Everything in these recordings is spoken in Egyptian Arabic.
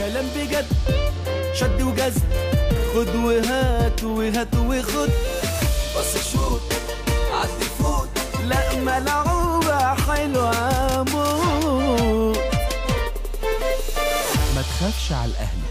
كلام بجد شد وجذب خد وهات وهات وخد بص شوط عدي فوت لا ملعوبة حلوة موت ما تخافش على الأهلي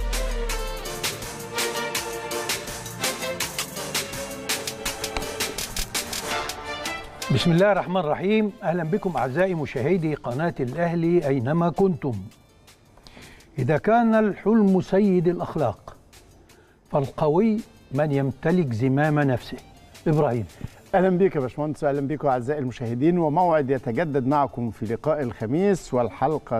بسم الله الرحمن الرحيم اهلا بكم اعزائي مشاهدي قناه الاهلي اينما كنتم اذا كان الحلم سيد الاخلاق فالقوي من يمتلك زمام نفسه ابراهيم اهلا بك يا باشمهندس اهلا بكم اعزائي المشاهدين وموعد يتجدد معكم في لقاء الخميس والحلقه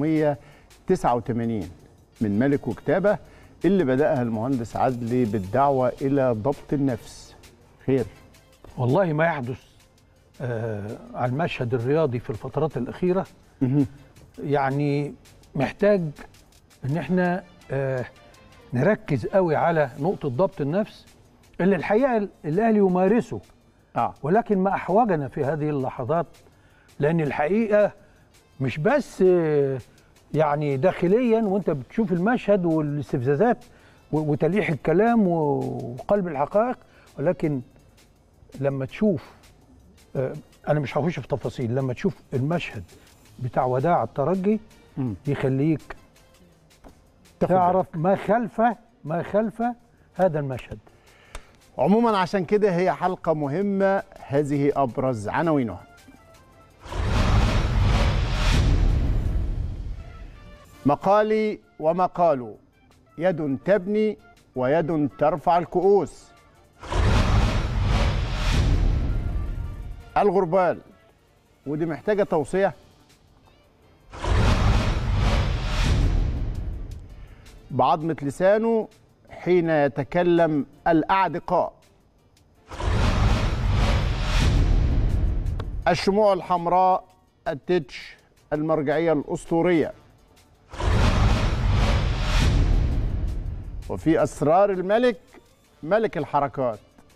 689 من ملك وكتابه اللي بداها المهندس عدلي بالدعوه الى ضبط النفس خير والله ما يحدث آه على المشهد الرياضي في الفترات الاخيره يعني محتاج ان احنا آه نركز قوي على نقطه ضبط النفس اللي الحقيقه الاهلي يمارسه اه ولكن ما احوجنا في هذه اللحظات لان الحقيقه مش بس آه، يعني داخليا وانت بتشوف المشهد والاستفزازات و- وتلقيح الكلام و- وقلب الحقائق ولكن لما تشوف آه، انا مش هخش في تفاصيل لما تشوف المشهد بتاع وداع الترجي مم. يخليك تاخد تعرف ما خلف ما خلف هذا المشهد عموما عشان كده هي حلقة مهمة هذه أبرز عناوينها مقالي ومقال يد تبني ويد ترفع الكؤوس الغربال ودي محتاجة توصية بعضمة لسانه حين يتكلم الأعدقاء الشموع الحمراء التتش المرجعية الأسطورية وفي أسرار الملك ملك الحركات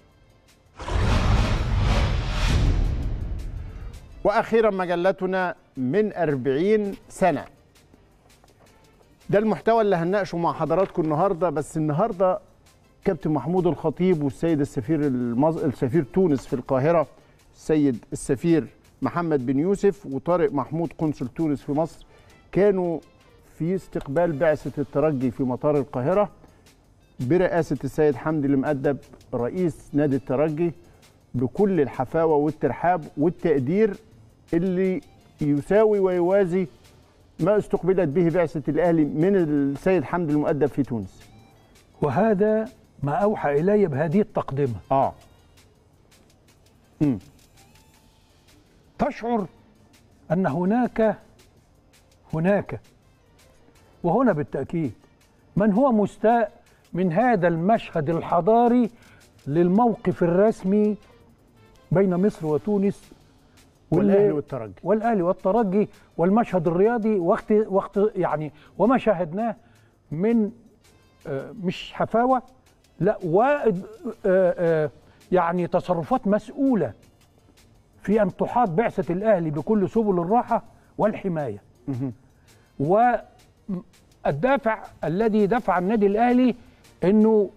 وأخيرا مجلتنا من أربعين سنة ده المحتوى اللي هنناقشه مع حضراتكم النهارده بس النهارده كابتن محمود الخطيب والسيد السفير المز... السفير تونس في القاهره السيد السفير محمد بن يوسف وطارق محمود قنصل تونس في مصر كانوا في استقبال بعثه الترجي في مطار القاهره برئاسه السيد حمدي المؤدب رئيس نادي الترجي بكل الحفاوه والترحاب والتقدير اللي يساوي ويوازي ما استقبلت به بعثة الأهلي من السيد حمدي المؤدب في تونس وهذا ما اوحى الي بهذه التقدمه آه مم. تشعر ان هناك هناك وهنا بالتاكيد من هو مستاء من هذا المشهد الحضاري للموقف الرسمي بين مصر وتونس واللي- والأهلي والترجي والاهلي والترجي والمشهد الرياضي وقت وقت يعني وما شاهدناه من آه، مش حفاوه لا و آه، آه، يعني تصرفات مسؤوله في ان تحاط بعثه الاهلي بكل سبل الراحه والحمايه والدافع الذي دفع النادي الاهلي انه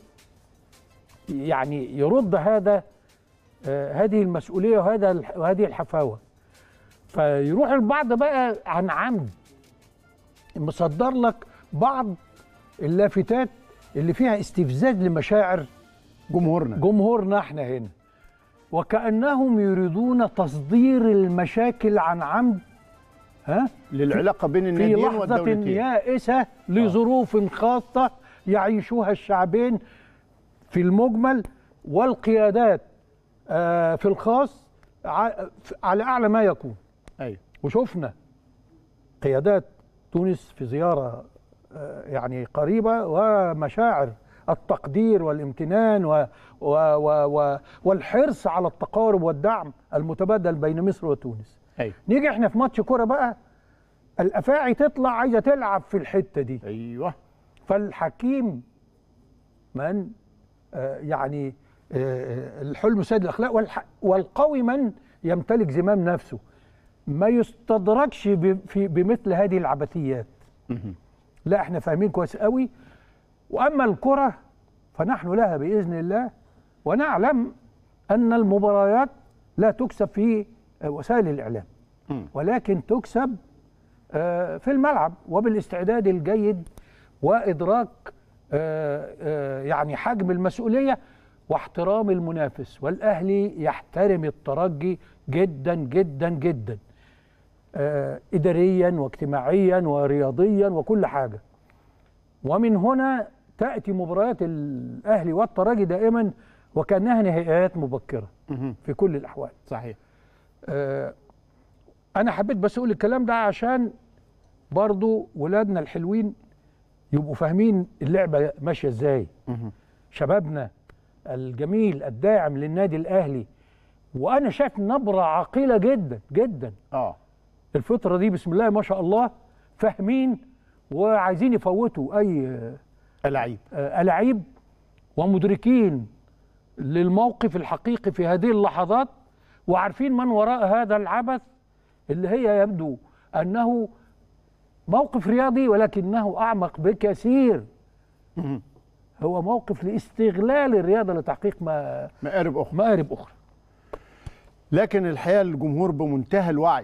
يعني يرد هذا آه، هذه المسؤوليه وهذا الح- وهذه الحفاوه فيروح البعض بقى عن عمد مصدر لك بعض اللافتات اللي فيها استفزاز لمشاعر جمهورنا جمهورنا احنا هنا وكأنهم يريدون تصدير المشاكل عن عمد ها للعلاقة بين في الناديين لحظة والدولتين يائسة لظروف خاصة يعيشها الشعبين في المجمل والقيادات آه، في الخاص ع- على أعلى ما يكون أيوة وشفنا قيادات تونس في زيارة آه، يعني قريبة ومشاعر التقدير والامتنان و و و و والحرص على التقارب والدعم المتبادل بين مصر وتونس أيوة نيجي احنا في ماتش كوره بقى الافاعي تطلع عايزه تلعب في الحته دي أيوة فالحكيم من آه، يعني آه، الحلم سيد الاخلاق والح- والقوي من يمتلك زمام نفسه ما يستدركش ب- في بمثل هذه العبثيات لا احنا فاهمين كويس قوي واما الكره فنحن لها باذن الله ونعلم ان المباريات لا تكسب في وسائل الاعلام ولكن تكسب آه، في الملعب وبالاستعداد الجيد وادراك آه، آه، يعني حجم المسؤوليه واحترام المنافس والاهلي يحترم الترجي جدا جدا جدا آه، اداريا واجتماعيا ورياضيا وكل حاجه ومن هنا تاتي مباريات الاهلي والترجي دائما وكانها نهائيات مبكره في كل الاحوال صحيح آه، انا حبيت بس اقول الكلام ده عشان برضو ولادنا الحلوين يبقوا فاهمين اللعبه ماشيه ازاي شبابنا الجميل الداعم للنادي الاهلي وانا شايف نبره عقيله جدا جدا اه الفتره دي بسم الله ما شاء الله فاهمين وعايزين يفوتوا اي آه، لعيب آه، ألاعيب ومدركين للموقف الحقيقي في هذه اللحظات وعارفين من وراء هذا العبث اللي هي يبدو أنه موقف رياضي ولكنه أعمق بكثير هو موقف لاستغلال الرياضة لتحقيق ما مقارب اخرى مآرب أخرى لكن الحقيقه الجمهور بمنتهى الوعي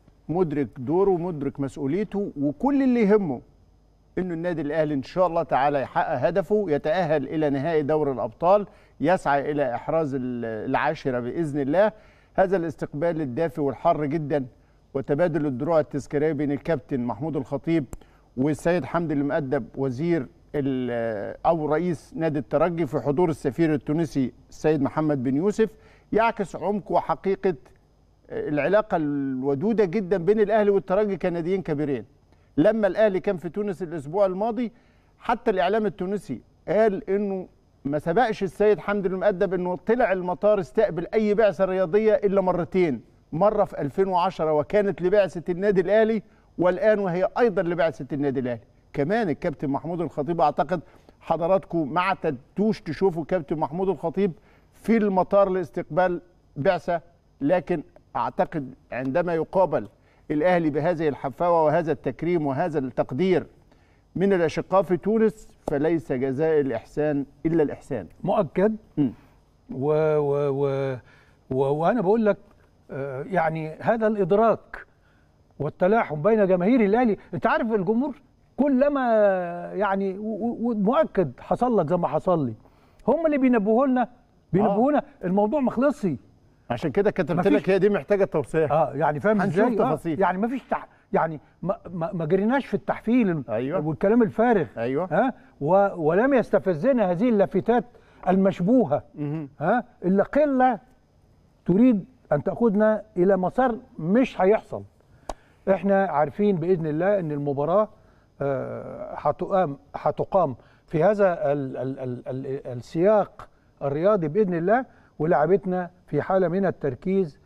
مدرك دوره ومدرك مسؤوليته وكل اللي يهمه انه النادي الاهلي ان شاء الله تعالى يحقق هدفه يتاهل الى نهائي دوري الابطال يسعى الى احراز ال- العاشره باذن الله هذا الاستقبال الدافي والحار جدا وتبادل الدروع التذكاريه بين الكابتن محمود الخطيب والسيد حمدي المؤدب وزير ال- او رئيس نادي الترجي في حضور السفير التونسي السيد محمد بن يوسف يعكس عمق وحقيقه العلاقه الودوده جدا بين الاهلي والترجي كناديين كبيرين لما الاهلي كان في تونس الاسبوع الماضي حتى الاعلام التونسي قال انه ما سبقش السيد حمدي المؤدب انه طلع المطار استقبل اي بعثه رياضيه الا مرتين مره في 2010 وكانت لبعثه النادي الاهلي والان وهي ايضا لبعثه النادي الاهلي كمان الكابتن محمود الخطيب اعتقد حضراتكم ما اعتدتوش تشوفوا كابتن محمود الخطيب في المطار لاستقبال بعثه لكن اعتقد عندما يقابل الاهلي بهذه الحفاوه وهذا التكريم وهذا التقدير من الاشقاء في تونس فليس جزاء الاحسان الا الاحسان مؤكد مم. و و و و وانا بقول لك آه، يعني هذا الادراك والتلاحم بين جماهير الاهلي انت عارف الجمهور كلما يعني و- و- ومؤكد حصل لك زي ما حصل لي هم اللي بينبهوا لنا بينبهونا الموضوع ما خلصش عشان كده كتبت مفيش- لك هي دي محتاجه توصيه اه يعني فاهم هنشوف ازاي آه تفاصيل. يعني ما فيش تح... يعني ما, ما, ما جريناش في التحفيل أيوة. والكلام الفارغ أيوة. ها و... ولم يستفزنا هذه اللافتات المشبوهه ها الا قله تريد ان تاخذنا الى مسار مش هيحصل احنا عارفين باذن الله ان المباراه آه، هتقام هتقام في هذا ال ال ال ال السياق الرياضي باذن الله ولاعبتنا في حاله من التركيز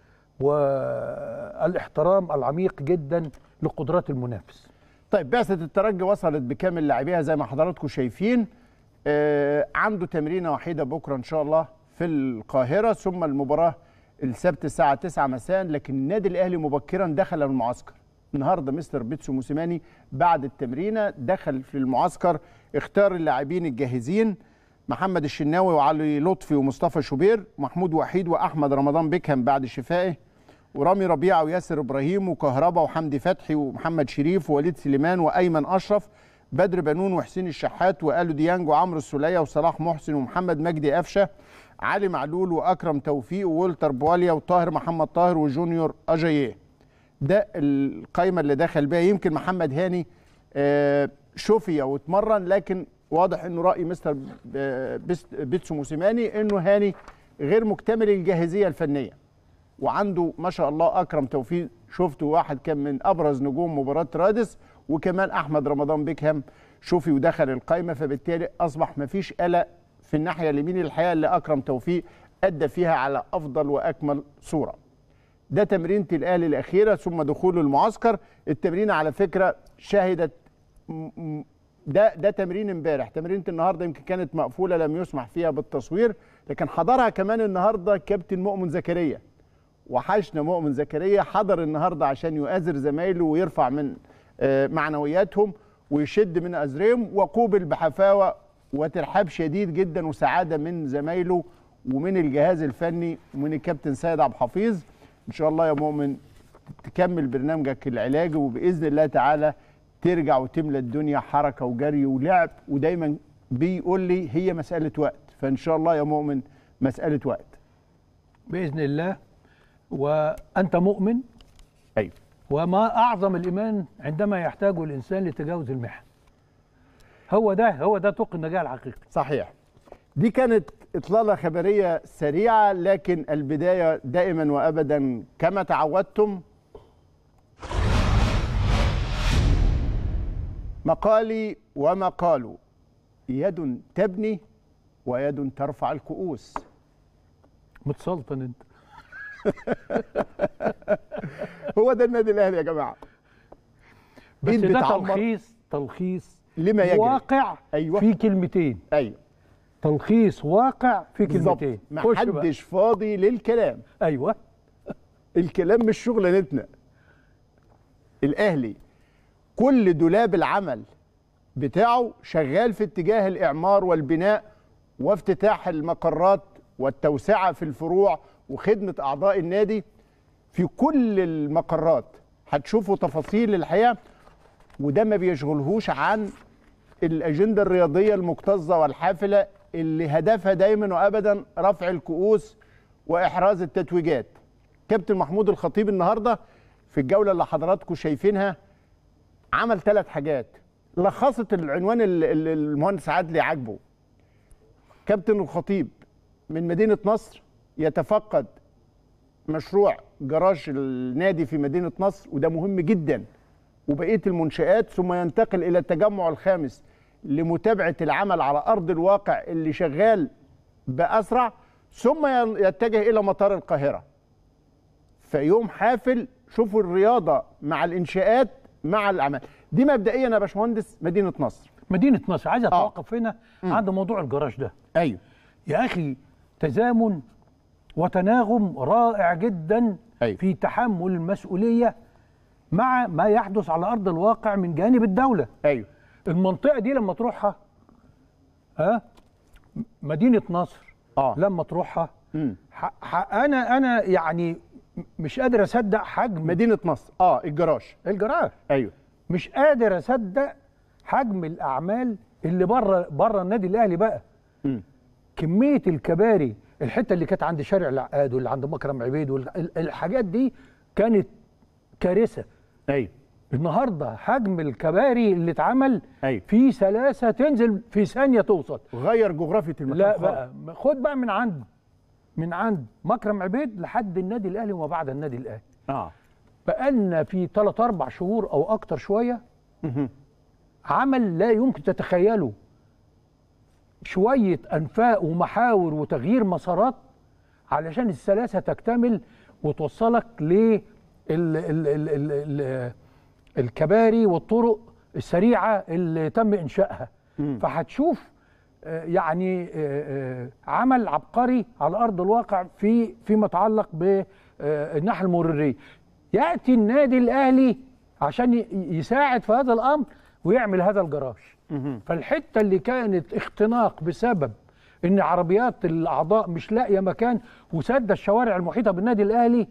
والاحترام العميق جدا لقدرات المنافس طيب بعثه الترجي وصلت بكامل لاعبيها زي ما حضراتكم شايفين آه عنده تمرينه وحيده بكره ان شاء الله في القاهره ثم المباراه السبت الساعه 9 مساء لكن النادي الاهلي مبكرا دخل المعسكر النهارده مستر بيتسو موسيماني بعد التمرينه دخل في المعسكر اختار اللاعبين الجاهزين محمد الشناوي وعلي لطفي ومصطفى شوبير محمود وحيد واحمد رمضان بيكهام بعد شفائه ورامي ربيعه وياسر ابراهيم وكهربا وحمدي فتحي ومحمد شريف ووليد سليمان وايمن اشرف بدر بنون وحسين الشحات والو ديانج وعمرو السوليه وصلاح محسن ومحمد مجدي قفشه علي معلول واكرم توفيق وولتر بواليا وطاهر محمد طاهر وجونيور اجاييه ده القايمه اللي دخل بيها يمكن محمد هاني آه، شفي واتمرن لكن واضح انه راي مستر آه، بيست- بيتسو موسيماني انه هاني غير مكتمل الجاهزيه الفنيه وعنده ما شاء الله اكرم توفيق شفته واحد كان من ابرز نجوم مباراه رادس وكمان احمد رمضان بيكهام شوفي ودخل القايمه فبالتالي اصبح ما فيش قلق في الناحيه اليمين الحقيقه اللي اكرم توفيق ادى فيها على افضل واكمل صوره ده تمرينة الاهلي الاخيره ثم دخوله المعسكر التمرينه على فكره شهدت م- م- ده ده تمرين امبارح تمرينة النهارده يمكن كانت مقفوله لم يسمح فيها بالتصوير لكن حضرها كمان النهارده كابتن مؤمن زكريا وحشنا مؤمن زكريا حضر النهارده عشان يؤازر زمايله ويرفع من آه، معنوياتهم ويشد من ازرهم وقوبل بحفاوه وترحاب شديد جدا وسعاده من زمايله ومن الجهاز الفني ومن الكابتن سيد عبد الحفيظ ان شاء الله يا مؤمن تكمل برنامجك العلاجي وباذن الله تعالى ترجع وتملى الدنيا حركه وجري ولعب ودايما بيقول لي هي مساله وقت فان شاء الله يا مؤمن مساله وقت باذن الله وانت مؤمن ايوه وما اعظم الايمان عندما يحتاجه الانسان لتجاوز المحن هو ده هو ده طوق النجاه الحقيقي صحيح دي كانت إطلالة خبرية سريعة لكن البداية دائما وأبدا كما تعودتم مقالي ومقال يد تبني ويد ترفع الكؤوس متسلطن انت هو ده النادي الأهلي يا جماعة بس إيد ده بتعمر تلخيص تلخيص لما يجري واقع أيوة. في كلمتين أيوه تلخيص واقع في بالظبط كلمتين خش بقى. محدش فاضي للكلام ايوه الكلام مش شغلانتنا الاهلي كل دولاب العمل بتاعه شغال في اتجاه الاعمار والبناء وافتتاح المقرات والتوسعه في الفروع وخدمه اعضاء النادي في كل المقرات هتشوفوا تفاصيل الحقيقه وده ما بيشغلهوش عن الاجنده الرياضيه المكتظه والحافله اللي هدفها دايما وابدا رفع الكؤوس واحراز التتويجات كابتن محمود الخطيب النهارده في الجوله اللي حضراتكم شايفينها عمل ثلاث حاجات لخصت العنوان اللي اللي المهندس عادلي عاجبه كابتن الخطيب من مدينه نصر يتفقد مشروع جراج النادي في مدينه نصر وده مهم جدا وبقيه المنشآت ثم ينتقل الى التجمع الخامس لمتابعه العمل على ارض الواقع اللي شغال باسرع ثم ين- يتجه الى مطار القاهره فيوم حافل شوفوا الرياضه مع الانشاءات مع الاعمال دي مبدئيا يا باشمهندس مدينه نصر مدينه نصر عايز آه. اتوقف هنا عند موضوع الجراج ده ايوه يا اخي تزامن وتناغم رائع جدا أيوة. في تحمل المسؤوليه مع ما يحدث على ارض الواقع من جانب الدوله ايوه المنطقه دي لما تروحها ها مدينه نصر اه لما تروحها مم. ح- ح- انا انا يعني مش قادر اصدق حجم مدينه نصر اه الجراج الجراج ايوه مش قادر اصدق حجم الاعمال اللي بره بره النادي الاهلي بقى مم. كميه الكباري الحته اللي كانت عند شارع العقاد واللي عند مكرم عبيد والحاجات دي كانت كارثه ايوه النهارده حجم الكباري اللي اتعمل أيوة. في سلاسه تنزل في ثانيه توصل غير جغرافيه المكان لا خالص. بقى خد بقى من عند من عند مكرم عبيد لحد النادي الاهلي وما بعد النادي الاهلي اه بقالنا في ثلاث اربع شهور او اكتر شويه مهم. عمل لا يمكن تتخيله شويه انفاق ومحاور وتغيير مسارات علشان السلاسه تكتمل وتوصلك ل ال ال ال ال ال الكباري والطرق السريعه اللي تم انشائها فهتشوف آه، يعني آه، آه، عمل عبقري على ارض الواقع في فيما يتعلق بالناحيه المروريه ياتي النادي الاهلي عشان ي- يساعد في هذا الامر ويعمل هذا الجراج فالحته اللي كانت اختناق بسبب ان عربيات الاعضاء مش لاقيه مكان وسد الشوارع المحيطه بالنادي الاهلي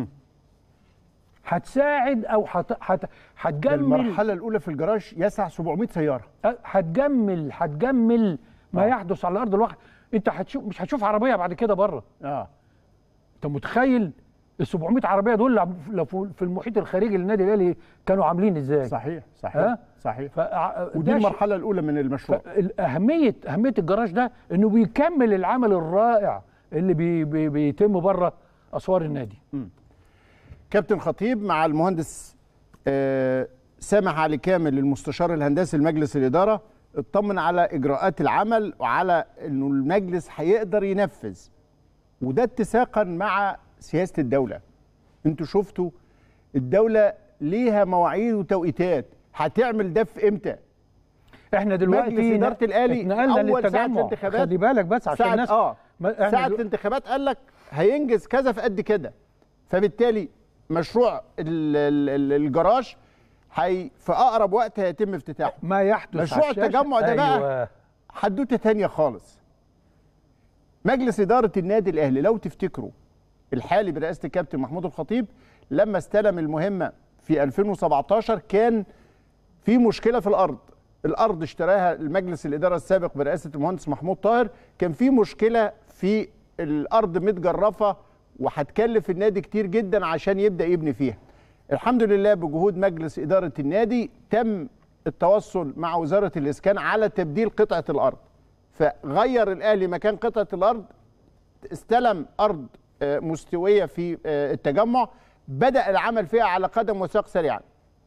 هتساعد او هت- هت- هتجمل المرحله الاولى في الجراج يسع 700 سياره هتجمل هتجمل ما يحدث على ارض الواقع انت هتشوف مش هتشوف عربيه بعد كده بره اه انت متخيل ال 700 عربيه دول لو في المحيط الخارجي للنادي الاهلي كانوا عاملين ازاي صحيح صحيح ها؟ صحيح فع- ودي ده شيء- المرحله الاولى من المشروع اهميه اهميه الجراج ده انه بيكمل العمل الرائع اللي بي بي بيتم بره اسوار النادي كابتن خطيب مع المهندس آه، سامح علي كامل المستشار الهندسي لمجلس الاداره اطمن على اجراءات العمل وعلى انه المجلس هيقدر ينفذ وده اتساقا مع سياسه الدوله انتوا شفتوا الدوله ليها مواعيد وتوقيتات هتعمل ده في امتى احنا دلوقتي مجلس إدارة الأهلي اتنقلنا أول ساعة للتجمع الانتخابات خلي بالك بس عشان ساعة الناس اه ما- إحنا ساعة دلو- الانتخابات قال لك هينجز كذا في قد كده فبالتالي مشروع ال- ال- ال- الجراج حي في اقرب وقت هيتم افتتاحه ما يحدث مشروع على الشاشة. التجمع ده بقى أيوة. حدوته تانية خالص مجلس إدارة النادي الأهلي لو تفتكروا الحالي برئاسة الكابتن محمود الخطيب لما استلم المهمة في 2017 كان في مشكلة في الأرض الأرض اشتراها المجلس الإدارة السابق برئاسة المهندس محمود طاهر كان في مشكلة في الأرض متجرفة وهتكلف النادي كتير جدا عشان يبدأ يبني فيها الحمد لله بجهود مجلس إدارة النادي تم التوصل مع وزارة الإسكان على تبديل قطعة الأرض فغير الأهلي مكان قطعة الأرض استلم أرض آه، مستوية في آه، التجمع بدأ العمل فيها على قدم وساق سريعا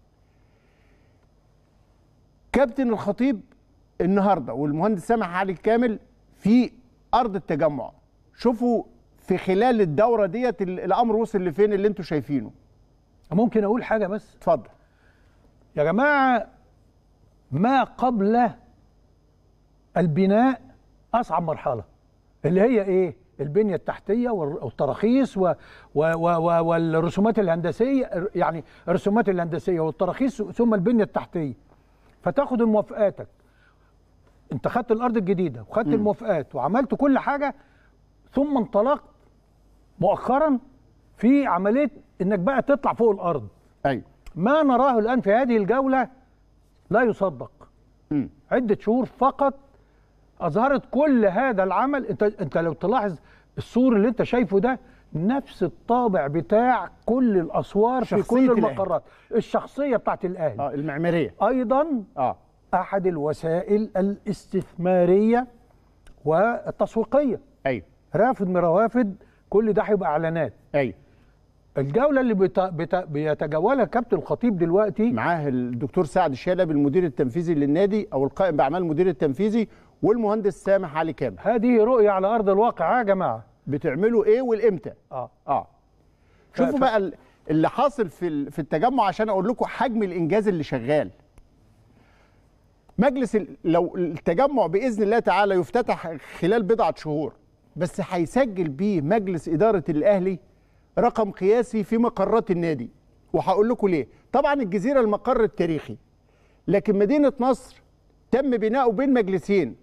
كابتن الخطيب النهارده والمهندس سامح علي الكامل في ارض التجمع شوفوا في خلال الدوره ديت ال- الامر وصل لفين اللي انتم شايفينه ممكن اقول حاجه بس اتفضل يا جماعه ما قبل البناء اصعب مرحله اللي هي ايه البنيه التحتيه والر- والتراخيص و و و و والرسومات الهندسيه يعني الرسومات الهندسيه والتراخيص ثم البنيه التحتيه فتاخد موافقاتك انت خدت الارض الجديده وخدت الموافقات وعملت كل حاجه ثم انطلقت مؤخرا في عمليه انك بقى تطلع فوق الارض ايوه ما نراه الآن في هذه الجولة لا يصدق مم. عدة شهور فقط أظهرت كل هذا العمل أنت, أنت لو تلاحظ السور اللي أنت شايفه ده نفس الطابع بتاع كل الأسوار في شخصية كل الأهلي. المقرات الشخصية بتاعت الأهلي اه المعماريه أيضا اه أحد الوسائل الاستثمارية والتسويقية ايوه رافد مروافد كل ده هيبقى إعلانات ايوه الجولة اللي بت... بت... بيتجولها كابتن الخطيب دلوقتي معاه الدكتور سعد الشلبي المدير التنفيذي للنادي او القائم باعمال المدير التنفيذي والمهندس سامح علي كامل هذه رؤية على أرض الواقع يا جماعة بتعملوا ايه والامتى اه اه شوفوا ف- بقى ال- اللي حاصل في ال- في التجمع عشان اقول لكم حجم الانجاز اللي شغال مجلس ال- لو التجمع باذن الله تعالى يفتتح خلال بضعه شهور بس هيسجل بيه مجلس اداره الاهلي رقم قياسي في مقرات النادي وهقول لكم ليه طبعا الجزيره المقر التاريخي لكن مدينه نصر تم بناؤه بين مجلسين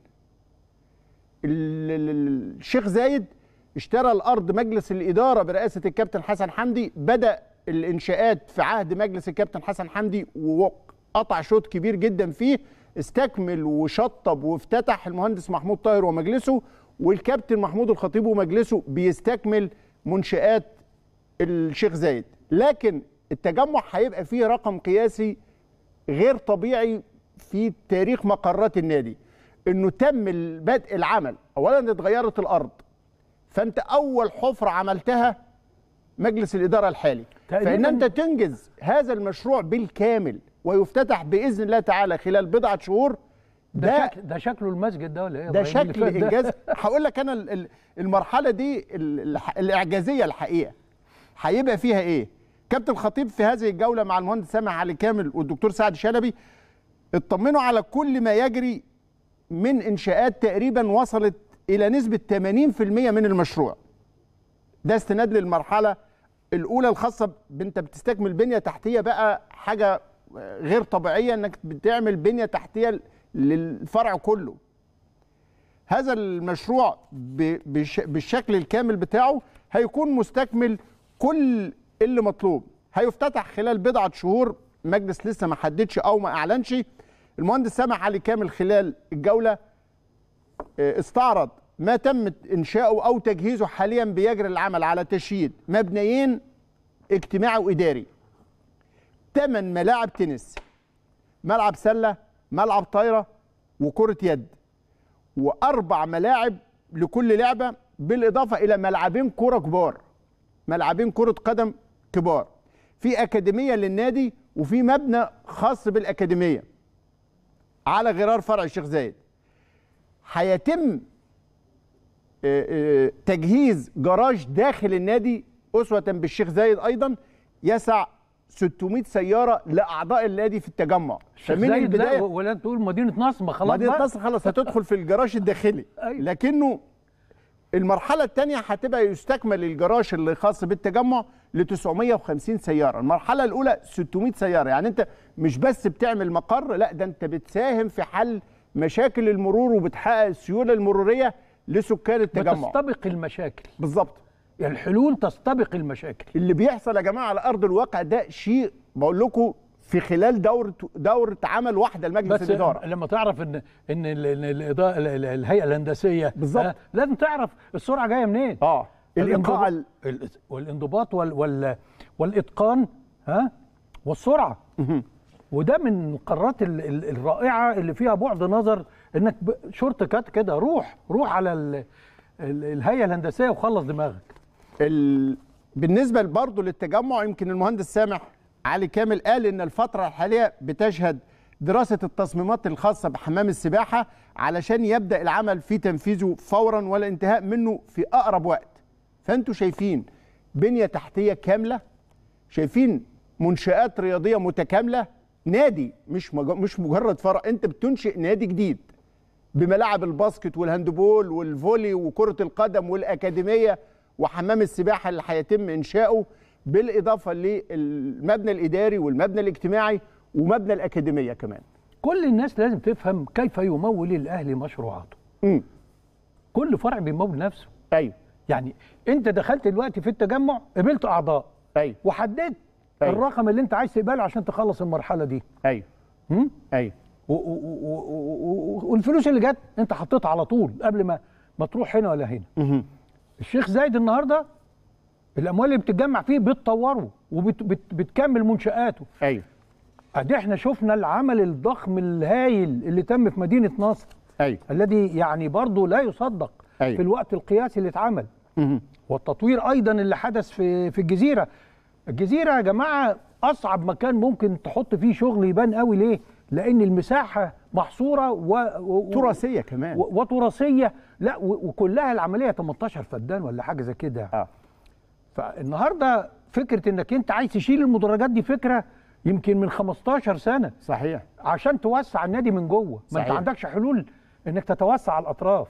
ال- ال- ال- الشيخ زايد اشترى الارض مجلس الاداره برئاسه الكابتن حسن حمدي بدا الانشاءات في عهد مجلس الكابتن حسن حمدي وقطع شوط كبير جدا فيه استكمل وشطب وافتتح المهندس محمود طاهر ومجلسه والكابتن محمود الخطيب ومجلسه بيستكمل منشآت الشيخ زايد لكن التجمع هيبقى فيه رقم قياسي غير طبيعي في تاريخ مقرات النادي انه تم بدء العمل اولا اتغيرت الارض فانت اول حفره عملتها مجلس الاداره الحالي تقريباً- فان انت تنجز هذا المشروع بالكامل ويفتتح باذن الله تعالى خلال بضعه شهور ده, ده شكل ده شكله المسجد ده ولا ايه يا ده إبراهيم اللي شكل فات ده؟ انجاز هقول لك انا ال- ال- المرحله دي ال- الح- الاعجازيه الحقيقه هيبقى فيها ايه كابتن خطيب في هذه الجوله مع المهندس سامح علي كامل والدكتور سعد شلبي اطمنوا على كل ما يجري من انشاءات تقريبا وصلت الى نسبه 80% من المشروع ده استناد للمرحله الاولى الخاصه بانت بتستكمل بنيه تحتيه بقى حاجه غير طبيعيه انك بتعمل بنيه تحتيه للفرع كله هذا المشروع ب- بش- بالشكل الكامل بتاعه هيكون مستكمل كل اللي مطلوب هيفتتح خلال بضعة شهور مجلس لسه ما حددش او ما اعلنش المهندس سامح علي كامل خلال الجولة آه، استعرض ما تم انشاؤه او تجهيزه حاليا بيجري العمل على تشييد مبنيين اجتماعي واداري ثمان ملاعب تنس ملعب سله ملعب طايره وكره يد واربع ملاعب لكل لعبه بالاضافه الى ملعبين كره كبار ملعبين كره قدم كبار في اكاديميه للنادي وفي مبنى خاص بالاكاديميه على غرار فرع الشيخ زايد هيتم آه، آه، تجهيز جراج داخل النادي اسوه بالشيخ زايد ايضا يسع 600 سياره لاعضاء النادي في التجمع الشيخ فمن زايد لا البدايه ولا تقول مدينة نصر ما خلاص مدينه بقى. نصر خلاص هتدخل في الجراج الداخلي أيوة. لكنه المرحله الثانيه هتبقى يستكمل الجراج اللي خاص بالتجمع ل 950 سياره المرحله الاولى 600 سياره يعني انت مش بس بتعمل مقر لا ده انت بتساهم في حل مشاكل المرور وبتحقق السيوله المروريه لسكان التجمع بتستبق المشاكل بالظبط الحلول تستبق المشاكل اللي بيحصل يا جماعه على ارض الواقع ده شيء بقول لكم في خلال دوره دوره عمل واحده لمجلس بس الاداره لما تعرف ان ان ال- ال- الإضاءة- ال- ال- الهيئه الهندسيه بالظبط. آه، لازم تعرف السرعه جايه منين اه الايقاع الانضباط ال- والانضباط وال وال والاتقان ها والسرعه وده من القرارات ال- ال- الرائعه اللي فيها بعد نظر انك ب- شورت كات كده روح روح على ال ال الهيئه الهندسيه وخلص دماغك ال... بالنسبه برضه للتجمع يمكن المهندس سامح علي كامل قال ان الفتره الحاليه بتشهد دراسه التصميمات الخاصه بحمام السباحه علشان يبدا العمل في تنفيذه فورا والانتهاء منه في اقرب وقت فانتوا شايفين بنيه تحتيه كامله شايفين منشآت رياضيه متكامله نادي مش مج... مش مجرد فرع انت بتنشئ نادي جديد بملاعب الباسكت والهاندبول والفولي وكرة القدم والأكاديمية وحمام السباحة اللي هيتم إنشاؤه بالإضافة للمبنى الإداري والمبنى الاجتماعي ومبنى الأكاديمية كمان كل الناس لازم تفهم كيف يمول الاهلي مشروعاته امم كل فرع بيمول نفسه أيوه يعني انت دخلت دلوقتي في التجمع قبلت اعضاء أيوه وحددت أيوة. الرقم اللي انت عايز تقبله عشان تخلص المرحله دي أيوه هم؟ أيوه و- و- و- و- و- والفلوس اللي جت انت حطيتها على طول قبل ما ما تروح هنا ولا هنا مهم. الشيخ زايد النهارده الاموال اللي بتتجمع فيه بتطوره وبتكمل منشاته أيوه ادي احنا شفنا العمل الضخم الهايل اللي تم في مدينه نصر أيوه الذي يعني برضه لا يصدق أيوة. في الوقت القياسي اللي اتعمل مهم. والتطوير ايضا اللي حدث في في الجزيره الجزيره يا جماعه اصعب مكان ممكن تحط فيه شغل يبان قوي ليه لان المساحه محصوره و... و... تراثية كمان و... وتراثيه لا و... وكلها العمليه 18 فدان ولا حاجه زي كده آه. فالنهارده فكره انك انت عايز تشيل المدرجات دي فكره يمكن من 15 سنه صحيح عشان توسع النادي من جوه ما انت صحيح. عندكش حلول انك تتوسع على الاطراف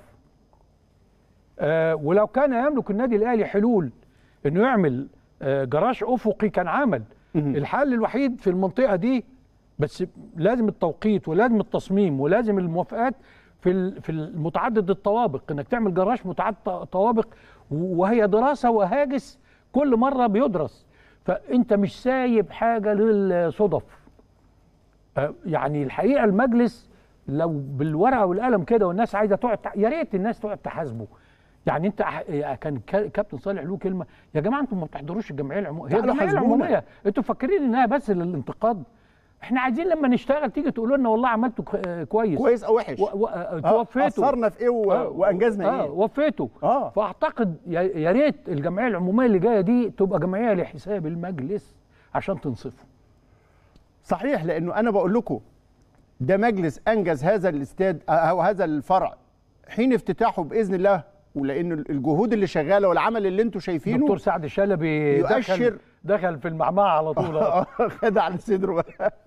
آه ولو كان يملك النادي الاهلي حلول انه يعمل آه جراج افقي كان عمل الحل الوحيد في المنطقه دي بس لازم التوقيت ولازم التصميم ولازم الموافقات في ال- في المتعدد الطوابق انك تعمل جراج متعدد طوابق وهي دراسه وهاجس كل مره بيدرس فانت مش سايب حاجه للصدف آه، يعني الحقيقه المجلس لو بالورقه والقلم كده والناس عايزه تقعد تع- يا ريت الناس تقعد تحاسبه يعني انت ح- آه، كان كا- كابتن صالح له كلمه يا جماعه انتم ما بتحضروش الجمعيه العموميه هي تعالوا الجمعيه حاسبونا. العموميه انتوا فاكرين انها بس للانتقاد احنا عايزين لما نشتغل تيجي تقولوا لنا والله عملتوا ك- آه، كويس كويس أو وحش و... و... آه، آه، توفيتوا أثرنا في إيه و... آه، وأنجزنا آه إيه وفيتوا آه. فاعتقد يا يا ريت الجمعيه العموميه اللي جايه دي تبقى جمعيه لحساب المجلس عشان تنصفه صحيح لانه انا بقول لكم ده مجلس انجز هذا الاستاد او هذا الفرع حين افتتاحه باذن الله ولان الجهود اللي شغاله والعمل اللي انتم شايفينه دكتور سعد الشلبي يؤشر- دخل دخل في المعمعه على طول آه. خد على صدره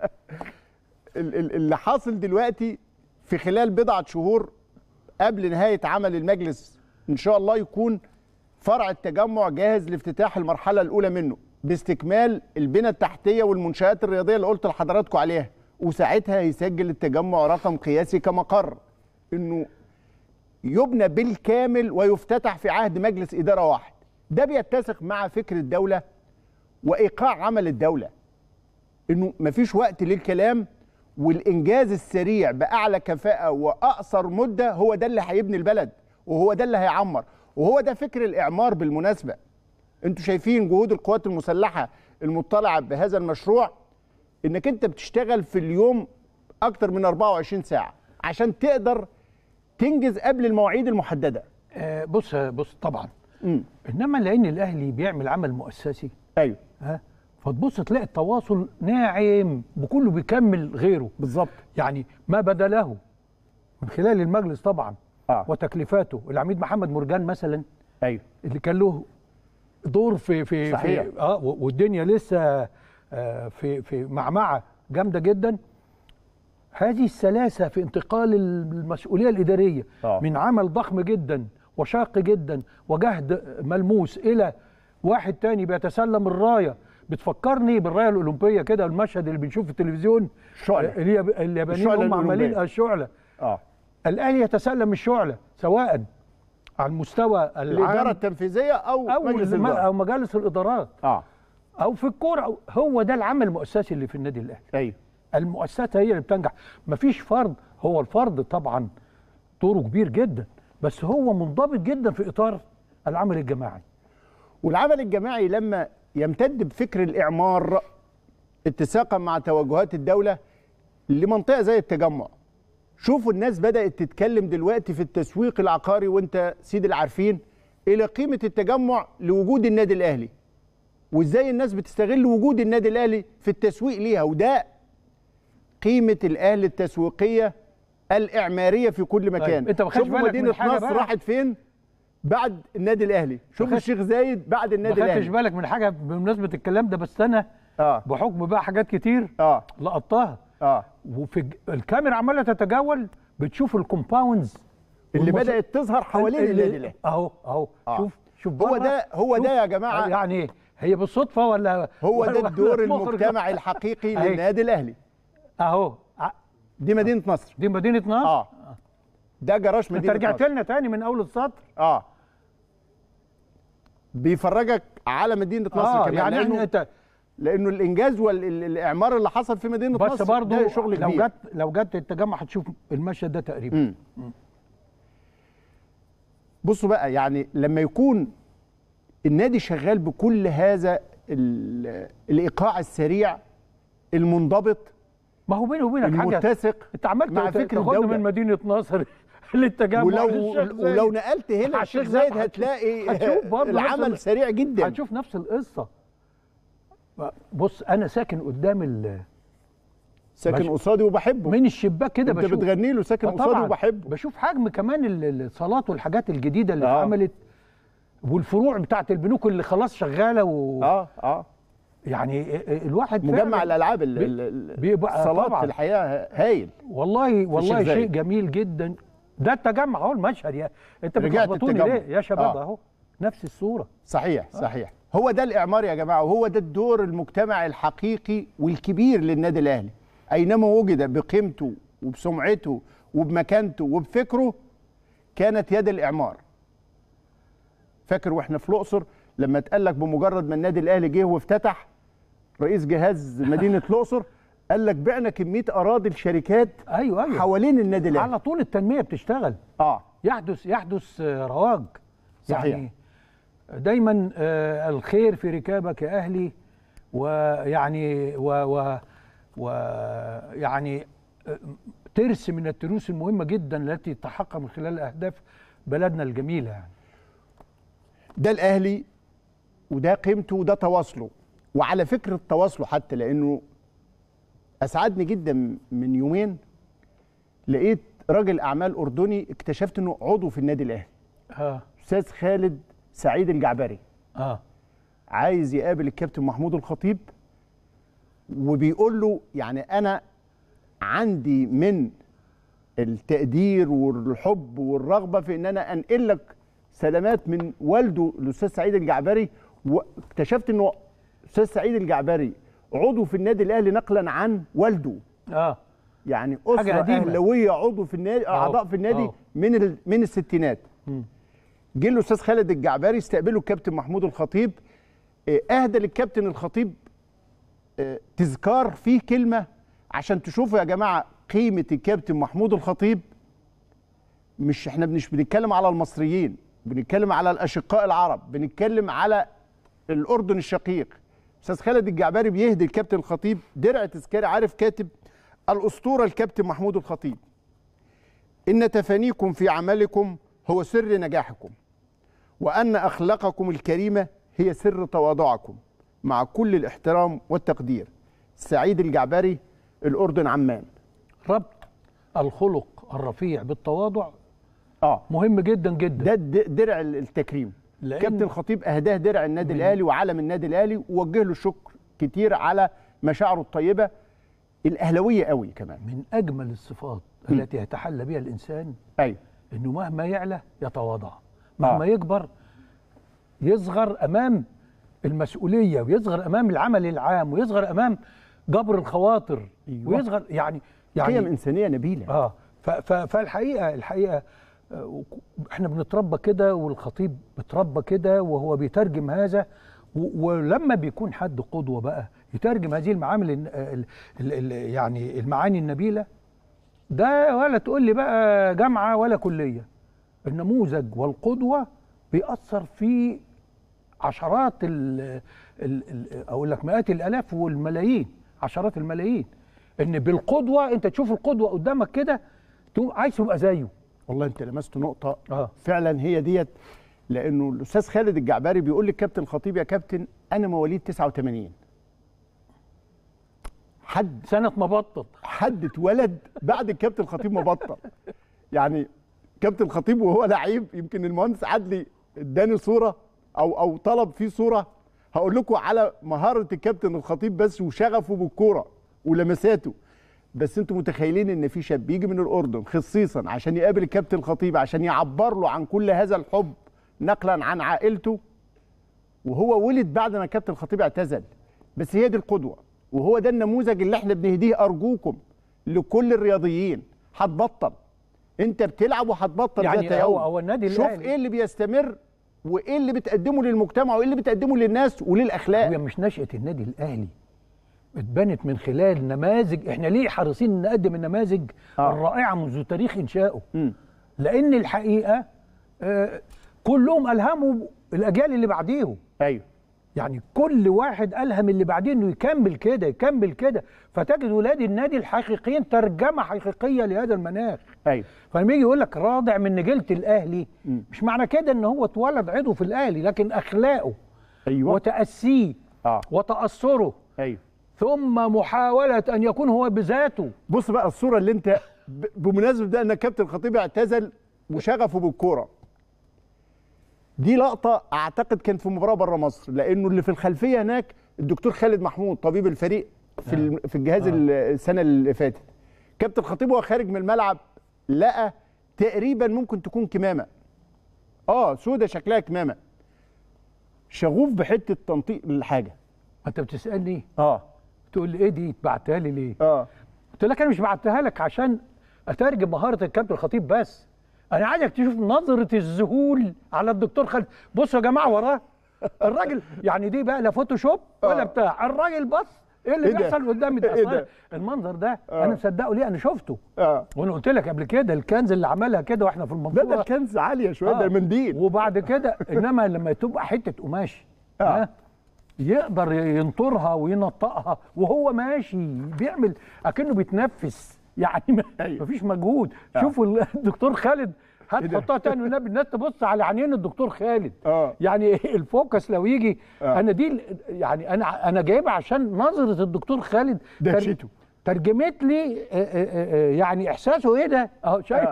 ال- ال- اللي حاصل دلوقتي في خلال بضعه شهور قبل نهايه عمل المجلس ان شاء الله يكون فرع التجمع جاهز لافتتاح المرحله الاولى منه باستكمال البنى التحتيه والمنشات الرياضيه اللي قلت لحضراتكم عليها وساعتها يسجل التجمع رقم قياسي كمقر انه يبنى بالكامل ويفتتح في عهد مجلس اداره واحد ده بيتسق مع فكر الدوله وايقاع عمل الدوله انه مفيش وقت للكلام والانجاز السريع باعلى كفاءه واقصر مده هو ده اللي هيبني البلد وهو ده اللي هيعمر وهو ده فكر الاعمار بالمناسبه انتوا شايفين جهود القوات المسلحه المطلعه بهذا المشروع انك انت بتشتغل في اليوم اكتر من 24 ساعه عشان تقدر تنجز قبل المواعيد المحدده آه، بص بص طبعا امم انما لان الاهلي بيعمل عمل مؤسسي ايوه ها فتبص تلاقي التواصل ناعم بكله بيكمل غيره بالظبط يعني ما بدا له من خلال المجلس طبعا آه. وتكليفاته العميد محمد مرجان مثلا ايوه اللي كان له دور في في صحيح. في اه و- والدنيا لسه آه في في معمعه جامده جدا هذه السلاسه في انتقال المسؤوليه الاداريه آه. من عمل ضخم جدا وشاق جدا وجهد ملموس الى واحد تاني بيتسلم الرايه بتفكرني بالرايه الاولمبيه كده المشهد اللي بنشوفه في التلفزيون الشعلة. الياب- اليابانيين الشعلة هم عمالين الأولمبية. الشعله اه الاهلي يتسلم الشعله سواء على المستوى الاداره العام التنفيذيه او, او مجلس الم- الاداره او مجالس الادارات اه او في الكوره أو- هو ده العمل المؤسسي اللي في النادي الاهلي ايوه المؤسسات هي اللي بتنجح مفيش فرد هو الفرد طبعا دوره كبير جدا بس هو منضبط جدا في اطار العمل الجماعي والعمل الجماعي لما يمتد بفكر الاعمار اتساقا مع توجهات الدوله لمنطقه زي التجمع شوفوا الناس بدات تتكلم دلوقتي في التسويق العقاري وانت سيد العارفين الى قيمه التجمع لوجود النادي الاهلي وازاي الناس بتستغل وجود النادي الاهلي في التسويق ليها وده قيمه الاهلي التسويقيه الاعماريه في كل مكان أنت ما خدتش شوفوا بالك مدينه من حاجة نصر بقى؟ راحت فين بعد النادي الاهلي شوف خدتش- الشيخ زايد بعد ما النادي خدتش الاهلي بالك من حاجه بمناسبه الكلام ده بس انا اه بحكم بقى حاجات كتير اه لقطتها اه وفي الج- الكاميرا عماله تتجول بتشوف الكومباوندز اللي والمص- بدات تظهر حوالين اللي- النادي الاهلي اهو اهو آه. شوف شوف هو بره، ده- هو شوف. ده يا جماعة. يعني إيه؟ هي بالصدفه ولا هو ده ولا الدور المخرج؟ المجتمعي الحقيقي أهي. للنادي الاهلي اهو ع- دي مدينه نصر دي مدينه نصر اه ده جراج انت مدينه رجعت نصر لنا تاني من اول السطر اه بيفرجك على مدينه نصر اه كمان يعني لانه, احنا انت لأنه الانجاز والاعمار اللي حصل في مدينه بس نصر برضو ده شغل لو كبير جت لو جت التجمع هتشوف المشهد ده تقريبا مم. بصوا بقى يعني لما يكون النادي شغال بكل هذا ال- الايقاع السريع المنضبط ما هو بيني وبينك حاجه المتسق انت عملت مع فكر تاخدنا الدولة. من مدينه نصر للتجمع ولو للشيخ زايد. ولو نقلت هنا هتشوف الشيخ زايد هتشوف- هتلاقي هتشوف برضه نفس العمل ال- سريع جدا هتشوف نفس القصه بص انا ساكن قدام ال... ساكن ماشي. قصادي وبحبه من الشباك كده انت بشوف بتغني له ساكن آه قصادي طبعاً. وبحبه بشوف حجم كمان ال- الصالات والحاجات الجديده اللي آه. اتعملت والفروع بتاعت البنوك اللي خلاص شغاله و... اه اه يعني الواحد مجمع فعلاً الالعاب ال- بي- ال- ال- بيبقى الصالات طبعاً. في الحقيقه هايل والله والله الشيخ شيء زايد. جميل جدا ده التجمع اهو المشهد يا انت رجعت بتلخبطوني التجمع. ليه يا شباب آه. اهو نفس الصوره صحيح صحيح هو ده الاعمار يا جماعه وهو ده الدور المجتمعي الحقيقي والكبير للنادي الاهلي اينما وجد بقيمته وبسمعته وبمكانته وبفكره كانت يد الاعمار فاكر واحنا في الاقصر لما اتقال لك بمجرد ما النادي الاهلي جه وافتتح رئيس جهاز مدينه الاقصر قال لك بعنا كميه اراضي لشركات ايوه ايوه حوالين النادي الاهلي على طول التنميه بتشتغل اه يحدث يحدث آه، رواج صحيح. يعني دايما آه، الخير في ركابك يا اهلي ويعني و, و, و يعني آه، ترس من التروس المهمه جدا التي تحقق من خلال اهداف بلدنا الجميله يعني ده الاهلي وده قيمته وده تواصله وعلى فكره تواصله حتى لانه اسعدني جدا من يومين لقيت راجل اعمال اردني اكتشفت انه عضو في النادي الاهلي اه استاذ خالد سعيد الجعبري اه عايز يقابل الكابتن محمود الخطيب وبيقول له يعني انا عندي من التقدير والحب والرغبه في ان انا انقل لك سلامات من والده الاستاذ سعيد الجعبري واكتشفت انه استاذ سعيد الجعبري عضو في النادي الاهلي نقلا عن والده اه يعني حاجة اسره قديمة. اهلاويه عضو في النادي أهو، اعضاء في النادي أهو. من ال- من الستينات مم. جه الاستاذ خالد الجعبري استقبله الكابتن محمود الخطيب آه، اهدى للكابتن الخطيب آه، تذكار فيه كلمه عشان تشوفوا يا جماعه قيمه الكابتن محمود الخطيب مش احنا مش بنتكلم على المصريين بنتكلم على الاشقاء العرب بنتكلم على الاردن الشقيق استاذ خالد الجعبري بيهدي الكابتن الخطيب درع تذكاري عارف كاتب الاسطوره الكابتن محمود الخطيب ان تفانيكم في عملكم هو سر نجاحكم وان اخلاقكم الكريمه هي سر تواضعكم مع كل الاحترام والتقدير سعيد الجعبري الاردن عمان ربط الخلق الرفيع بالتواضع اه مهم جدا جدا ده د- درع التكريم لأن- كابتن الخطيب اهداه درع النادي الاهلي وعلم النادي الاهلي ووجه له شكر كتير على مشاعره الطيبه الاهلاويه قوي كمان من اجمل الصفات التي يتحلى بها الانسان ايوه انه مهما يعلى يتواضع مهما آه. يكبر يصغر امام المسؤوليه ويصغر امام العمل العام ويصغر امام جبر الخواطر أيوة. ويصغر يعني قيم يعني انسانيه نبيله اه ف- ف- فالحقيقه الحقيقه آه، وك- احنا بنتربى كده والخطيب بيتربى كده وهو بيترجم هذا و- ولما بيكون حد قدوه بقى يترجم هذه المعامل الن- ال- ال- ال- يعني المعاني النبيله ده ولا تقول لي بقى جامعه ولا كليه النموذج والقدوه بيأثر في عشرات ال ال ال اقول لك مئات الالاف والملايين عشرات الملايين ان بالقدوه انت تشوف القدوه قدامك كده تقوم عايز تبقى زيه والله انت لمست نقطه اه فعلا هي ديت لانه الاستاذ خالد الجعبري بيقول للكابتن الخطيب يا كابتن انا مواليد 89 حد سنه ما بطل حد اتولد بعد الكابتن الخطيب ما بطل يعني كابتن الخطيب وهو لعيب يمكن المهندس عدلي اداني صوره او او طلب فيه صوره هقول لكم على مهاره الكابتن الخطيب بس وشغفه بالكوره ولمساته بس انتوا متخيلين ان في شاب بيجي من الاردن خصيصا عشان يقابل الكابتن الخطيب عشان يعبر له عن كل هذا الحب نقلا عن عائلته وهو ولد بعد ما الكابتن الخطيب اعتزل بس هي دي القدوه وهو ده النموذج اللي احنا بنهديه ارجوكم لكل الرياضيين هتبطل انت بتلعب وهتبطل يعني ذات هو- يوم هو النادي شوف الأهلي- ايه اللي بيستمر وايه اللي بتقدمه للمجتمع وايه اللي بتقدمه للناس وللاخلاق هي مش نشأة النادي الأهلي اتبنت من خلال نماذج احنا ليه حريصين نقدم النماذج آه. آه. الرائعة منذ تاريخ إنشائه مم. لأن الحقيقة آه كلهم ألهموا الأجيال اللي بعديهم ايوه يعني كل واحد ألهم اللي بعديه إنه يكمل كده يكمل كده فتجد ولاد النادي الحقيقيين ترجمة حقيقية لهذا المناخ ايوه فلما يجي يقول لك رادع من نجيلة الأهلي مم. مش معنى كده إن هو اتولد عضو في الأهلي لكن أخلاقه ايوه وتأسيه اه وتأثره ايوه ثم محاولة أن يكون هو بذاته بص بقى الصوره اللي انت ب- بمناسبه ده ان الكابتن الخطيب اعتزل وشغفه بالكوره دي لقطه اعتقد كان في مباراه بره مصر لانه اللي في الخلفيه هناك الدكتور خالد محمود طبيب الفريق في الم- في الجهاز ال- السنه اللي فاتت كابتن الخطيب وهو خارج من الملعب لقى تقريبا ممكن تكون كمامه اه سودة شكلها كمامه شغوف بحته تنطيق الحاجه أنت بتسألني اه تقول لي إيه دي بعتها لي ليه؟ اه قلت لك أنا مش بعتها لك عشان أترجم مهارة الكابتن الخطيب بس أنا عايزك تشوف نظرة الذهول على الدكتور خالد بصوا يا جماعة وراه الراجل يعني دي بقى لا فوتوشوب ولا آه. بتاع الراجل بص ايه اللي إيه ده؟ بيحصل قدامي ده إيه أصلاً ده؟ المنظر ده آه. انا مصدقه ليه انا شفته اه وانا قلت لك قبل كده الكنز اللي عملها كده واحنا في لا المنصوره ده الكنز عاليه شويه ده آه. المنديل وبعد كده انما لما تبقى حته قماش آه. ها، يقدر ينطرها وينطقها وهو ماشي بيعمل اكنه بيتنفس يعني ما أيوة. مفيش مجهود آه. شوفوا ال- الدكتور خالد إيه ده؟ هتحطها تاني والنبي الناس تبص على عينين الدكتور خالد اه يعني الفوكس لو يجي آه. انا دي ال- يعني انا انا جايبها عشان نظره الدكتور خالد تر- دهشته. ترجمت لي آه، آه، آه، يعني احساسه ايه ده اهو شايف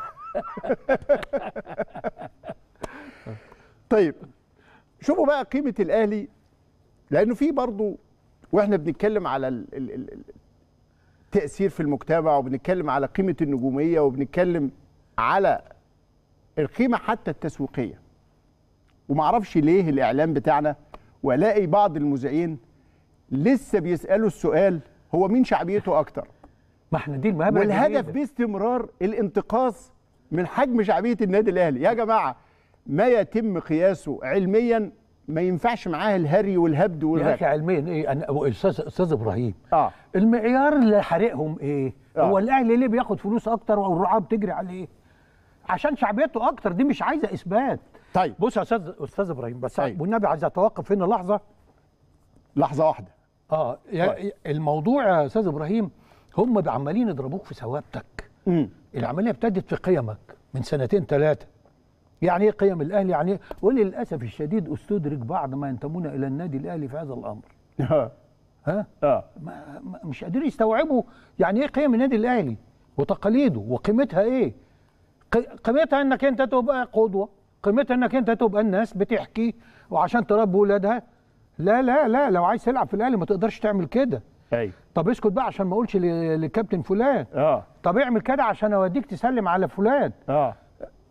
طيب شوفوا بقى قيمة الأهلي لأنه في برضو وإحنا بنتكلم على ال- ال- ال- ال- التأثير في المجتمع وبنتكلم على قيمة النجومية وبنتكلم على القيمة حتى التسويقية ومعرفش ليه الإعلام بتاعنا وألاقي بعض المذيعين لسه بيسألوا السؤال هو مين شعبيته أكتر ما احنا دي المهمه والهدف الجديدة. باستمرار الانتقاص من حجم شعبيه النادي الاهلي يا جماعه ما يتم قياسه علميا ما ينفعش معاه الهري والهبد يا اخي والرغي علميا ايه انا استاذ استاذ ابراهيم اه المعيار اللي حارقهم ايه؟ آه. هو الاهلي ليه بياخد فلوس اكتر والرعاه بتجري عليه؟ عشان شعبيته اكتر دي مش عايزه اثبات طيب بص يا استاذ استاذ ابراهيم بس أيوة. والنبي عايز اتوقف هنا لحظه لحظه واحده اه يا الموضوع يا استاذ ابراهيم هم عمالين يضربوك في ثوابتك امم العمليه ابتدت في قيمك من سنتين ثلاثه يعني ايه قيم الاهلي يعني إيه؟ وللاسف الشديد استدرك بعض ما ينتمون الى النادي الاهلي في هذا الامر اه ها اه ما ما- مش قادرين يستوعبوا يعني ايه قيم النادي الاهلي وتقاليده وقيمتها ايه قي- قيمتها انك انت تبقى قدوه قيمتها انك انت تبقى الناس بتحكي وعشان تربي ولادها لا لا لا لو عايز تلعب في الاهلي ما تقدرش تعمل كده ايوه طب اسكت بقى عشان ما اقولش ل- للكابتن فلان اه طب اعمل كده عشان اوديك تسلم على فلان اه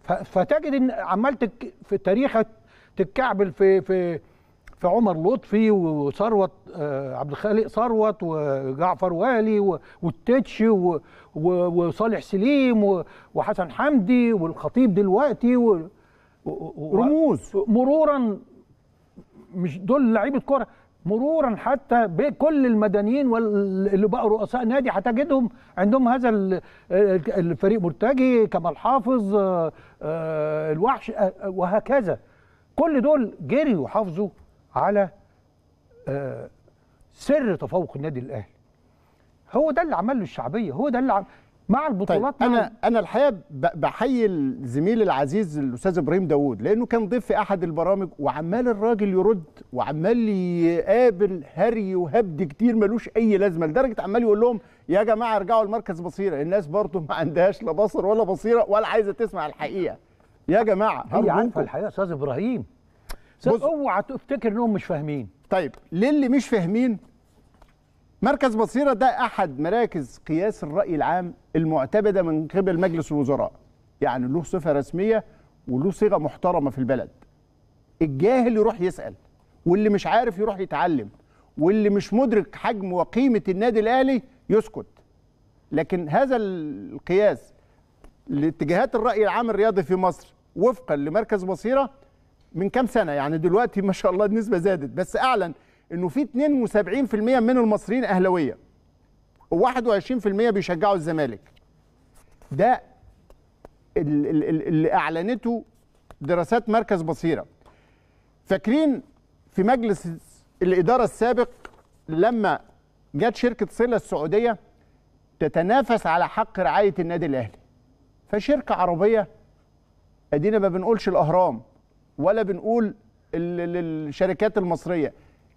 ف- فتجد ان عمال تك في تاريخك تتكعبل في في في عمر لطفي وثروت آه، عبد الخالق ثروت وجعفر والي و- والتتش و- و- وصالح سليم و- وحسن حمدي والخطيب دلوقتي و و- و- رموز. مرورا مش دول لعيبه كره مرورا حتى بكل المدنيين وال- اللي بقوا رؤساء نادي هتجدهم عندهم هذا ال- الفريق مرتجي كمال حافظ آه، آه، الوحش آه، آه، وهكذا كل دول جريوا وحافظوا على آه، سر تفوق النادي الاهلي هو ده اللي عمل له الشعبيه هو ده اللي عم... مع طيب البطولات مع انا انا الحقيقه ب- بحيي الزميل العزيز الاستاذ ابراهيم داوود لانه كان ضيف في احد البرامج وعمال الراجل يرد وعمال يقابل هري وهبد كتير ملوش اي لازمه لدرجه عمال يقول لهم يا جماعه ارجعوا لمركز بصيره الناس برضه ما عندهاش لا بصر ولا بصيره ولا عايزه تسمع الحقيقه يا جماعه هي عارفه أرجوكم. الحقيقه يا استاذ ابراهيم بص- اوعى تفتكر انهم مش فاهمين طيب للي مش فاهمين مركز بصيرة ده أحد مراكز قياس الرأي العام المعتمدة من قبل مجلس الوزراء يعني له صفة رسمية وله صيغة محترمة في البلد الجاهل يروح يسأل واللي مش عارف يروح يتعلم واللي مش مدرك حجم وقيمة النادي الأهلي يسكت لكن هذا القياس لاتجاهات الرأي العام الرياضي في مصر وفقا لمركز بصيرة من كام سنة يعني دلوقتي ما شاء الله النسبة زادت بس أعلن إنه في 72% من المصريين أهلوية و21% بيشجعوا الزمالك ده ال- ال- ال- اللي أعلنته دراسات مركز بصيرة فاكرين في مجلس الإدارة السابق لما جت شركة صلة السعودية تتنافس على حق رعاية النادي الأهلي فشركة عربية ادينا ما بنقولش الاهرام ولا بنقول ال- ال- الشركات المصريه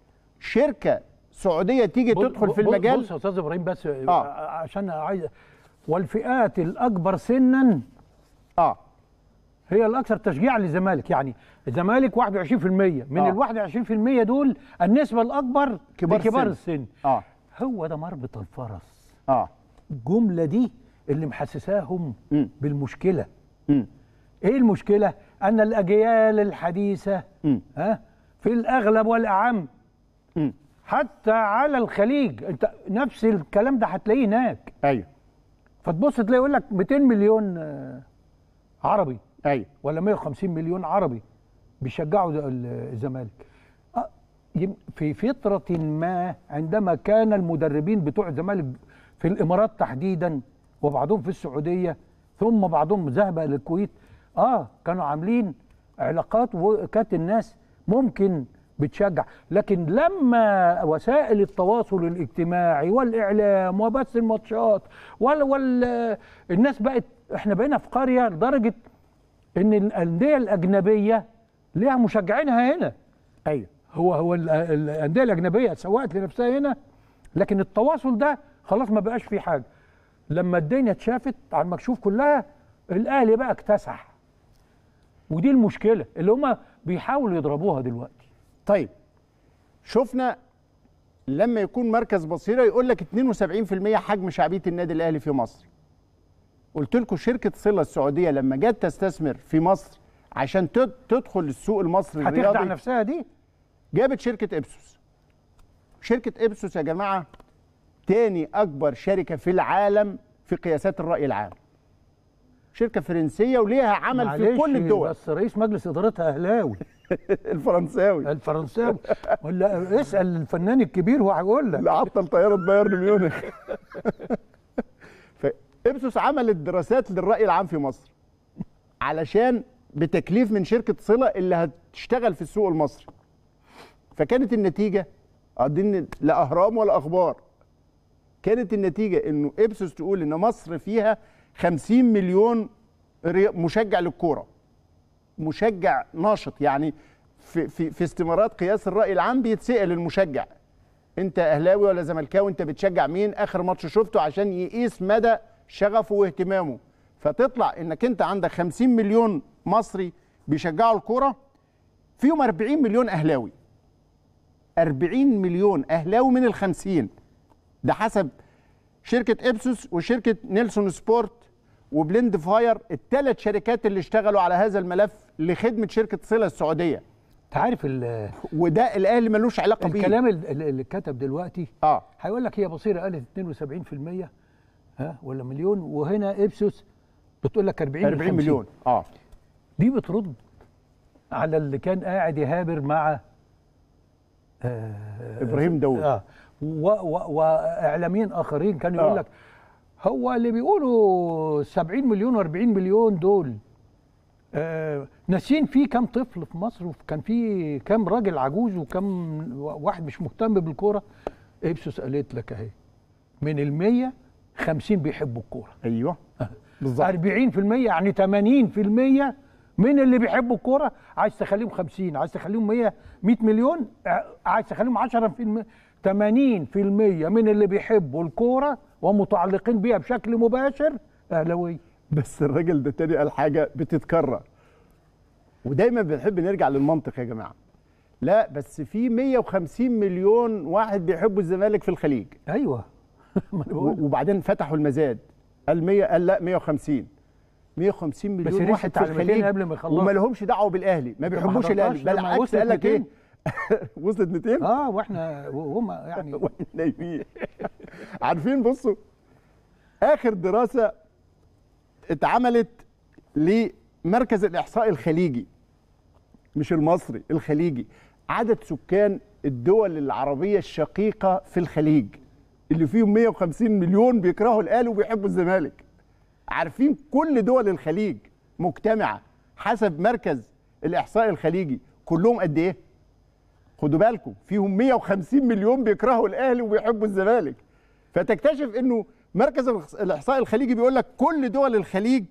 شركه سعوديه تيجي تدخل في بص- المجال بص يا استاذ ابراهيم بس آه. عشان عايز والفئات الاكبر سنا اه هي الاكثر تشجيعا للزمالك يعني الزمالك 21% من آه. ال 21% دول النسبه الاكبر كبار لكبار السن. السن اه هو ده مربط الفرس اه الجمله دي اللي محسساهم مم. بالمشكله مم. ايه المشكله ان الاجيال الحديثه مم. ها في الاغلب والاعم مم. حتى على الخليج انت نفس الكلام ده هتلاقيه هناك ايوه فتبص تلاقي يقول لك 200 مليون آه، عربي ايوه ولا 150 مليون عربي بيشجعوا ده ال- الزمالك آه، يم- في فترة ما عندما كان المدربين بتوع الزمالك في الإمارات تحديدا وبعضهم في السعودية ثم بعضهم ذهب إلى الكويت آه كانوا عاملين علاقات وكانت الناس ممكن بتشجع لكن لما وسائل التواصل الاجتماعي والإعلام وبث الماتشات وال وال الناس بقت احنا بقينا في قرية لدرجة ان الانديه الاجنبيه ليها مشجعينها هنا ايوه هو هو ال- ال- الانديه الاجنبيه سوقت لنفسها هنا لكن التواصل ده خلاص ما بقاش فيه حاجه لما الدنيا اتشافت على المكشوف كلها الاهلي بقى اكتسح ودي المشكله اللي هم بيحاولوا يضربوها دلوقتي طيب شفنا لما يكون مركز بصيره يقول لك 72% حجم شعبيه النادي الاهلي في مصر قلت لكم شركه صله السعوديه لما جت تستثمر في مصر عشان تد- تدخل السوق المصري هتخدع الرياضي نفسها دي جابت شركة إبسوس شركة إبسوس يا جماعة تاني أكبر شركة في العالم في قياسات الرأي العام شركة فرنسية وليها عمل في معلش كل الدول بس رئيس مجلس ادارتها اهلاوي الفرنساوي الفرنساوي ولا اسال الفنان الكبير هو هيقول لك اللي عطل طيارة بايرن ميونخ فإبسوس عملت دراسات للرأي العام في مصر علشان بتكليف من شركة صلة اللي هتشتغل في السوق المصري فكانت النتيجة قاعدين لا أهرام ولا أخبار كانت النتيجة إنه إبسوس تقول إن مصر فيها 50 مليون ري- مشجع للكورة مشجع ناشط يعني في في في استمارات قياس الرأي العام بيتسأل المشجع انت اهلاوي ولا زملكاوي انت بتشجع مين اخر ماتش شفته عشان يقيس مدى شغفه واهتمامه فتطلع انك انت عندك 50 مليون مصري بيشجعوا الكوره فيهم 40 مليون اهلاوي 40 مليون اهلاوي من ال 50 ده حسب شركه ابسوس وشركه نيلسون سبورت وبلند فاير الثلاث شركات اللي اشتغلوا على هذا الملف لخدمه شركه صله السعوديه انت عارف ال- وده الاهلي ملوش علاقه بيه الكلام ال- ال- اللي اتكتب دلوقتي اه هيقول لك هي بصيره قالت 72% ها ولا مليون وهنا ابسوس بتقول لك 40 40 50. مليون اه دي بترد على اللي كان قاعد يهابر مع ابراهيم داوود اه و- و- واعلاميين اخرين كانوا يقول آه. لك هو اللي بيقولوا 70 مليون و40 مليون دول آه ناسين في كام طفل في مصر وكان في كام راجل عجوز وكام واحد مش مهتم بالكوره ابسوس قالت لك اهي من ال 100 50 بيحبوا الكوره ايوه بالظبط 40% يعني 80% من اللي بيحبوا الكوره عايز تخليهم 50 عايز تخليهم 100 100 مليون ع- عايز تخليهم 10% 80% من اللي بيحبوا الكوره ومتعلقين بيها بشكل مباشر اهلاويه بس الراجل ده تاني قال حاجه بتتكرر ودايما بنحب نرجع للمنطق يا جماعه لا بس في 150 مليون واحد بيحبوا الزمالك في الخليج ايوه ما أنا بقول. و- وبعدين فتحوا المزاد قال 100 قال لا 150 150 بس مليون لسه واحد في على 200 الخليج قبل ما يخلصوا. وما لهمش دعوه بالاهلي ما بيحبوش حضرتهاش الاهلي لما بالعكس وصلت قال لك ايه 200. وصلت 200 اه واحنا وهم يعني واحنا نايمين عارفين بصوا اخر دراسه اتعملت لمركز الاحصاء الخليجي مش المصري الخليجي عدد سكان الدول العربيه الشقيقه في الخليج اللي فيهم 150 مليون بيكرهوا الاهلي وبيحبوا الزمالك عارفين كل دول الخليج مجتمعه حسب مركز الاحصاء الخليجي كلهم قد ايه خدوا بالكم فيهم 150 مليون بيكرهوا الاهلي وبيحبوا الزمالك فتكتشف انه مركز الاحصاء الخليجي بيقول لك كل دول الخليج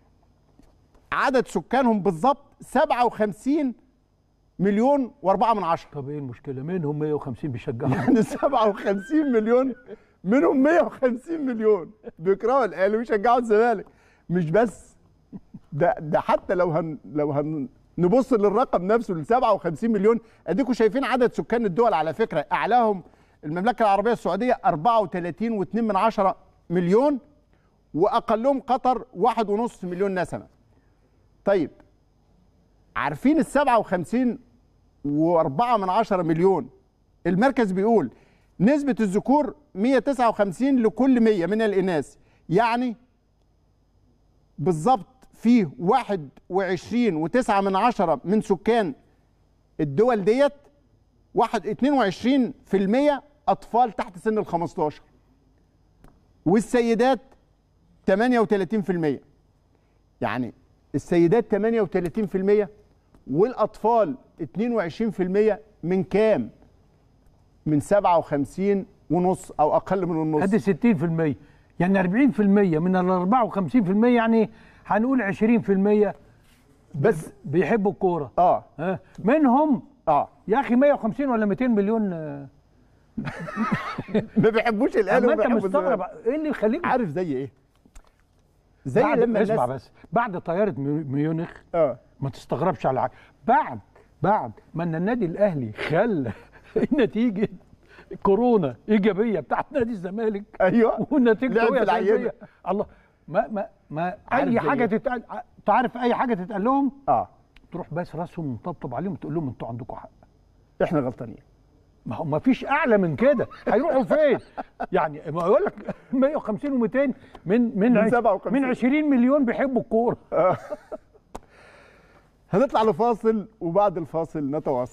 عدد سكانهم بالظبط 57 مليون و4 من عشرة طب ايه المشكله منهم 150 بيشجعوا يعني 57 مليون منهم 150 مليون بيكرهوا الاهلي ويشجعوا الزمالك مش بس ده ده حتى لو هن لو هن نبص للرقم نفسه ل 57 مليون اديكم شايفين عدد سكان الدول على فكره اعلاهم المملكه العربيه السعوديه 34.2 من عشرة مليون واقلهم قطر 1.5 مليون نسمه طيب عارفين ال 57 و4 من عشرة مليون المركز بيقول نسبة الذكور 159 لكل 100 من الإناث يعني بالظبط فيه 21 و9 من عشرة من سكان الدول ديت واحد 22 في المية أطفال تحت سن ال 15 والسيدات 38 في المية يعني السيدات 38 في المية والأطفال 22 في المية من كام؟ من 57 ونص أو أقل من النص ادي 60% يعني 40% من ال 54% يعني هنقول 20% بس بيحبوا الكوره اه ها منهم اه يا اخي 150 ولا 200 مليون آه، ما بيحبوش الاهلي اما انت وبيحبوا مستغرب الزمالك. ايه اللي يخليك عارف زي ايه؟ زي بعد لما اسمع الناس بس بعد طياره ميو- ميونخ اه ما تستغربش على حاجه بعد بعد ما ان النادي الاهلي خلى نتيجه كورونا ايجابيه بتاعت نادي الزمالك ايوه والنتيجه لعب في سلبية. العينة. الله ما ما ما عارف اي زي حاجه إيه؟ تتقال تعرف اي حاجه تتقال لهم اه تروح بس راسهم مطبطب عليهم تقول لهم انتوا عندكم حق احنا غلطانين ما هو ما فيش اعلى من كده هيروحوا فين يعني ما يقول لك 150 و200 من من من عش- 57. من 20 مليون بيحبوا الكوره هنطلع لفاصل وبعد الفاصل نتواصل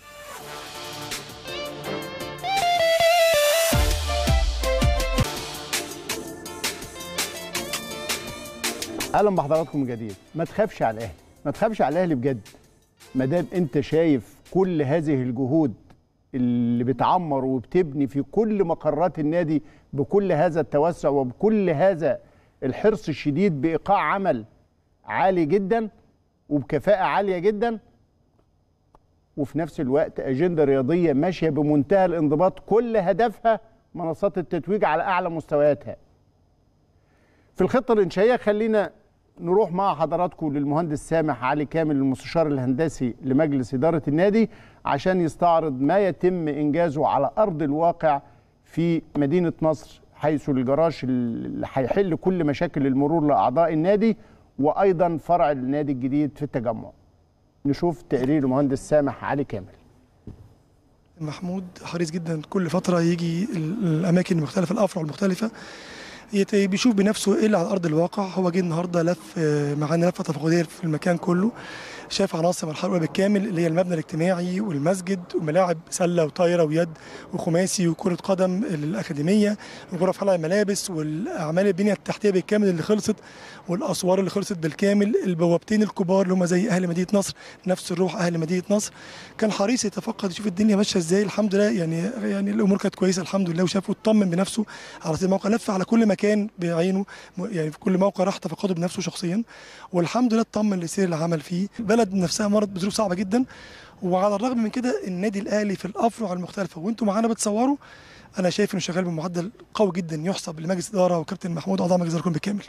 اهلا بحضراتكم من جديد ما تخافش على الاهلي ما تخافش على الاهلي بجد ما دام انت شايف كل هذه الجهود اللي بتعمر وبتبني في كل مقرات النادي بكل هذا التوسع وبكل هذا الحرص الشديد بايقاع عمل عالي جدا وبكفاءه عاليه جدا وفي نفس الوقت اجنده رياضيه ماشيه بمنتهى الانضباط كل هدفها منصات التتويج على اعلى مستوياتها. في الخطه الانشائيه خلينا نروح مع حضراتكم للمهندس سامح علي كامل المستشار الهندسي لمجلس اداره النادي عشان يستعرض ما يتم انجازه على ارض الواقع في مدينه نصر حيث الجراج اللي هيحل كل مشاكل المرور لاعضاء النادي وايضا فرع النادي الجديد في التجمع نشوف تقرير المهندس سامح علي كامل محمود حريص جدا كل فتره يجي ال- الاماكن المختلفه الافرع المختلفه يت- بيشوف بنفسه ايه اللي على ارض الواقع هو جه النهارده لف آه، معانا لفه تفقديه في المكان كله شاف عناصر المرحله الاولى بالكامل اللي هي المبنى الاجتماعي والمسجد وملاعب سله وطايره ويد وخماسي وكره قدم الاكاديميه وغرف خلع الملابس والاعمال البنيه التحتيه بالكامل اللي خلصت والاسوار اللي خلصت بالكامل البوابتين الكبار اللي هم زي اهل مدينه نصر نفس الروح اهل مدينه نصر كان حريص يتفقد يشوف الدنيا ماشيه ازاي الحمد لله يعني يعني الامور كانت كويسه الحمد لله وشاف واطمن بنفسه على سبيل الموقع لف على كل مكان بعينه م- يعني في كل موقع راح تفقده بنفسه شخصيا والحمد لله اطمن لسير العمل فيه البلد نفسها مرت بظروف صعبه جدا وعلى الرغم من كده النادي الاهلي في الافرع المختلفه وانتم معانا بتصوروا انا شايف انه شغال بمعدل قوي جدا يحسب لمجلس الاداره وكابتن محمود اعضاء مجلس الاداره بالكامل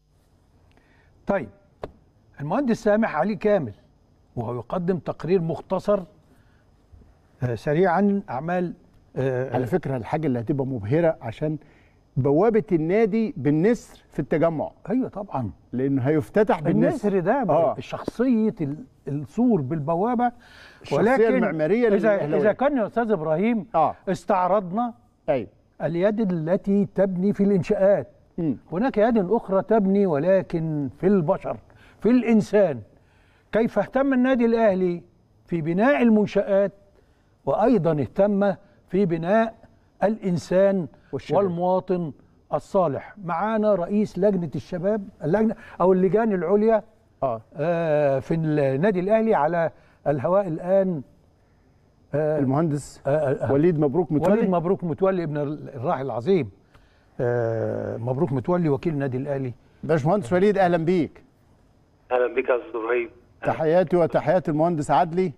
طيب المهندس سامح علي كامل وهو يقدم تقرير مختصر آه، سريع عن اعمال آه، على فكره الحاجه اللي هتبقى مبهره عشان بوابه النادي بالنسر في التجمع ايوه طبعا لانه هيفتتح بالنسر النسر ده آه. شخصيه ال- السور بالبوابه الشخصية المعمارية اذا للأهلاوية. اذا كان يا استاذ ابراهيم اه استعرضنا ايوه اليد التي تبني في الانشاءات مم. هناك يد اخرى تبني ولكن في البشر في الانسان كيف اهتم النادي الاهلي في بناء المنشات وايضا اهتم في بناء الانسان والشباب. والمواطن الصالح معانا رئيس لجنه الشباب اللجنه او اللجان العليا اه آه، في النادي الاهلي على الهواء الان آه، المهندس آه، آه، وليد مبروك وليد متولي مبروك متولي ابن الراحل العظيم آه، مبروك متولي وكيل النادي الاهلي باشمهندس وليد اهلا بيك اهلا بك يا استاذ ابراهيم تحياتي وتحيات المهندس عدلي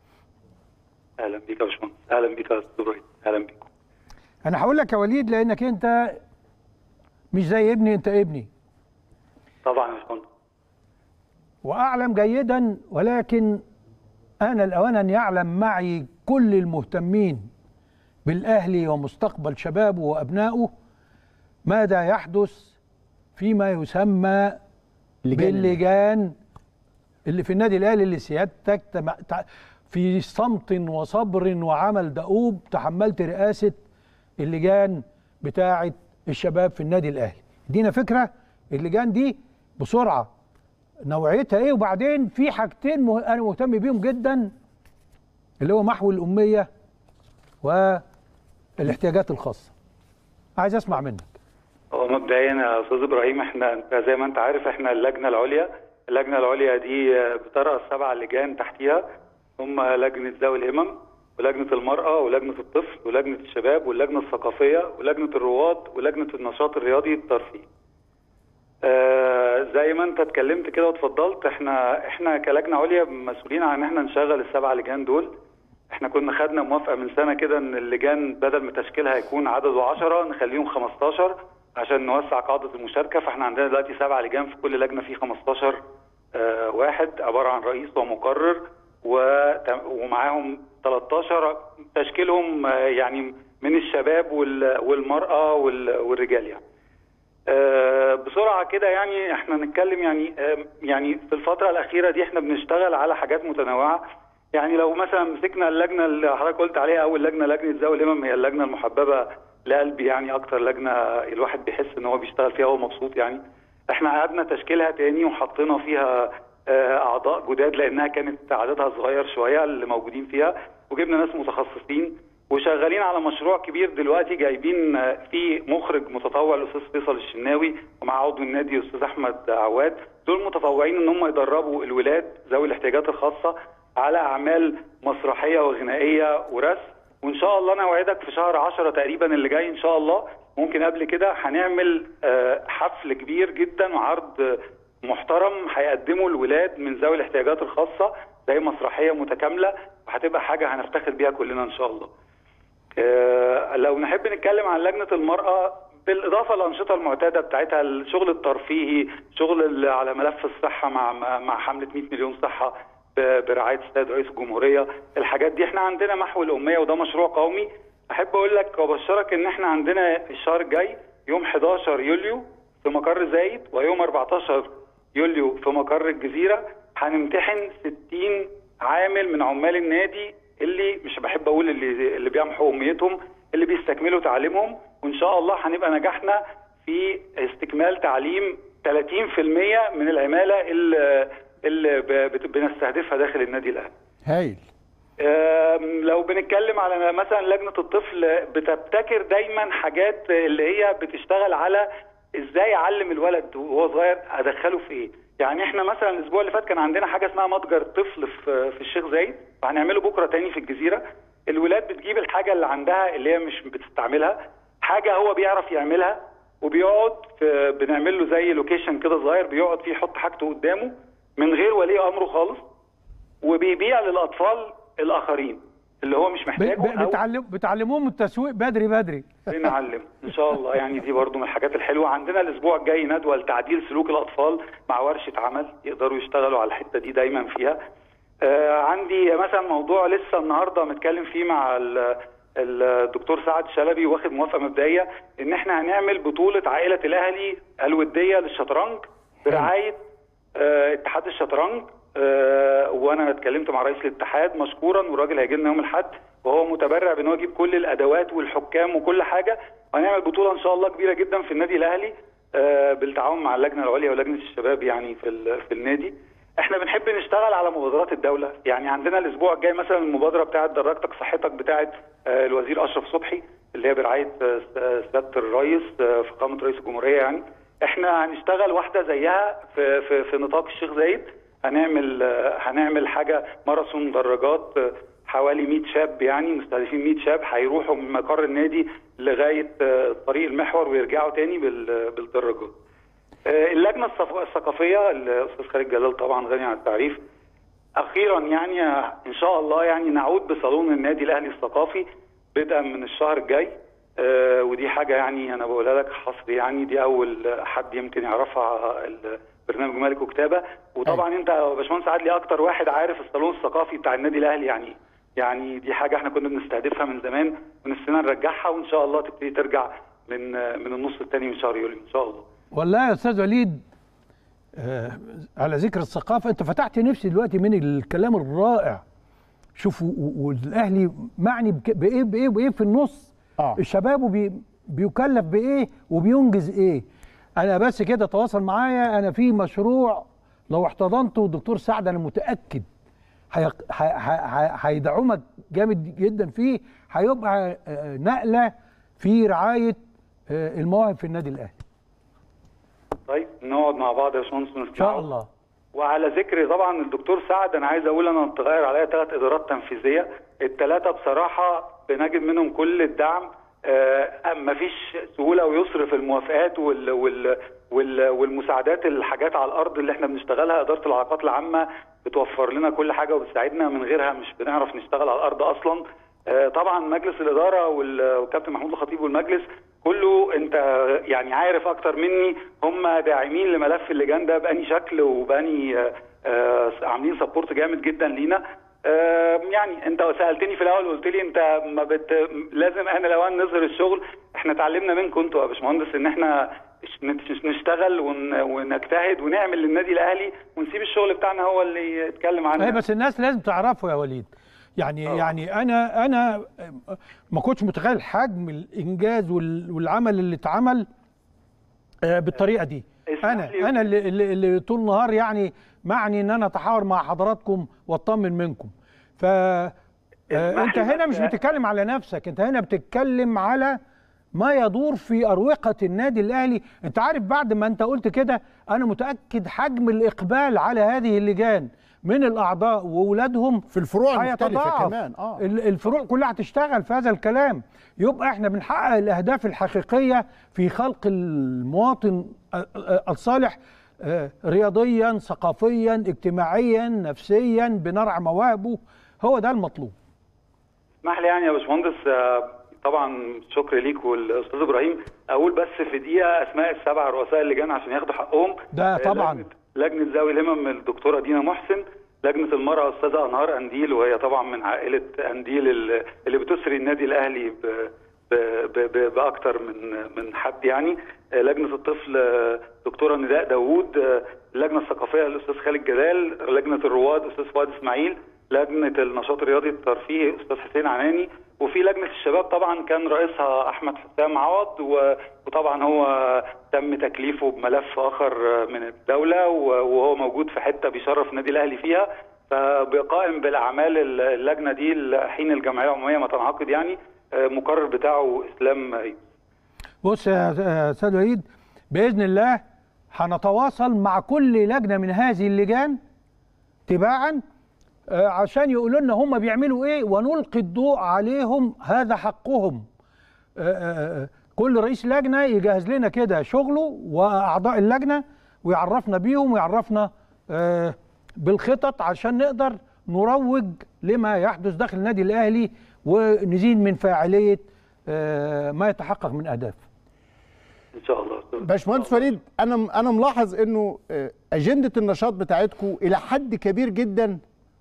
اهلا بك يا باشمهندس اهلا بك يا استاذ ابراهيم اهلا بك انا هقول لك يا وليد لانك انت مش زي ابني انت ابني طبعا يا باشمهندس واعلم جيدا ولكن انا الاوان ان يعلم معي كل المهتمين بالاهلي ومستقبل شبابه وابنائه ماذا يحدث فيما يسمى لجان باللجان اللي في النادي الاهلي اللي سيادتك تم- تع- في صمت وصبر وعمل دؤوب تحملت رئاسه اللجان بتاعه الشباب في النادي الاهلي ادينا فكره اللجان دي بسرعه نوعيتها ايه وبعدين في حاجتين مه... انا مهتم بيهم جدا اللي هو محو الاميه والاحتياجات الخاصه عايز اسمع منك هو مبدئيا يا استاذ ابراهيم احنا انت زي ما انت عارف احنا اللجنه العليا اللجنه العليا دي آه، بترأس سبع لجان تحتيها هم لجنه ذوي الهمم ولجنه المراه ولجنه الطفل ولجنه الشباب واللجنه الثقافيه ولجنه الرواد ولجنه النشاط الرياضي الترفيهي آه، زي ما انت اتكلمت كده واتفضلت احنا احنا كلجنه عليا مسؤولين عن ان احنا نشغل السبع لجان دول احنا كنا خدنا موافقه من سنه كده ان اللجان بدل ما تشكيلها يكون عدده 10 نخليهم 15 عشان نوسع قاعده المشاركه فاحنا عندنا دلوقتي سبع لجان في كل لجنه فيه 15 آه، واحد عباره عن رئيس ومقرر وت- ومعاهم 13 تشكيلهم آه، يعني من الشباب وال- والمراه وال- والرجال يعني. آه، بسرعه كده يعني احنا نتكلم يعني آه، يعني في الفتره الاخيره دي احنا بنشتغل على حاجات متنوعه يعني لو مثلا مسكنا اللجنه اللي حضرتك قلت عليها اول لجنه لجنه ذوي الهمم هي اللجنه المحببه لقلبي يعني اكتر لجنه الواحد بيحس ان هو بيشتغل فيها وهو مبسوط يعني احنا قعدنا تشكيلها تاني وحطينا فيها آه، اعضاء جداد لانها كانت عددها صغير شويه اللي موجودين فيها وجبنا ناس متخصصين وشغالين على مشروع كبير دلوقتي جايبين آه، فيه مخرج متطوع الاستاذ فيصل الشناوي ومع عضو النادي الاستاذ احمد عواد دول متطوعين ان هم يدربوا الولاد ذوي الاحتياجات الخاصه على اعمال مسرحيه وغنائيه ورسم وان شاء الله انا اوعدك في شهر 10 تقريبا اللي جاي ان شاء الله ممكن قبل كده هنعمل آه، حفل كبير جدا وعرض آه، محترم هيقدمه الولاد من ذوي الاحتياجات الخاصه زي مسرحيه متكامله وهتبقى حاجه هنفتخر بيها كلنا ان شاء الله. آه، لو نحب نتكلم عن لجنه المراه بالاضافه للانشطه المعتاده بتاعتها الشغل الترفيهي شغل ال- على ملف الصحه مع مع حمله 100 مليون صحه ب- برعايه السيد رئيس الجمهوريه الحاجات دي احنا عندنا محو الاميه وده مشروع قومي احب اقول لك وابشرك ان احنا عندنا الشهر الجاي يوم 11 يوليو في مقر زايد ويوم 14 يوليو في مقر الجزيره هنمتحن 60 عامل من عمال النادي اللي مش بحب اقول اللي اللي بيمحوا امنيتهم اللي بيستكملوا تعليمهم وان شاء الله هنبقى نجحنا في استكمال تعليم 30% من العماله اللي, اللي ب- بت- بنستهدفها داخل النادي الاهلي. هايل أم، لو بنتكلم على مثلا لجنه الطفل بتبتكر دايما حاجات اللي هي بتشتغل على ازاي اعلم الولد وهو صغير ادخله في ايه يعني احنا مثلا الاسبوع اللي فات كان عندنا حاجه اسمها متجر طفل في في الشيخ زايد وهنعمله بكره تاني في الجزيره الولاد بتجيب الحاجه اللي عندها اللي هي مش بتستعملها حاجه هو بيعرف يعملها وبيقعد في بنعمل له زي لوكيشن كده صغير بيقعد فيه يحط حاجته قدامه من غير ولي امره خالص وبيبيع للاطفال الاخرين اللي هو مش ب- محتاجه ب- أو بتعلم بتعلموهم التسويق بدري بدري بنعلم ان شاء الله يعني دي برضو من الحاجات الحلوه عندنا الاسبوع الجاي ندوه لتعديل سلوك الاطفال مع ورشه عمل يقدروا يشتغلوا على الحته دي دايما فيها آه عندي مثلا موضوع لسه النهارده متكلم فيه مع ال- الدكتور سعد شلبي واخد موافقه مبدئيه ان احنا هنعمل بطوله عائله الاهلي الوديه للشطرنج برعايه آه، اتحاد الشطرنج آه، وانا اتكلمت مع رئيس الاتحاد مشكورا والراجل هيجي لنا يوم الاحد وهو متبرع بان هو يجيب كل الادوات والحكام وكل حاجه وهنعمل بطوله ان شاء الله كبيره جدا في النادي الاهلي آه، بالتعاون مع اللجنه العليا ولجنه الشباب يعني في ال- في النادي احنا بنحب نشتغل على مبادرات الدوله يعني عندنا الاسبوع الجاي مثلا المبادره بتاعه دراجتك صحتك بتاعه آه، الوزير اشرف صبحي اللي هي برعايه آه، س- سياده الرئيس آه، فخامه رئيس الجمهوريه يعني احنا هنشتغل واحده زيها في في, في نطاق الشيخ زايد هنعمل آه، هنعمل حاجه ماراثون دراجات آه، حوالي 100 شاب يعني مستهدفين 100 شاب هيروحوا من مقر النادي لغايه آه، طريق المحور ويرجعوا تاني بال- بالدراجات. آه، اللجنه الصف- الثقافيه الاستاذ خالد جلال طبعا غني عن التعريف اخيرا يعني آه، ان شاء الله يعني نعود بصالون النادي الاهلي الثقافي بدءا من الشهر الجاي آه، ودي حاجه يعني انا بقولها لك حصري يعني دي اول حد يمكن يعرفها ال- برنامج مالك وكتابه وطبعا انت يا باشمهندس عادلي اكتر واحد عارف الصالون الثقافي بتاع النادي الاهلي يعني إيه. يعني دي حاجه احنا كنا بنستهدفها من زمان ونفسنا نرجعها وان شاء الله تبتدي ترجع من آه، من النص الثاني من شهر يوليو ان شاء الله والله يا استاذ وليد آه على ذكر الثقافه انت فتحت نفسي دلوقتي من الكلام الرائع شوف و- و- والاهلي معني بك- بايه بايه بايه في النص آه. الشباب وبي بيكلف بايه وبينجز ايه انا بس كده تواصل معايا انا في مشروع لو احتضنته الدكتور سعد انا متاكد هيق- ه- ه- ه- هيدعمك جامد جدا فيه هيبقى آه، نقله في رعايه آه، المواهب في النادي الاهلي طيب نقعد مع بعض يا باشمهندس ان شاء الله وعلى ذكر طبعا الدكتور سعد انا عايز اقول انا اتغير عليا ثلاث ادارات تنفيذيه الثلاثه بصراحه بنجد منهم كل الدعم آه مفيش سهوله ويسر في الموافقات وال وال وال والمساعدات الحاجات على الارض اللي احنا بنشتغلها اداره العلاقات العامه بتوفر لنا كل حاجه وبتساعدنا من غيرها مش بنعرف نشتغل على الارض اصلا آه طبعا مجلس الاداره وال- والكابتن محمود الخطيب والمجلس كله انت يعني عارف اكتر مني هم داعمين لملف اللجان ده باني شكل وباني آه، آه، عاملين سبورت جامد جدا لينا آه، يعني انت سالتني في الاول وقلت لي انت ما بت... لازم احنا الاوان نظهر الشغل احنا اتعلمنا منكم انتوا يا باشمهندس ان احنا نش- نشتغل ون... ونجتهد ونعمل للنادي الاهلي ونسيب الشغل بتاعنا هو اللي يتكلم عنه اي بس الناس لازم تعرفه يا وليد يعني آه. يعني انا انا ما كنتش متخيل حجم الانجاز وال- والعمل اللي اتعمل آه، بالطريقه دي اسمح انا لي- انا اللي, اللي, اللي طول النهار يعني معني ان انا اتحاور مع حضراتكم واطمن منكم ف آه، اسمح انت لي هنا بس- مش بتتكلم على نفسك انت هنا بتتكلم على ما يدور في اروقه النادي الاهلي انت عارف بعد ما انت قلت كده انا متاكد حجم الاقبال على هذه اللجان من الاعضاء واولادهم في الفروع المختلفة هيتضاعف. كمان، آه. ال- الفروع كلها هتشتغل في هذا الكلام يبقى احنا بنحقق الاهداف الحقيقيه في خلق المواطن ال- ال- الصالح آه، رياضيا ثقافيا اجتماعيا نفسيا بنرعى مواهبه هو ده المطلوب اسمح لي يعني يا باشمهندس آه، طبعا شكر ليك والاستاذ ابراهيم اقول بس في دقيقه اسماء السبع رؤساء اللجان عشان ياخدوا حقهم ده آه، طبعاً. لجنه, لجنة ذوي الهمم الدكتوره دينا محسن لجنه المراه استاذه انهار انديل وهي طبعا من عائله انديل ال- اللي بتسري النادي الاهلي ب- ب- ب- ب- باكتر من من حد يعني آه، لجنه الطفل آه، دكتوره نداء داوود آه، اللجنه الثقافيه الاستاذ خالد جلال لجنه الرواد استاذ فؤاد اسماعيل لجنه النشاط الرياضي الترفيهي استاذ حسين عناني وفي لجنه الشباب طبعا كان رئيسها احمد حسام عوض و- وطبعا هو تم تكليفه بملف اخر من الدوله و- وهو موجود في حته بيشرف النادي الاهلي فيها فبقائم بالاعمال اللجنه دي حين الجمعيه العموميه ما تنعقد يعني آه، مقرر بتاعه اسلام يوسف. بص يا يا استاذ وليد باذن الله هنتواصل مع كل لجنه من هذه اللجان تباعا آه، عشان يقولوا لنا هم بيعملوا ايه ونلقي الضوء عليهم هذا حقهم آه، آه، آه، كل رئيس لجنه يجهز لنا كده شغله واعضاء اللجنه ويعرفنا بيهم ويعرفنا آه، بالخطط عشان نقدر نروج لما يحدث داخل النادي الاهلي ونزيد من فاعليه آه، ما يتحقق من اهداف ان شاء الله باشمهندس وليد انا انا ملاحظ انه آه، اجنده النشاط بتاعتكم الى حد كبير جدا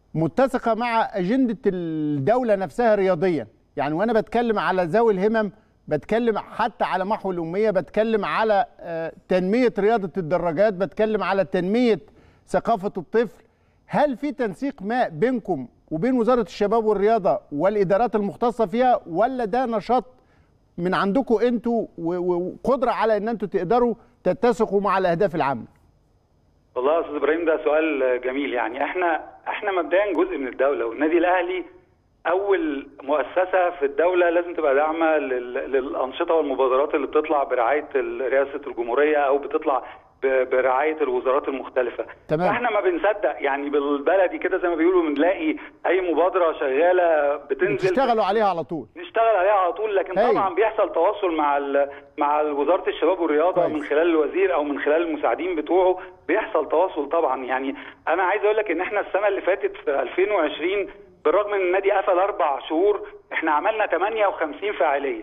متسقه مع اجنده الدوله نفسها رياضيا يعني وانا بتكلم على ذوي الهمم بتكلم حتى على محو الاميه بتكلم على آه، تنميه رياضه الدراجات بتكلم على تنميه ثقافه الطفل هل في تنسيق ما بينكم وبين وزاره الشباب والرياضه والادارات المختصه فيها ولا ده نشاط من عندكم انتوا و- و- وقدره على ان انتوا تقدروا تتسقوا مع الاهداف العامه والله يا استاذ ابراهيم ده سؤال جميل يعني احنا احنا مبدئيا جزء من الدوله والنادي الاهلي اول مؤسسه في الدوله لازم تبقى داعمه لل- للانشطه والمبادرات اللي بتطلع برعايه ال- رئاسه الجمهوريه او بتطلع ب- برعايه الوزارات المختلفه تمام. احنا ما بنصدق يعني بالبلدي كده زي ما بيقولوا بنلاقي اي مبادره شغاله بتنزل تشتغلوا عليها على طول نشتغل عليها على طول لكن هاي. طبعا بيحصل تواصل مع ال- مع وزاره الشباب والرياضه كويس. من خلال الوزير او من خلال المساعدين بتوعه بيحصل تواصل طبعا يعني انا عايز اقول لك ان احنا السنه اللي فاتت في 2020 بالرغم ان النادي قفل اربع شهور احنا عملنا 58 فعاليه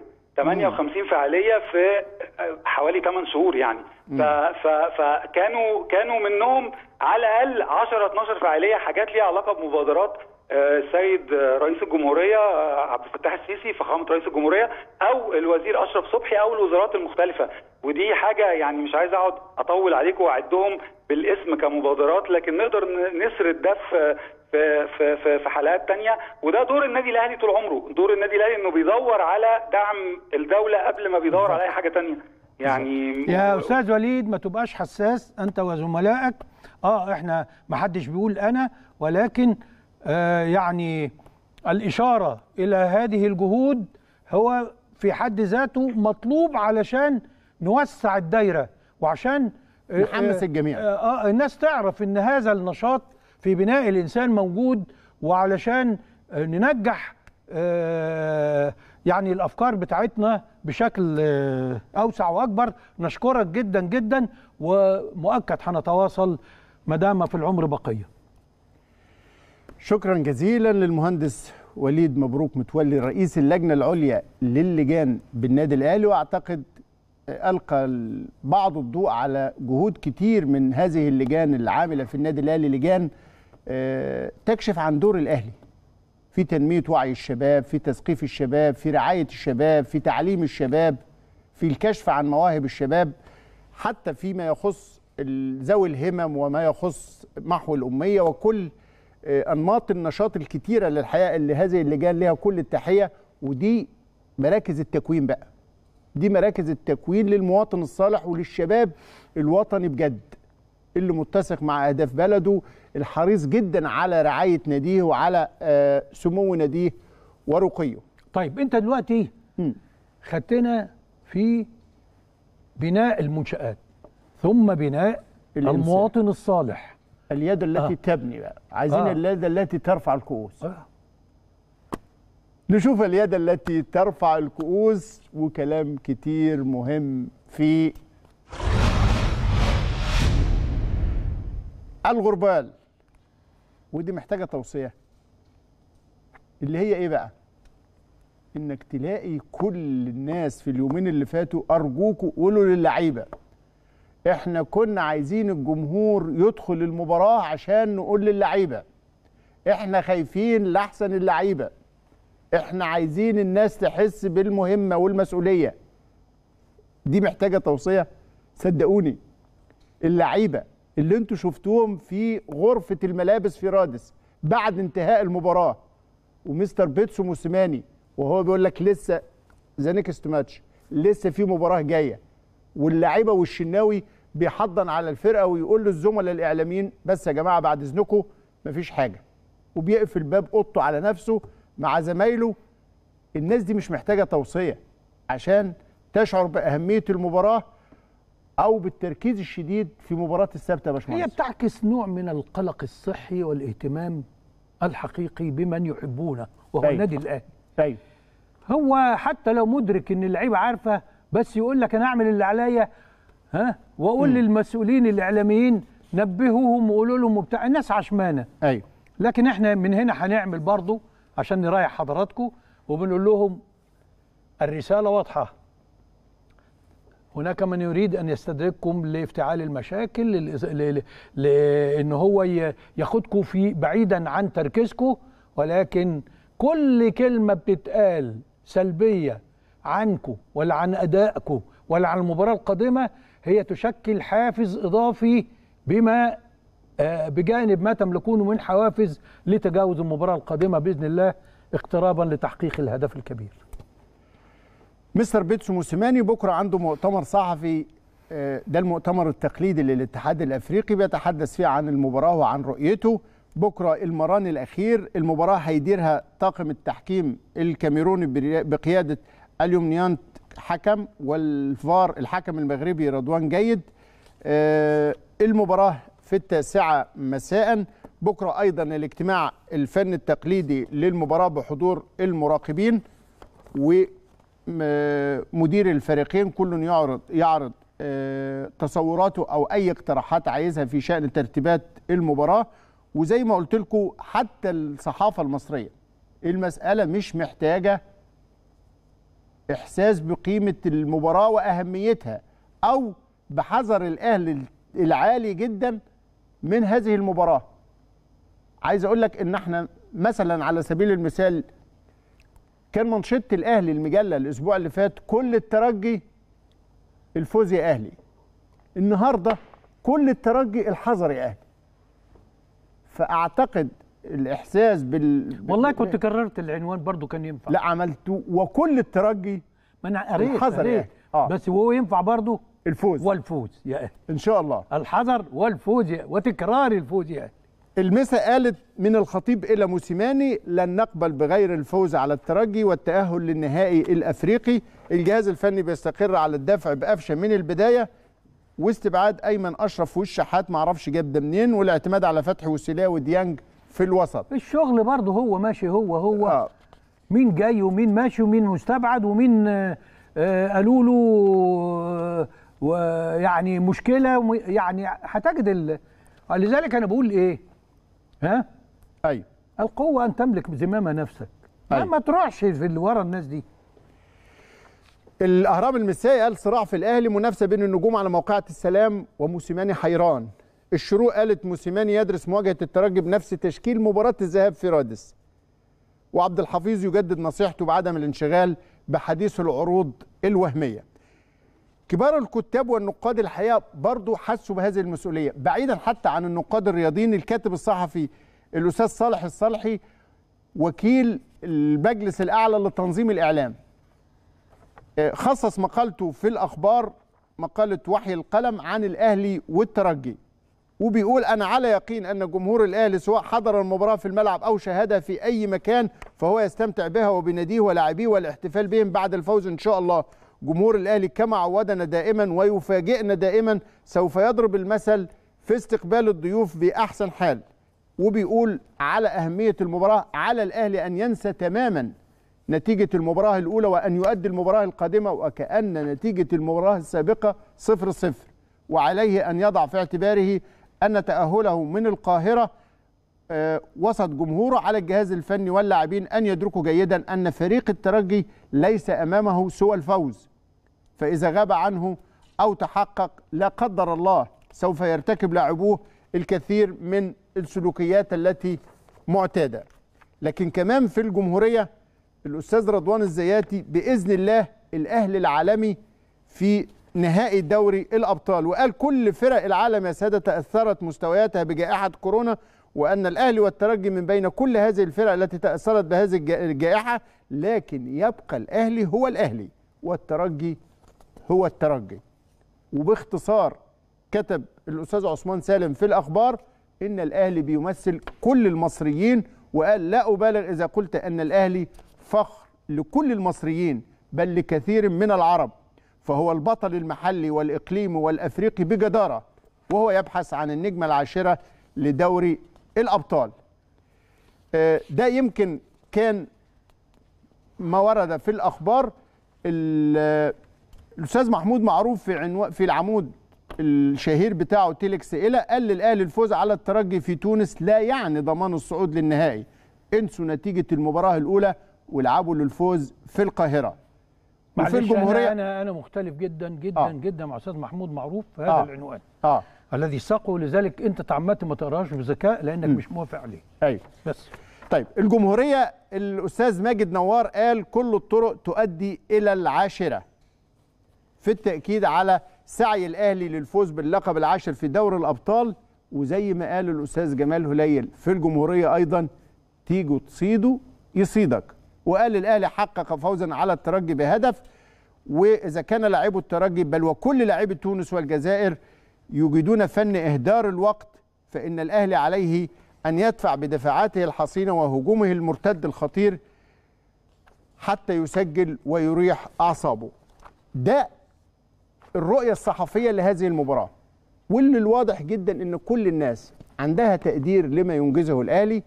58 فعاليه في حوالي 8 شهور يعني ف ف فكانوا كانوا منهم على الاقل 10 12 فعاليه حاجات ليها علاقه بمبادرات آه، السيد آه، رئيس الجمهوريه آه، عبد الفتاح السيسي فخامه رئيس الجمهوريه او الوزير اشرف صبحي او الوزارات المختلفه ودي حاجه يعني مش عايز اقعد اطول عليكم واعدهم بالاسم كمبادرات لكن نقدر ن- نسرد ده في في في في, في حلقات تانية وده دور النادي الاهلي طول عمره دور النادي الاهلي انه بيدور على دعم الدوله قبل ما بيدور على اي حاجه تانية يعني يا استاذ وليد ما تبقاش حساس انت وزملائك اه احنا ما حدش بيقول انا ولكن آه يعني الاشاره الى هذه الجهود هو في حد ذاته مطلوب علشان نوسع الدايره وعشان آه، نحمس آه، الجميع. آه آه الناس تعرف ان هذا النشاط في بناء الانسان موجود وعلشان آه، ننجح آه، يعني الافكار بتاعتنا بشكل آه، اوسع واكبر نشكرك جدا جدا ومؤكد هنتواصل ما دام في العمر بقيه شكرا جزيلا للمهندس وليد مبروك متولي رئيس اللجنه العليا للجان بالنادي الاهلي واعتقد القى بعض الضوء على جهود كتير من هذه اللجان العامله في النادي الاهلي لجان آه، تكشف عن دور الاهلي في تنميه وعي الشباب في تثقيف الشباب في رعايه الشباب في تعليم الشباب في الكشف عن مواهب الشباب حتى فيما يخص ال- ذوي الهمم وما يخص محو الاميه وكل آه، انماط النشاط الكتيره للحياه اللي هذه اللجان لها كل التحيه ودي مراكز التكوين بقى دي مراكز التكوين للمواطن الصالح وللشباب الوطني بجد اللي متسق مع اهداف بلده الحريص جدا على رعايه ناديه وعلى آه، سمو ناديه ورقيه طيب انت دلوقتي مم. خدتنا في بناء المنشآت ثم بناء الإنسان. المواطن الصالح اليد التي آه. تبني بقى عايزين آه. اليد التي ترفع الكؤوس آه. نشوف اليد التي ترفع الكؤوس وكلام كتير مهم في الغربال ودي محتاجة توصية اللي هي ايه بقى انك تلاقي كل الناس في اليومين اللي فاتوا ارجوكوا قولوا للعيبة احنا كنا عايزين الجمهور يدخل المباراة عشان نقول للعيبة احنا خايفين لأحسن اللعيبة احنا عايزين الناس تحس بالمهمه والمسؤوليه دي محتاجه توصيه صدقوني اللعيبه اللي انتوا شفتوهم في غرفه الملابس في رادس بعد انتهاء المباراه ومستر بيتسو موسيماني وهو بيقول لك لسه ذا نيكست ماتش لسه في مباراه جايه واللعيبه والشناوي بيحضن على الفرقه ويقول للزملاء الاعلاميين بس يا جماعه بعد اذنكم مفيش حاجه وبيقفل باب اوضته على نفسه مع زمايله الناس دي مش محتاجه توصيه عشان تشعر باهميه المباراه او بالتركيز الشديد في مباراه السبت يا هي باشمهندس بتعكس نوع من القلق الصحي والاهتمام الحقيقي بمن يحبونه وهو أيوة. النادي الاهلي ايوه هو حتى لو مدرك ان اللعيبه عارفه بس يقول لك انا اعمل اللي عليا ها واقول للمسؤولين الاعلاميين نبهوهم وقولوا لهم وبتاع الناس عشمانه ايوه لكن احنا من هنا هنعمل برضو عشان نريح حضراتكم وبنقول لهم الرساله واضحه هناك من يريد ان يستدرككم لافتعال المشاكل للإز- ل- ل- لان هو ي- ياخدكم في بعيدا عن تركيزكم ولكن كل كلمه بتتقال سلبيه عنكم ولا عن ادائكم ولا عن المباراه القادمه هي تشكل حافز اضافي بما آه، بجانب ما تملكونه من حوافز لتجاوز المباراه القادمه باذن الله اقترابا لتحقيق الهدف الكبير مستر بيتسو موسيماني بكره عنده مؤتمر صحفي آه، ده المؤتمر التقليدي للاتحاد الافريقي بيتحدث فيه عن المباراه وعن رؤيته بكره المران الاخير المباراه هيديرها طاقم التحكيم الكاميروني بري- بقياده اليومنيانت حكم والفار الحكم المغربي رضوان جيد آه، المباراه في التاسعه مساء بكره ايضا الاجتماع الفني التقليدي للمباراه بحضور المراقبين ومدير الفريقين كل يعرض يعرض آه، تصوراته او اي اقتراحات عايزها في شان ترتيبات المباراه وزي ما قلت لكم حتى الصحافه المصريه المساله مش محتاجه احساس بقيمه المباراه واهميتها او بحذر الاهلي العالي جدا من هذه المباراه عايز اقول لك ان احنا مثلا على سبيل المثال كان منشطة الاهلي المجله الاسبوع اللي فات كل الترجي الفوز يا اهلي النهارده كل الترجي الحذر يا اهلي فاعتقد الاحساس بال والله كنت كررت العنوان برضو كان ينفع لا عملته وكل الترجي ما انا قريت الحذر قريت يعني. آه. بس هو ينفع برضو الفوز والفوز يا أهل. ان شاء الله الحذر والفوز يا وتكرار الفوز يا أهل. المسا قالت من الخطيب الى موسيماني لن نقبل بغير الفوز على الترجي والتاهل للنهائي الافريقي الجهاز الفني بيستقر على الدفع بقفشه من البدايه واستبعاد ايمن اشرف والشحات معرفش جاب ده منين والاعتماد على فتحي وسيلا وديانج في الوسط الشغل برضو هو ماشي هو هو آه. مين جاي ومين ماشي ومين مستبعد ومين آه، آه، قالوا له آه، ويعني مشكله وم- يعني هتجد ال... لذلك انا بقول ايه ها ايوه القوه ان تملك زمام نفسك ما, أيوة. ما تروحش في اللي ورا الناس دي الاهرام المسائي قال صراع في الاهلي منافسه بين النجوم على موقعة السلام وموسيماني حيران الشروق قالت موسيماني يدرس مواجهه الترجي بنفس تشكيل مباراه الذهاب في رادس وعبد الحفيظ يجدد نصيحته بعدم الانشغال بحديث العروض الوهميه كبار الكتاب والنقاد الحقيقه برضو حسوا بهذه المسؤوليه بعيدا حتى عن النقاد الرياضيين الكاتب الصحفي الاستاذ صالح الصالحي وكيل المجلس الاعلى لتنظيم الاعلام خصص مقالته في الاخبار مقاله وحي القلم عن الاهلي والترجي وبيقول انا على يقين ان جمهور الاهلي سواء حضر المباراه في الملعب او شاهدها في اي مكان فهو يستمتع بها وبناديه ولاعبيه والاحتفال بهم بعد الفوز ان شاء الله جمهور الاهلي كما عودنا دائما ويفاجئنا دائما سوف يضرب المثل في استقبال الضيوف باحسن حال وبيقول على اهميه المباراه على الاهلي ان ينسى تماما نتيجة المباراة الأولى وأن يؤدي المباراة القادمة وكأن نتيجة المباراة السابقة صفر صفر وعليه أن يضع في اعتباره أن تأهله من القاهرة آه، وسط جمهوره على الجهاز الفني واللاعبين أن يدركوا جيدا أن فريق الترجي ليس أمامه سوى الفوز فإذا غاب عنه أو تحقق لا قدر الله سوف يرتكب لاعبوه الكثير من السلوكيات التي معتادة لكن كمان في الجمهورية الاستاذ رضوان الزياتي باذن الله الاهلي العالمي في نهائي دوري الابطال وقال كل فرق العالم يا ساده تاثرت مستوياتها بجائحه كورونا وان الاهلي والترجي من بين كل هذه الفرق التي تاثرت بهذه الج- الجائحه لكن يبقى الاهلي هو الاهلي والترجي هو الترجي وباختصار كتب الاستاذ عثمان سالم في الاخبار ان الاهلي بيمثل كل المصريين وقال لا ابالغ اذا قلت ان الاهلي فخر لكل المصريين بل لكثير من العرب فهو البطل المحلي والاقليمي والافريقي بجداره وهو يبحث عن النجمه العاشره لدوري الابطال آه، ده يمكن كان ما ورد في الاخبار ال- الاستاذ محمود معروف في عنوان في العمود الشهير بتاعه تيلكس إلى قال للاهلي الفوز على الترجي في تونس لا يعني ضمان الصعود للنهائي انسوا نتيجه المباراه الاولى والعبوا للفوز في القاهره وفي معلش الجمهوريه انا انا انا مختلف جدا جدا آه. آه. جدا مع استاذ محمود معروف في هذا آه. آه. العنوان اه الذي ساقه لذلك انت تعمدت ما تقراش بذكاء لانك م. مش موافق عليه ايوه بس طيب الجمهوريه الاستاذ ماجد نوار قال كل الطرق تؤدي الى العاشره في التاكيد على سعي الاهلي للفوز باللقب العاشر في دوري الابطال وزي ما قال الاستاذ جمال هليل في الجمهوريه ايضا تيجوا تصيدوا يصيدك وقال الاهلي حقق فوزا على الترجي بهدف واذا كان لاعبو الترجي بل وكل لاعبي تونس والجزائر يجيدون فن اهدار الوقت فان الاهلي عليه ان يدفع بدفاعاته الحصينه وهجومه المرتد الخطير حتى يسجل ويريح اعصابه ده الرؤيه الصحفيه لهذه المباراه واللي الواضح جدا ان كل الناس عندها تقدير لما ينجزه الاهلي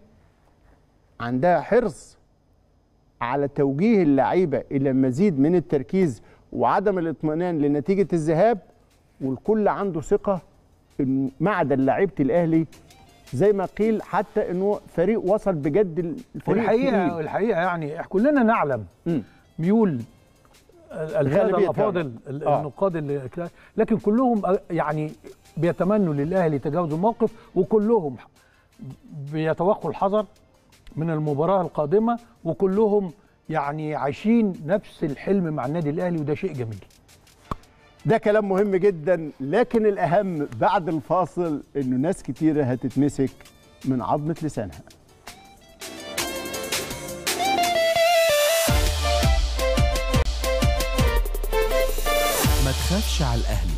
عندها حرص على توجيه اللعيبه الى مزيد من التركيز وعدم الاطمئنان لنتيجه الذهاب والكل عنده ثقه ان معدن لعيبه الاهلي زي ما قيل حتى انه فريق وصل بجد الفريق والحقيقه التقيل. والحقيقه يعني كلنا نعلم مم. ميول الساده غالبية الافاضل ال- آه. النقاد اللي كده، لكن كلهم أ- يعني بيتمنوا للاهلي تجاوز الموقف وكلهم بيتوقوا الحذر من المباراه القادمه وكلهم يعني عايشين نفس الحلم مع النادي الاهلي وده شيء جميل ده كلام مهم جدا لكن الاهم بعد الفاصل انه ناس كتيره هتتمسك من عظمه لسانها ما تخافش على الأهلي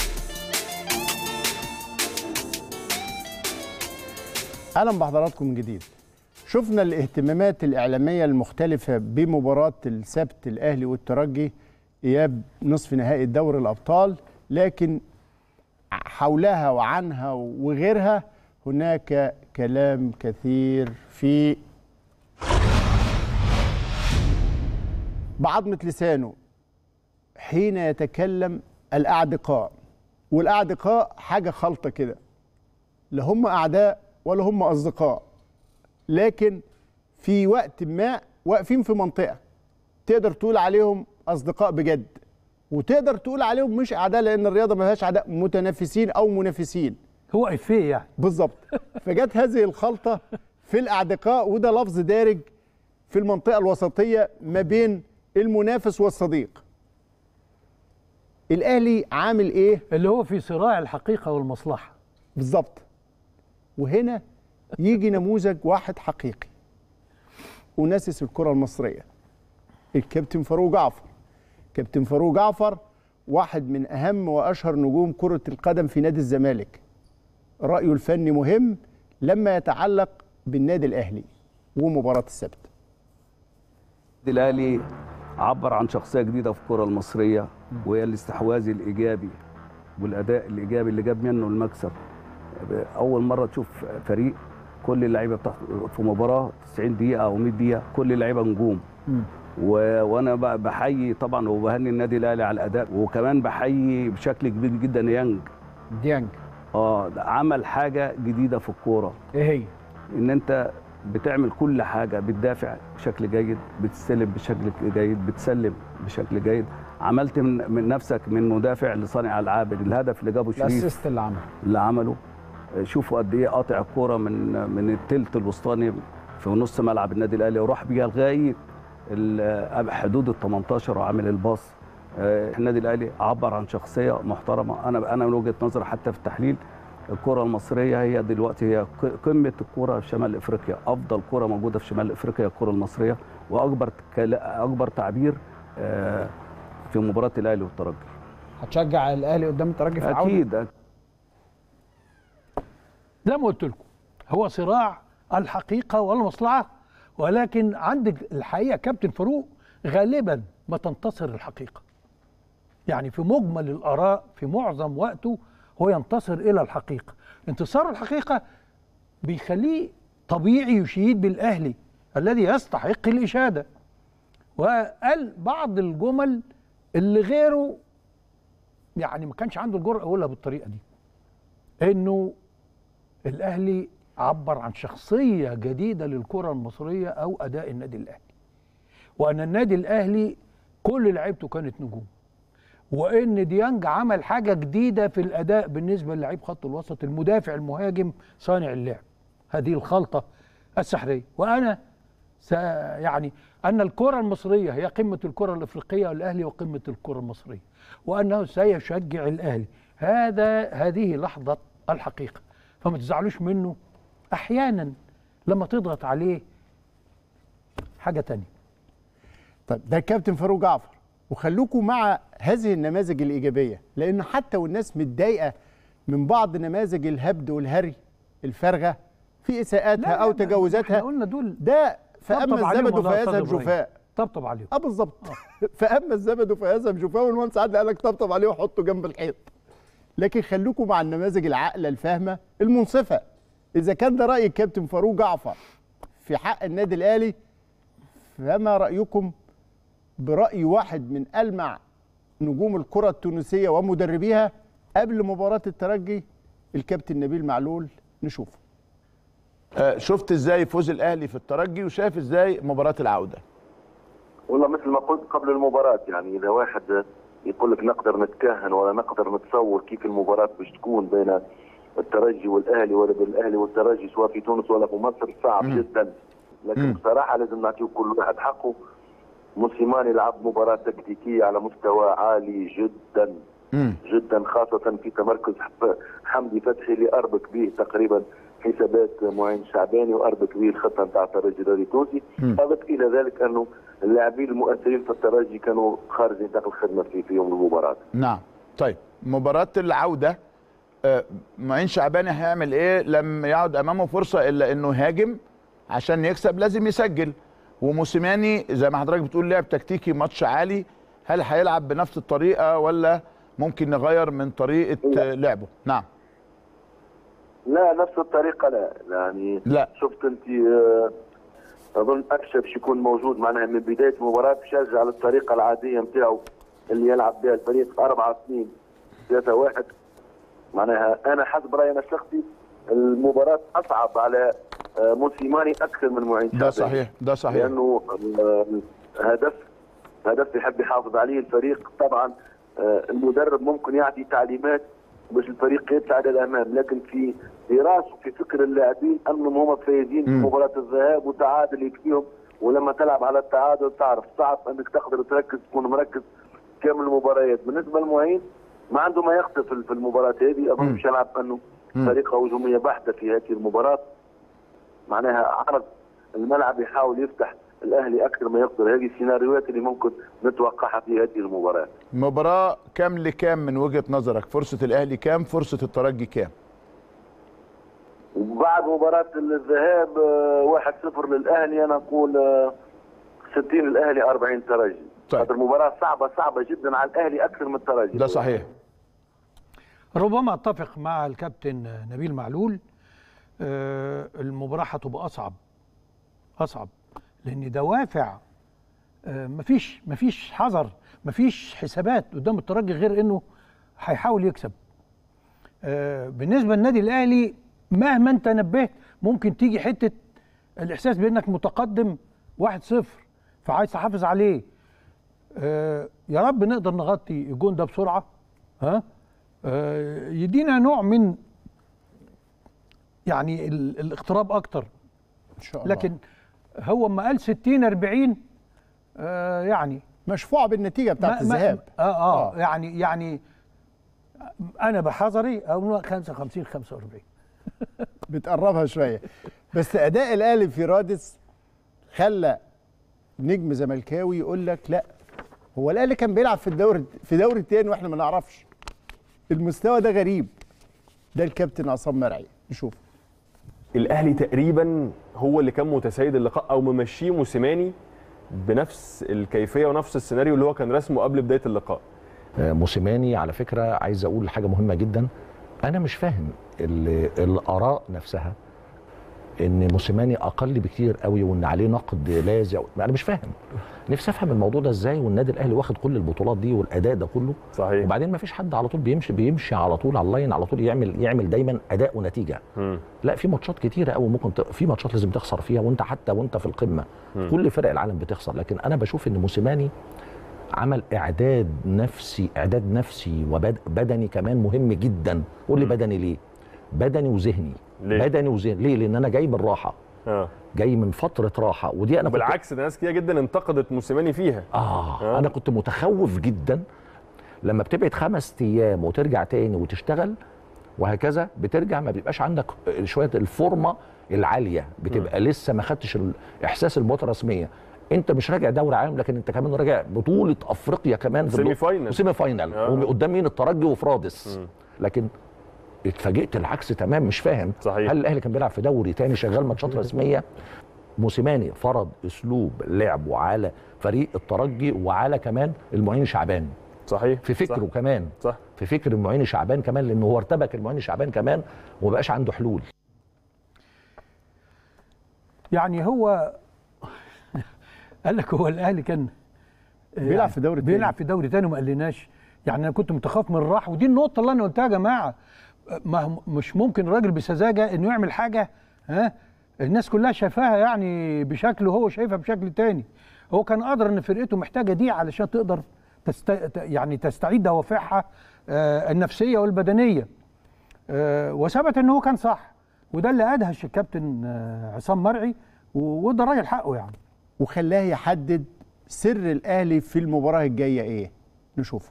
اهلا بحضراتكم من جديد شفنا الاهتمامات الاعلاميه المختلفه بمباراه السبت الاهلي والترجي اياب نصف نهائي دوري الابطال لكن حولها وعنها وغيرها هناك كلام كثير في بعظمه لسانه حين يتكلم الاعدقاء والاعدقاء حاجه خلطه كده لا هم اعداء ولا هم اصدقاء لكن في وقت ما واقفين في منطقه تقدر تقول عليهم اصدقاء بجد وتقدر تقول عليهم مش اعداء لان الرياضه ما فيهاش اعداء متنافسين او منافسين هو افيه يعني بالظبط فجت هذه الخلطه في الاعدقاء وده لفظ دارج في المنطقه الوسطيه ما بين المنافس والصديق الاهلي عامل ايه اللي هو في صراع الحقيقه والمصلحه بالظبط وهنا يجي نموذج واحد حقيقي وناسس الكره المصريه الكابتن فاروق جعفر كابتن فاروق جعفر واحد من اهم واشهر نجوم كره القدم في نادي الزمالك رايه الفني مهم لما يتعلق بالنادي الاهلي ومباراه السبت النادي الاهلي عبر عن شخصيه جديده في الكره المصريه وهي الاستحواذ الايجابي والاداء الايجابي اللي جاب منه المكسب اول مره تشوف فريق كل اللعيبه بتاعته في مباراه 90 دقيقه او 100 دقيقه كل اللعيبه نجوم و... وانا ب- بحيي طبعا وبهني النادي الاهلي على الاداء وكمان بحيي بشكل كبير جدا يانج ديانج اه ده عمل حاجه جديده في الكوره ايه هي ان انت بتعمل كل حاجه بتدافع بشكل جيد بتستلم بشكل جيد بتسلم بشكل جيد عملت من, من نفسك من مدافع لصانع العاب الهدف اللي جابه شريف الاسيست اللي عمله اللي عمله شوفوا قد ايه قاطع الكوره من من التلت الوسطاني في نص ملعب النادي الاهلي وراح بيها لغايه ال- حدود ال 18 وعامل الباص آه، النادي الاهلي عبر عن شخصيه محترمه انا انا من وجهه نظري حتى في التحليل الكره المصريه هي دلوقتي هي ق- قمه الكره في شمال افريقيا افضل كره موجوده في شمال افريقيا هي الكره المصريه واكبر كلا- اكبر تعبير آه، في مباراه الاهلي والترجي هتشجع الاهلي قدام الترجي في العوده اكيد زي ما قلت لكم هو صراع الحقيقة والمصلحة ولكن عندك الحقيقة كابتن فاروق غالبا ما تنتصر الحقيقة يعني في مجمل الآراء في معظم وقته هو ينتصر إلى الحقيقة انتصار الحقيقة بيخليه طبيعي يشيد بالأهلي الذي يستحق الإشادة وقال بعض الجمل اللي غيره يعني ما كانش عنده الجرأة يقولها بالطريقة دي انه الاهلي عبر عن شخصيه جديده للكره المصريه او اداء النادي الاهلي وان النادي الاهلي كل لعيبته كانت نجوم وان ديانج عمل حاجه جديده في الاداء بالنسبه للعيب خط الوسط المدافع المهاجم صانع اللعب هذه الخلطه السحريه وانا س يعني ان الكره المصريه هي قمه الكره الافريقيه والاهلي وقمه الكره المصريه وانه سيشجع الاهلي هذا هذه لحظه الحقيقه فما تزعلوش منه احيانا لما تضغط عليه حاجه تانية طيب ده الكابتن فاروق جعفر وخلوكم مع هذه النماذج الايجابيه لان حتى والناس متضايقه من بعض نماذج الهبد والهري الفارغه في اساءاتها او احنا تجاوزاتها قلنا دول ده طبطب فاما عليهم الزبد والله يا أستاذ فيذهب إبراهيم. جفاء طبطب عليهم اه بالظبط فاما الزبد فيذهب جفاء والمهندس عادل قال لك طبطب عليه وحطه جنب الحيط لكن خلوكم مع النماذج العاقله الفاهمه المنصفه اذا كان ده راي الكابتن فاروق جعفر في حق النادي الاهلي فما رايكم براي واحد من المع نجوم الكره التونسيه ومدربيها قبل مباراه الترجي الكابتن نبيل معلول نشوفه آه، شفت ازاي فوز الاهلي في الترجي وشايف ازاي مباراه العوده والله مثل ما قلت قبل المباراة يعني إذا واحد يقول لك نقدر نتكهن ولا نقدر نتصور كيف المباراة باش تكون بين الترجي والأهلي ولا بين الأهلي والترجي سواء في تونس ولا في مصر صعب جدا لكن بصراحة لازم نعطيه كل واحد حقه موسيماني لعب مباراة تكتيكية على مستوى عالي جدا جدا خاصة في تمركز ح- حمدي فتحي اللي أربك به تقريبا حسابات معين شعباني وأربك به الخطة نتاع الترجي الرياضي التونسي أضف إلى ذلك أنه اللاعبين المؤثرين في الترجي كانوا خارج نطاق الخدمة في, في يوم المباراة نعم طيب مباراه العوده آه، معين شعباني هيعمل ايه لما يقعد امامه فرصه الا انه يهاجم عشان يكسب لازم يسجل وموسيماني زي ما حضرتك بتقول لعب تكتيكي ماتش عالي هل هيلعب بنفس الطريقه ولا ممكن نغير من طريقه لا. آه، لعبه نعم لا نفس الطريقة لا يعني لا. شفت أنت آه، أظن أكشف شي يكون موجود معناها من بداية المباراة بشجع على الطريقة العادية نتاعو اللي يلعب بها الفريق أربعة اثنين ثلاثة واحد معناها أنا حسب رأيي أنا الشخصي المباراة أصعب على آه، موسيماني أكثر من معين ده شعباني. صحيح ده صحيح لانه آه، هدف هدف يحب يحافظ عليه الفريق طبعا آه، المدرب ممكن يعطي تعليمات باش الفريق يصعد الامام لكن في في راسه في فكر اللاعبين انهم هم فايزين في مم. مباراه الذهاب وتعادل يكفيهم ولما تلعب على التعادل تعرف صعب انك تقدر تركز تكون مركز كامل المباريات بالنسبه للمعين ما عنده ما يخطئ في في المباراه هذه اظن مم. مش يلعب انه مم. طريقه هجوميه بحته في هذه المباراه معناها عرض الملعب يحاول يفتح الاهلي اكثر ما يقدر هذه السيناريوهات اللي ممكن نتوقعها في هذه المباراه مباراه كام لكام من وجهه نظرك فرصه الاهلي كام فرصه الترجي كام وبعد مباراة الذهاب آه، 1-0 للأهلي أنا أقول آه، 60 الأهلي 40 ترجي طيب. هذه المباراة صعبة صعبة جدا على الأهلي أكثر من الترجي ده صحيح ربما اتفق مع الكابتن نبيل معلول آه، المباراة هتبقى أصعب أصعب لأن دوافع آه، مفيش مفيش حذر مفيش حسابات قدام الترجي غير إنه هيحاول يكسب آه، بالنسبة للنادي الأهلي مهما أنت نبهت ممكن تيجي حتة الإحساس بأنك متقدم 1-0 فعايز تحافظ عليه آه، يا رب نقدر نغطي الجون ده بسرعة ها آه، يدينا نوع من يعني ال- الاقتراب اكتر ان شاء الله لكن هو اما قال 60 40 آه يعني مشفوعه بالنتيجه بتاعت ما- ما- الذهاب آه, اه آه. يعني يعني انا بحذري اقول 55 45 بتقربها شويه بس اداء الاهلي في رادس خلى نجم زملكاوي يقول لك لا هو الاهلي كان بيلعب في الدوري في دوري تاني واحنا ما نعرفش المستوى ده غريب ده الكابتن عصام مرعي نشوف الاهلي تقريبا هو اللي كان متسيد اللقاء او ممشيه موسيماني بنفس الكيفيه ونفس السيناريو اللي هو كان رسمه قبل بدايه اللقاء آه، موسيماني على فكره عايز اقول حاجه مهمه جدا انا مش فاهم ال- الاراء نفسها ان موسيماني اقل بكتير قوي وان عليه نقد لاذع انا مش فاهم نفسي افهم الموضوع ده ازاي والنادي الاهلي واخد كل البطولات دي والاداء ده كله صحيح وبعدين ما فيش حد على طول بيمشي بيمشي على طول على اللاين على طول يعمل يعمل دايما اداء ونتيجه مم. لا في ماتشات كتيره قوي ممكن ت... في ماتشات لازم تخسر فيها وانت حتى وانت في القمه مم. كل فرق العالم بتخسر لكن انا بشوف ان موسيماني عمل اعداد نفسي اعداد نفسي وبدني كمان مهم جدا قول لي بدني ليه بدني وذهني ليه؟ بدني وذهني ليه لان انا جاي من راحه اه جاي من فتره راحه ودي انا كنت- بالعكس ده ناس كتير جدا انتقدت موسيماني فيها آه, آه. انا كنت متخوف جدا لما بتبعد خمس ايام وترجع تاني وتشتغل وهكذا بترجع ما بيبقاش عندك شويه الفورمه العاليه بتبقى لسه ما خدتش الاحساس الموت الرسميه انت مش راجع دوري عام لكن انت كمان راجع بطوله افريقيا كمان في سيمي البط- فاينل. وسيمي فاينل آه. وقدام مين الترجي وفرادس مم. لكن اتفاجئت العكس تمام مش فاهم صحيح. هل الاهلي كان بيلعب في دوري تاني شغال ماتشات رسميه موسيماني فرض اسلوب لعبه على فريق الترجي وعلى كمان المعين شعبان صحيح في فكره صح. كمان صح في فكر المعين شعبان كمان لانه هو ارتبك المعين شعبان كمان ومبقاش عنده حلول يعني هو قال لك هو الاهلي كان بيلعب في دوري بيلعب تاني. في دوري تاني وما قالناش يعني انا كنت متخاف من الراحه ودي النقطه اللي انا قلتها يا جماعه ما هو- مش ممكن راجل بسذاجه انه يعمل حاجه ها الناس كلها شايفاها يعني بشكل وهو شايفها بشكل تاني هو كان قادر ان فرقته محتاجه دي علشان تقدر تست... ت- يعني تستعيد دوافعها آه، النفسيه والبدنيه آه، وثبت ان هو كان صح وده اللي ادهش الكابتن آه، عصام مرعي و- وده راجل حقه يعني وخلاه يحدد سر الاهلي في المباراه الجايه ايه نشوف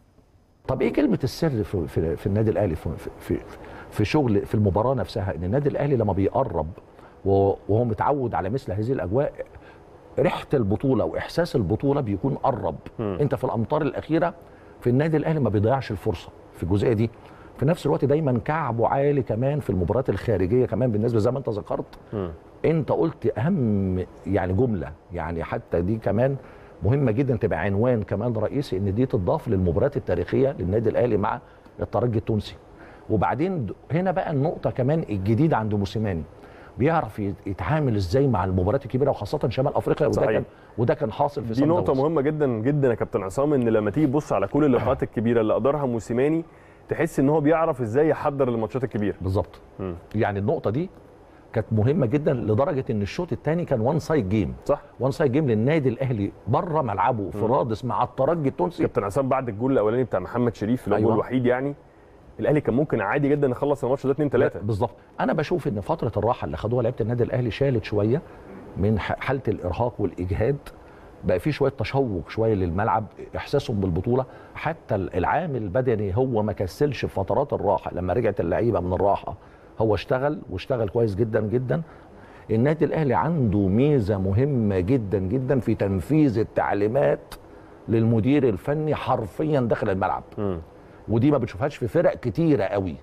طب ايه كلمه السر في, في, في النادي الاهلي في, في, في شغل في المباراه نفسها ان النادي الاهلي لما بيقرب وهو وهو متعود على مثل هذه الاجواء ريحه البطوله واحساس البطوله بيكون قرب مم. انت في الامطار الاخيره في النادي الاهلي ما بيضيعش الفرصه في الجزئيه دي في نفس الوقت دايما كعبه عالي كمان في المباريات الخارجيه كمان بالنسبه زي ما انت ذكرت مم. انت قلت اهم يعني جمله يعني حتى دي كمان مهمه جدا تبقى عنوان كمان رئيسي ان دي تضاف للمباريات التاريخيه للنادي الاهلي مع الترجي التونسي وبعدين د- هنا بقى النقطه كمان الجديده عند موسيماني بيعرف يت- يتعامل ازاي مع المباريات الكبيره وخاصه شمال افريقيا وده صحيح. كان وده كان حاصل في دي صن نقطة داونز. مهمة جدا جدا يا كابتن عصام ان لما تيجي تبص على كل اللقاءات الكبيرة اللي ادارها موسيماني تحس ان هو بيعرف ازاي يحضر للماتشات الكبيرة بالظبط مم. يعني النقطه دي كانت مهمه جدا لدرجه ان الشوط الثاني كان وان سايد جيم صح وان سايد جيم للنادي الاهلي بره ملعبه في رادس مع الترجي التونسي كابتن عصام بعد الجول الاولاني بتاع محمد شريف اللي هو أيوة. الجول الوحيد يعني الاهلي كان ممكن عادي جدا يخلص الماتش ده 2 3 بالظبط انا بشوف ان فتره الراحه اللي خدوها لعيبه النادي الاهلي شالت شويه من ح- حاله الارهاق والاجهاد بقى في شويه تشوق شويه للملعب احساسهم بالبطوله حتى العامل البدني هو ما كسلش في فترات الراحه لما رجعت اللعيبه من الراحه هو اشتغل واشتغل كويس جدا جدا النادي الاهلي عنده ميزه مهمه جدا جدا في تنفيذ التعليمات للمدير الفني حرفيا داخل الملعب مم. ودي ما بتشوفهاش في فرق كتيره قوي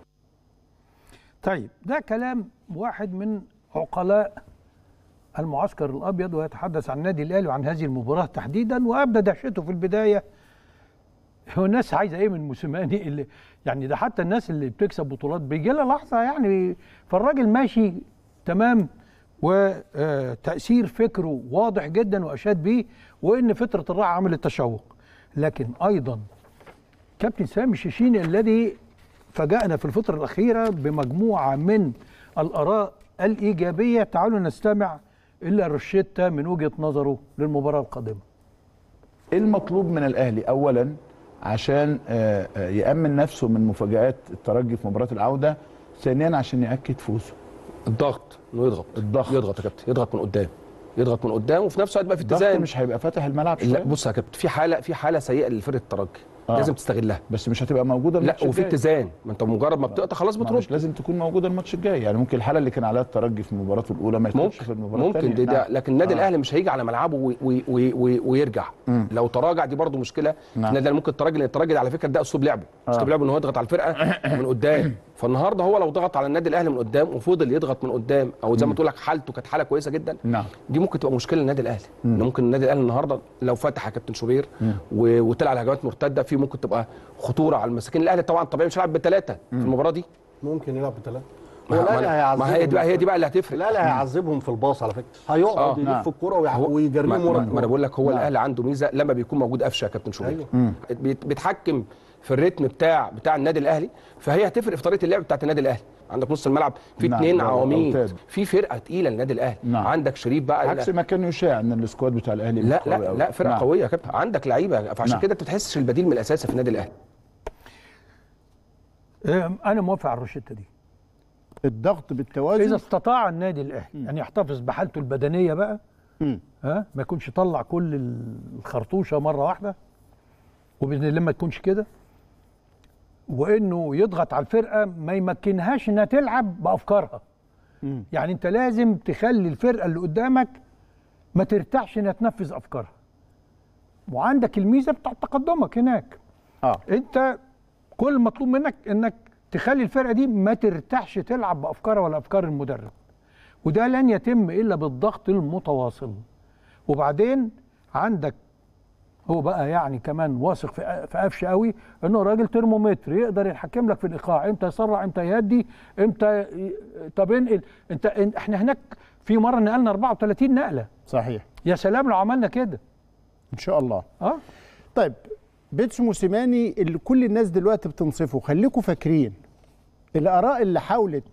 طيب ده كلام واحد من عقلاء المعسكر الابيض ويتحدث عن النادي الاهلي وعن هذه المباراه تحديدا وابدى دهشته في البدايه هو الناس عايزه ايه من موسيماني اللي يعني ده حتى الناس اللي بتكسب بطولات بيجي لها لحظه يعني فالراجل ماشي تمام وتاثير فكره واضح جدا واشاد بيه وان فتره الراحه عملت تشوق لكن ايضا كابتن سامي الشيشيني الذي فاجأنا في الفترة الأخيرة بمجموعة من الآراء الإيجابية تعالوا نستمع إلى روشيتا من وجهة نظره للمباراة القادمة ايه المطلوب من الاهلي اولا عشان آه، آه، يامن نفسه من مفاجات الترجي في مباراه العوده ثانيا عشان ياكد فوزه الضغط انه يضغط الضغط يضغط يا كابتن يضغط من قدام يضغط من قدام وفي نفس الوقت بقى في الضغط اتزان مش هيبقى فاتح الملعب لا شويه بص يا كابتن في حاله في حاله سيئه لفرقه الترجي آه. لازم تستغلها بس مش هتبقى موجوده لا الماتش وفي الجاي. اتزان ما انت مجرد ما بتقطع خلاص ما بترد مش لازم تكون موجوده الماتش الجاي يعني ممكن الحاله اللي كان عليها الترجي في مباراته الاولى ما يكونش ممكن في المباراه ممكن الثانيه ده, ده لكن النادي الاهلي مش هيجي على ملعبه وي وي وي وي ويرجع مم. لو تراجع دي برضو مشكله نعم. النادي الأهلي ممكن التراجع لان التراجع ده على فكره ده اسلوب لعبه آه. اسلوب لعبه ان هو يضغط على الفرقه من قدام فالنهارده هو لو ضغط على النادي الاهلي من قدام وفضل يضغط من قدام او زي ما تقول لك حالته كانت حاله كويسه جدا نعم دي ممكن تبقى مشكله للنادي الاهلي مم. إن ممكن النادي الاهلي النهارده لو فتح يا كابتن شوبير مم. و- وطلع على هجمات مرتده في ممكن تبقى خطوره على المساكين الاهلي طبعا طبيعي مش هيلعب بثلاثه في المباراه دي ممكن يلعب بثلاثه ما- هو الاهلي ما- هيعذبهم ما هي دي بقى هي دي بقى اللي هتفرق الاهلي هيعذبهم في الباص على فكره هيقعد آه. يلف الكوره ويع- هو- ويجريهم ما- ورا ما ما انا بقول لك هو نعم. الاهلي عنده ميزه لما بيكون موجود قفشه يا كابتن شوبير أيوة. بيت- بيتحكم في الريتم بتاع بتاع النادي الاهلي فهي هتفرق في طريقه اللعب بتاعت النادي الاهلي عندك نص الملعب في نعم، اثنين برافو، عواميد أوتاد. في فرقه تقيله للنادي الاهلي نعم. عندك شريف بقى عكس ما كان يشاع ان السكواد بتاع الاهلي لا قوي لا أوي. لا فرقه نعم. قويه يا كابتن عندك لعيبه فعشان نعم. كده انت ما تحسش البديل من الاساسي في النادي الاهلي آه، انا موافق على الروشته دي الضغط بالتوازن اذا استطاع النادي الاهلي ان يحتفظ بحالته البدنيه بقى مم. ها ما يكونش يطلع كل الخرطوشه مره واحده وباذن الله ما تكونش كده وانه يضغط على الفرقه ما يمكنهاش انها تلعب بافكارها مم. يعني انت لازم تخلي الفرقه اللي قدامك ما ترتاحش انها تنفذ افكارها وعندك الميزه بتاع تقدمك هناك اه انت كل المطلوب منك انك تخلي الفرقه دي ما ترتاحش تلعب بافكارها ولا افكار المدرب وده لن يتم الا بالضغط المتواصل وبعدين عندك هو بقى يعني كمان واثق في في قفشه قوي انه راجل ترمومتر يقدر يتحكم لك في الايقاع امتى يسرع امتى يهدي امتى ي- طب انقل انت إن- احنا هناك في مره نقلنا 34 نقله صحيح يا سلام لو عملنا كده ان شاء الله اه طيب بيتسو موسيماني اللي كل الناس دلوقتي بتنصفه خليكم فاكرين الاراء اللي حاولت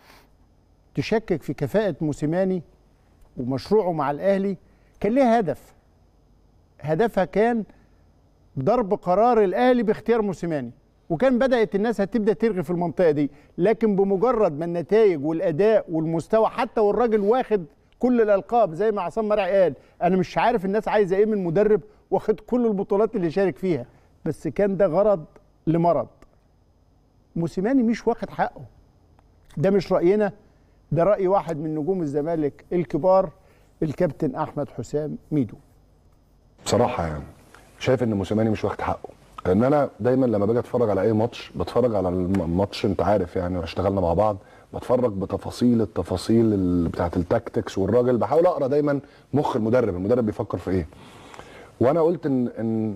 تشكك في كفاءه موسيماني ومشروعه مع الاهلي كان ليها هدف هدفها كان ضرب قرار الاهلي باختيار موسيماني وكان بدات الناس هتبدا ترغي في المنطقه دي لكن بمجرد ما النتائج والاداء والمستوى حتى والراجل واخد كل الالقاب زي ما عصام مرعي قال انا مش عارف الناس عايزه ايه من مدرب واخد كل البطولات اللي شارك فيها بس كان ده غرض لمرض موسيماني مش واخد حقه ده مش راينا ده راي واحد من نجوم الزمالك الكبار الكابتن احمد حسام ميدو بصراحه يعني شايف ان موسيماني مش واخد حقه لان انا دايما لما باجي اتفرج على اي ماتش بتفرج على الماتش انت عارف يعني اشتغلنا مع بعض بتفرج بتفاصيل التفاصيل ال- بتاعت التاكتكس والراجل بحاول اقرا دايما مخ المدرب المدرب بيفكر في ايه وانا قلت ان ان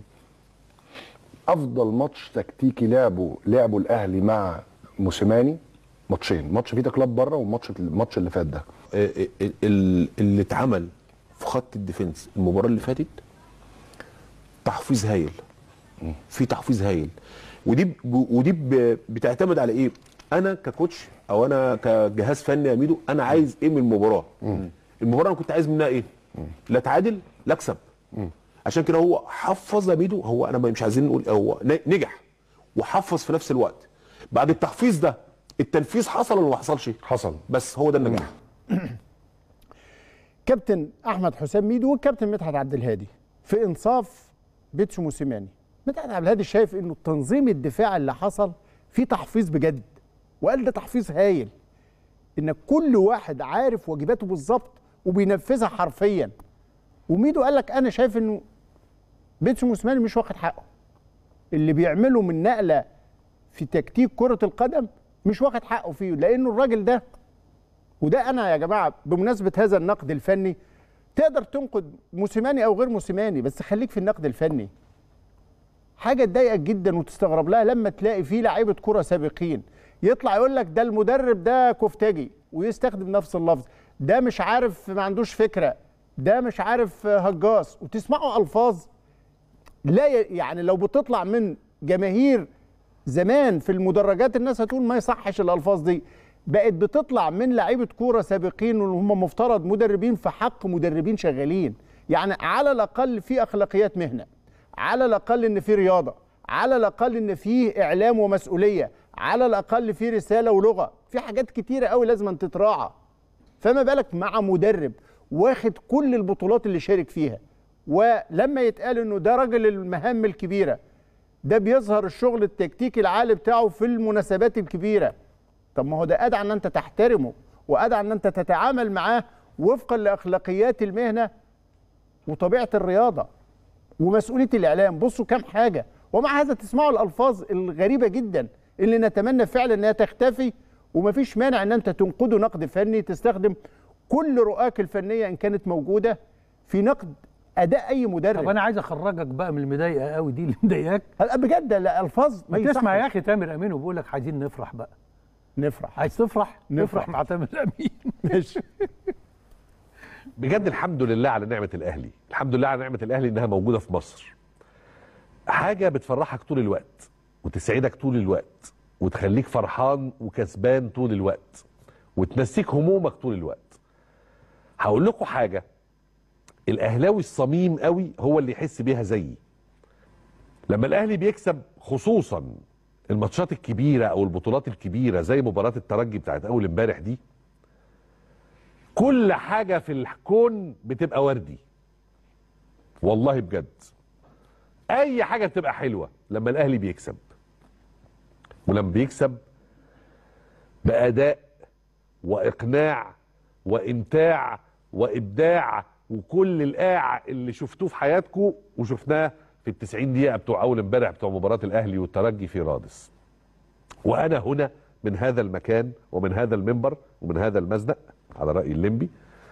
افضل ماتش تكتيكي لعبه لعبه الاهلي مع موسيماني ماتشين ماتش فيتا كلاب بره والماتش الماتش اللي فات ده ال- ال- اللي اتعمل في خط الديفنس المباراه اللي فاتت تحفيظ هايل في تحفيظ هايل ودي ب- ودي ب- بتعتمد على ايه انا ككوتش او انا كجهاز فني يا ميدو انا عايز ايه من المباراه المباراه انا كنت عايز منها ايه لا اتعادل لا اكسب عشان كده هو حفظ يا ميدو هو انا مش عايزين نقول هو ن- نجح وحفظ في نفس الوقت بعد التحفيظ ده التنفيذ حصل ولا ما حصلش حصل بس هو ده النجاح كابتن احمد حسام ميدو والكابتن مدحت عبد الهادي في انصاف بيتسو موسيماني مدحت عبد الهادي شايف انه تنظيم الدفاع اللي حصل فيه تحفيظ بجد وقال ده تحفيظ هايل ان كل واحد عارف واجباته بالظبط وبينفذها حرفيا وميدو قال لك انا شايف انه بيتسو موسيماني مش واخد حقه اللي بيعمله من نقله في تكتيك كره القدم مش واخد حقه فيه لانه الراجل ده وده انا يا جماعه بمناسبه هذا النقد الفني تقدر تنقد موسيماني او غير موسيماني بس خليك في النقد الفني حاجه تضايقك جدا وتستغرب لها لما تلاقي في لعيبه كره سابقين يطلع يقول لك ده المدرب ده كفتاجي ويستخدم نفس اللفظ ده مش عارف ما عندوش فكره ده مش عارف هجاص وتسمعوا الفاظ لا ي- يعني لو بتطلع من جماهير زمان في المدرجات الناس هتقول ما يصحش الالفاظ دي بقت بتطلع من لعيبه كوره سابقين وهم مفترض مدربين في حق مدربين شغالين يعني على الاقل في اخلاقيات مهنه على الاقل ان في رياضه على الاقل ان في اعلام ومسؤوليه على الاقل في رساله ولغه في حاجات كتيره قوي لازم أن تتراعى فما بالك مع مدرب واخد كل البطولات اللي شارك فيها ولما يتقال انه ده راجل المهام الكبيره ده بيظهر الشغل التكتيكي العالي بتاعه في المناسبات الكبيره طب ما هو ده ادعى ان انت تحترمه وادعى ان انت تتعامل معاه وفقا لاخلاقيات المهنه وطبيعه الرياضه ومسؤوليه الاعلام بصوا كام حاجه ومع هذا تسمعوا الالفاظ الغريبه جدا اللي نتمنى فعلا انها تختفي ومفيش مانع ان انت تنقده نقد فني تستخدم كل رؤاك الفنيه ان كانت موجوده في نقد اداء اي مدرب طب انا عايز اخرجك بقى من المضايقه قوي دي اللي مضايقاك هلا بجد لا الفاظ ما يصحش. تسمع يا اخي تامر امين وبيقول لك عايزين نفرح بقى نفرح عايز تفرح نفرح. نفرح مع تامر امين ماشي بجد الحمد لله على نعمه الاهلي الحمد لله على نعمه الاهلي انها موجوده في مصر حاجه بتفرحك طول الوقت وتسعدك طول الوقت وتخليك فرحان وكسبان طول الوقت وتنسيك همومك طول الوقت هقول لكم حاجه الاهلاوي الصميم قوي هو اللي يحس بيها زيي لما الاهلي بيكسب خصوصا الماتشات الكبيره او البطولات الكبيره زي مباراه الترجي بتاعت اول امبارح دي كل حاجه في الكون بتبقى وردي والله بجد اي حاجه بتبقى حلوه لما الاهلي بيكسب ولما بيكسب باداء واقناع وامتاع وابداع وكل الاقع اللي شفتوه في حياتكم وشفناه في التسعين دقيقه بتوع اول امبارح بتوع مباراه الاهلي والترجي في رادس وانا هنا من هذا المكان ومن هذا المنبر ومن هذا المزنق على راي الليمبي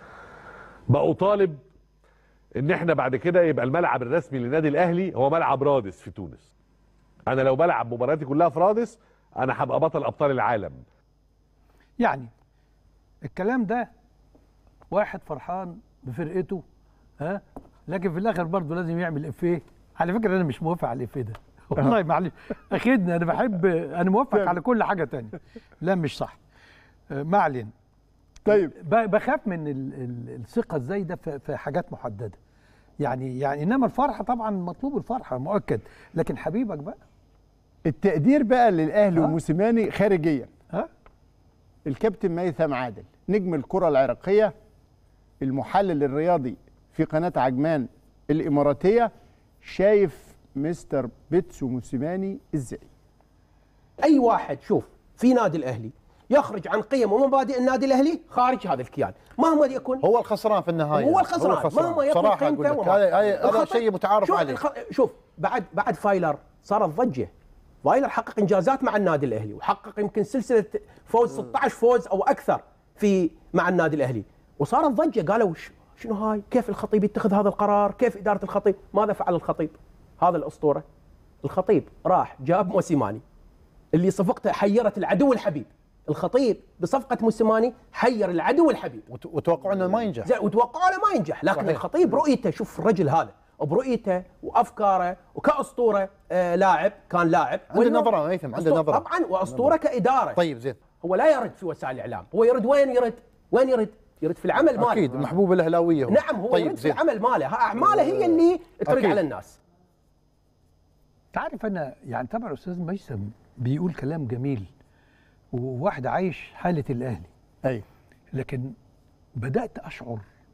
بأطالب ان احنا بعد كده يبقى الملعب الرسمي للنادي الاهلي هو ملعب رادس في تونس انا لو بلعب مباراتي كلها في رادس انا هبقى بطل ابطال العالم يعني الكلام ده واحد فرحان بفرقته ها لكن في الاخر برضه لازم يعمل افيه على فكره انا مش موافق على الافيه ده والله معلش اخدني انا بحب انا موافق على كل حاجه تانية لا مش صح آه، ما علينا طيب بخاف من ال- ال- الثقه ازاي ده في في حاجات محدده يعني يعني انما الفرحه طبعا مطلوب الفرحه مؤكد لكن حبيبك بقى التقدير بقى للاهلي وموسيماني خارجيا ها الكابتن ميثم عادل نجم الكره العراقيه المحلل الرياضي في قناه عجمان الاماراتيه شايف مستر بيتسو موسيماني ازاي اي واحد شوف في نادي الاهلي يخرج عن قيم ومبادئ النادي الاهلي خارج هذا الكيان مهما يكن هو الخسران في النهايه هو الخسران, مهما يكن صراحه اقول قيمته لك وما- هذا هذا- هذا الخطأ- شيء متعارف شوف عليه الخ... شوف بعد بعد فايلر صارت ضجه فايلر حقق انجازات مع النادي الاهلي وحقق يمكن سلسله فوز 16 فوز او اكثر في مع النادي الاهلي وصارت ضجه قالوا ش- شنو هاي كيف الخطيب يتخذ هذا القرار كيف اداره الخطيب ماذا فعل الخطيب هذا الاسطوره الخطيب راح جاب موسيماني اللي صفقته حيرت العدو الحبيب الخطيب بصفقه موسيماني حير العدو الحبيب وتوقعوا انه ما ينجح زين وتوقعوا له ما ينجح لكن صحيح. صحيح. الخطيب رؤيته شوف الرجل هذا برؤيته وافكاره وكاسطوره آه لاعب كان لاعب عنده وإنه- نظرة ميثم، عنده أسطو- نظرة. طبعا واسطوره كاداره طيب زين هو لا يرد في وسائل الاعلام هو يرد وين يرد وين يرد يرد في العمل ماله اكيد محبوب الاهلاويه هو. نعم هو طيب يرد في زين العمل ماله ها اعماله هي اللي ترد أكيد. على الناس تعرف انا يعني طبعا استاذ ميسم بيقول كلام جميل وواحد عايش حاله الاهلي ايوه لكن بدات اشعر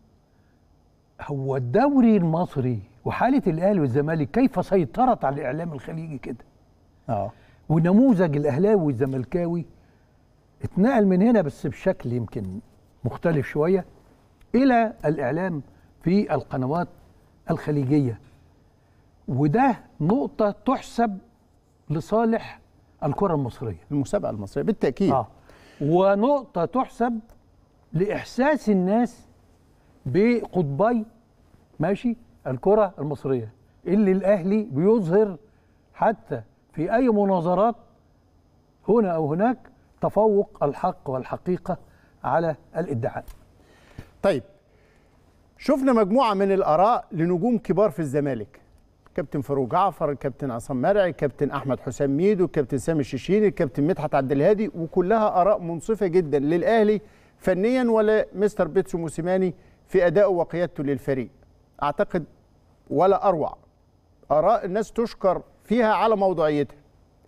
هو الدوري المصري وحاله الاهلي والزمالك كيف سيطرت على الاعلام الخليجي كده اه ونموذج الاهلاوي والزملكاوي اتنقل من هنا بس بشكل يمكن مختلف شويه الى الاعلام في القنوات الخليجيه وده نقطه تحسب لصالح الكره المصريه المسابقه المصريه بالتاكيد آه. ونقطه تحسب لاحساس الناس بقطبي ماشي الكره المصريه اللي الاهلي بيظهر حتى في اي مناظرات هنا او هناك تفوق الحق والحقيقه على الادعاء طيب شفنا مجموعه من الاراء لنجوم كبار في الزمالك كابتن فاروق جعفر الكابتن عصام مرعي الكابتن احمد حسام ميدو الكابتن سامي الششيني الكابتن مدحت عبد الهادي وكلها اراء منصفه جدا للاهلي فنيا ولا مستر بيتسو موسيماني في ادائه وقيادته للفريق اعتقد ولا اروع اراء الناس تشكر فيها على موضوعيتها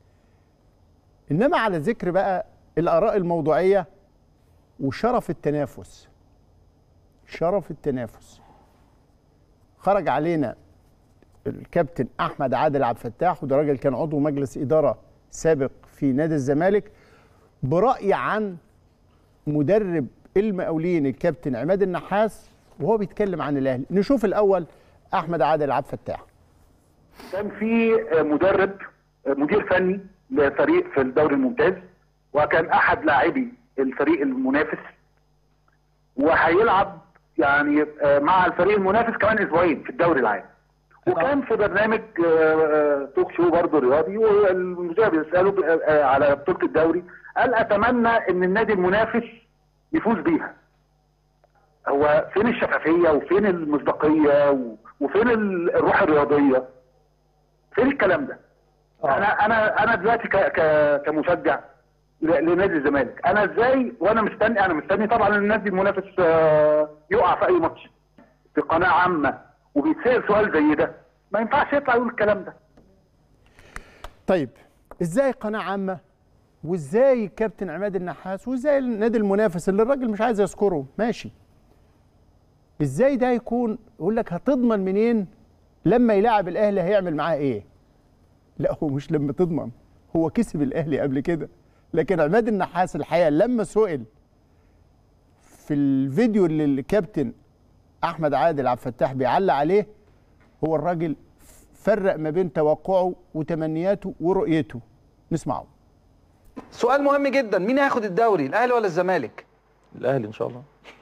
انما على ذكر بقى الاراء الموضوعيه وشرف التنافس شرف التنافس خرج علينا الكابتن احمد عادل عبد الفتاح وده راجل كان عضو مجلس اداره سابق في نادي الزمالك براي عن مدرب المقاولين الكابتن عماد النحاس وهو بيتكلم عن الاهلي نشوف الاول احمد عادل عبد الفتاح كان في مدرب مدير فني لفريق في الدوري الممتاز وكان احد لاعبي الفريق المنافس وهيلعب يعني مع الفريق المنافس كمان اسبوعين في الدوري العام وكان في برنامج توك شو برضه رياضي والمذيع بيساله على بطوله الدوري قال اتمنى ان النادي المنافس يفوز بيها هو فين الشفافيه وفين المصداقيه و- وفين ال- الروح الرياضيه فين الكلام ده انا انا انا دلوقتي ك ك كمشجع ل- لنادي الزمالك انا ازاي وانا مستني انا مستني طبعا ان النادي المنافس آه، يقع في اي ماتش في قناه عامه وبيتسال سؤال زي ده ما ينفعش يطلع يقول الكلام ده طيب ازاي قناه عامه وازاي كابتن عماد النحاس وازاي النادي المنافس اللي الراجل مش عايز يذكره ماشي ازاي ده يكون يقول لك هتضمن منين لما يلاعب الاهلي هيعمل معاه ايه لا هو مش لما تضمن هو كسب الاهلي قبل كده لكن عماد النحاس الحقيقه لما سئل في الفيديو اللي الكابتن احمد عادل عبد الفتاح بيعلق عليه هو الراجل فرق ما بين توقعه وتمنياته ورؤيته نسمعه سؤال مهم جدا مين هياخد الدوري الاهلي ولا الزمالك الاهلي ان شاء الله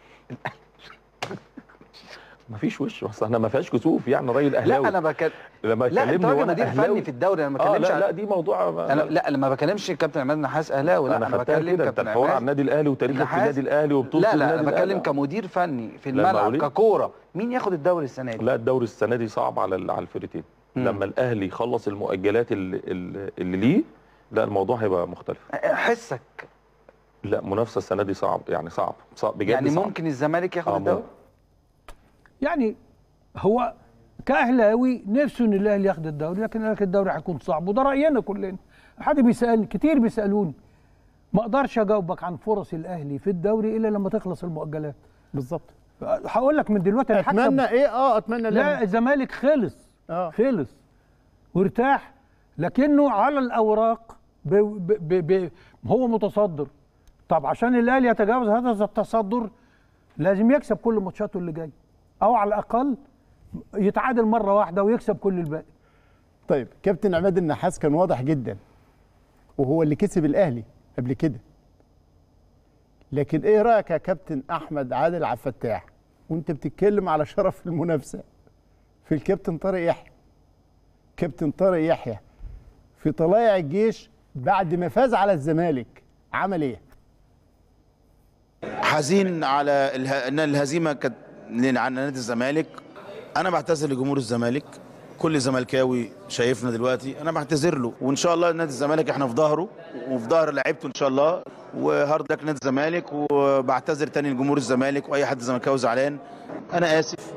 مفيش وش بس احنا ما فيهاش كسوف يعني راجل اهلاوي لا انا بكلم لما لا انت تكلمني راجل وانا مدير أهلاوي- فني في الدوري انا ما اه بكلمش لا عن- لا دي موضوع انا لا انا ما بكلمش كابتن عماد نحاس اهلاوي لا انا انا خدتها بكلم كده انت كابتن الحوار عماد عن النادي الاهلي وتاريخك في نحاس. النادي الاهلي وبطوله لا لا النادي انا بتكلم الأهلي. كمدير فني في لما الملعب أقول- ككوره مين ياخد الدوري السنه دي لا الدوري السنه دي صعب على ال- على الفرقتين مم. لما الاهلي يخلص المؤجلات اللي, اللي اللي ليه لا الموضوع هيبقى مختلف حسك لا منافسه السنه دي صعب يعني صعب صعب بجد يعني صعب. ممكن الزمالك ياخد آه، الدوري يعني هو كاهلاوي نفسه ان الاهلي ياخد الدوري لكن قال لك الدوري هيكون صعب وده راينا كلنا حد بيسالني كتير بيسالوني ما اقدرش اجاوبك عن فرص الاهلي في الدوري الا لما تخلص المؤجلات بالظبط هقول لك من دلوقتي أنا هكسب. اتمنى ايه اه اتمنى لا لا الزمالك خلص آه. خلص وارتاح لكنه على الاوراق ب ب ب ب هو متصدر طب عشان الاهلي يتجاوز هذا التصدر لازم يكسب كل ماتشاته اللي جايه او على الاقل يتعادل مره واحده ويكسب كل الباقي طيب كابتن عماد النحاس كان واضح جدا وهو اللي كسب الاهلي قبل كده لكن ايه رايك يا كابتن احمد عادل عبد الفتاح وانت بتتكلم على شرف المنافسه في الكابتن طارق يحيى كابتن طارق يحيى في طلائع الجيش بعد ما فاز على الزمالك عمل ايه حزين على اله... ان الهزيمه كانت لنا- عن نادي الزمالك انا بعتذر لجمهور الزمالك كل زملكاوي شايفنا دلوقتي انا بعتذر له وان شاء الله نادي الزمالك احنا في ظهره وفي ظهر لعيبته ان شاء الله وهارد لك نادي الزمالك وبعتذر تاني لجمهور الزمالك واي حد زملكاوي زعلان انا اسف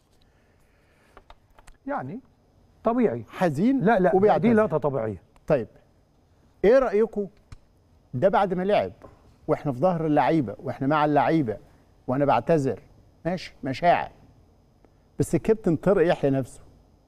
يعني طبيعي حزين لا لا وبيعتذر. دي لقطه طبيعيه طيب ايه رايكم ده بعد ما لعب واحنا في ظهر اللعيبه واحنا مع اللعيبه وانا بعتذر ماشي مشاعر بس الكابتن طارق يحيى نفسه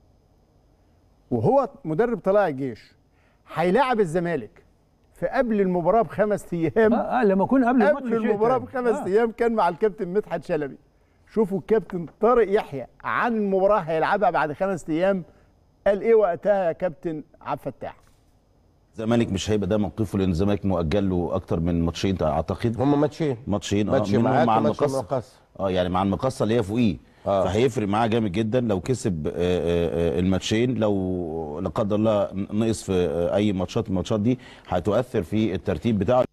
وهو مدرب طلائع الجيش هيلاعب الزمالك في قبل المباراه بخمس ايام اه, آه لما اكون قبل الماتش قبل شيء المباراه تاني. بخمس آه. ايام كان مع الكابتن مدحت شلبي شوفوا الكابتن طارق يحيى عن المباراه هيلعبها بعد خمس ايام قال ايه وقتها يا كابتن عبد الفتاح الزمالك مش هيبقى ده موقفه لان الزمالك مؤجل له اكتر من ماتشين اعتقد هم ماتشين ماتشين اه ماتش منهم معاك مع وماتش المقصه المقصة. اه يعني مع المقصه اللي هي فوقيه آه. فهيفرق معاه جامد جدا لو كسب آه، آه، آه، الماتشين لو لا قدر الله نقص في آه، اي ماتشات من الماتشات دي هتؤثر في الترتيب بتاعه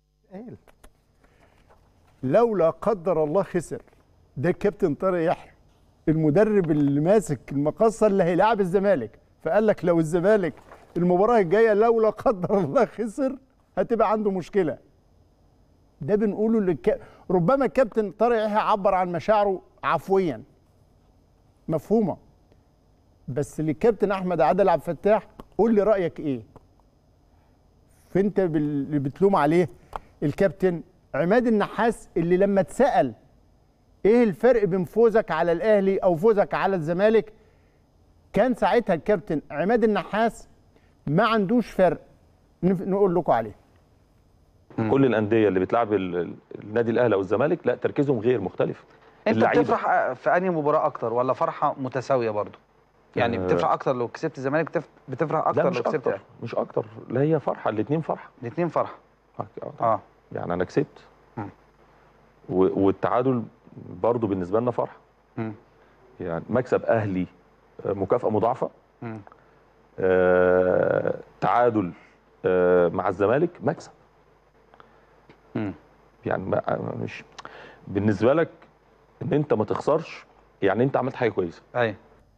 لولا قدر الله خسر ده الكابتن طارق يحيى المدرب اللي ماسك المقصه اللي هيلاعب الزمالك فقال لك لو الزمالك المباراه الجايه لولا قدر الله خسر هتبقى عنده مشكله ده بنقوله للك... ربما الكابتن طارق يحيى عبر عن مشاعره عفويا مفهومه بس للكابتن احمد عادل عبد الفتاح قول لي رايك ايه فانت بال- اللي بتلوم عليه الكابتن عماد النحاس اللي لما اتسال ايه الفرق بين فوزك على الاهلي او فوزك على الزمالك كان ساعتها الكابتن عماد النحاس ما عندوش فرق نف- نقول لكم عليه كل الانديه اللي بتلعب ال- ال- النادي الاهلي او الزمالك لا تركيزهم غير مختلف انت اللعيبة. بتفرح في انهي مباراه اكتر ولا فرحه متساويه برضو يعني آه. بتفرح اكتر لو كسبت الزمالك بتف... بتفرح لا اكتر مش لو كسبت اكتر مش اكتر لا هي فرحه الاثنين فرحه الاثنين فرحه اه يعني انا كسبت و- والتعادل برضو بالنسبه لنا فرحه مم. يعني مكسب اهلي آه، مكافاه مضاعفه مم. آه، تعادل آه، مع الزمالك مكسب يعني ما مش بالنسبه لك ان انت ما تخسرش يعني انت عملت حاجه كويسه ايوه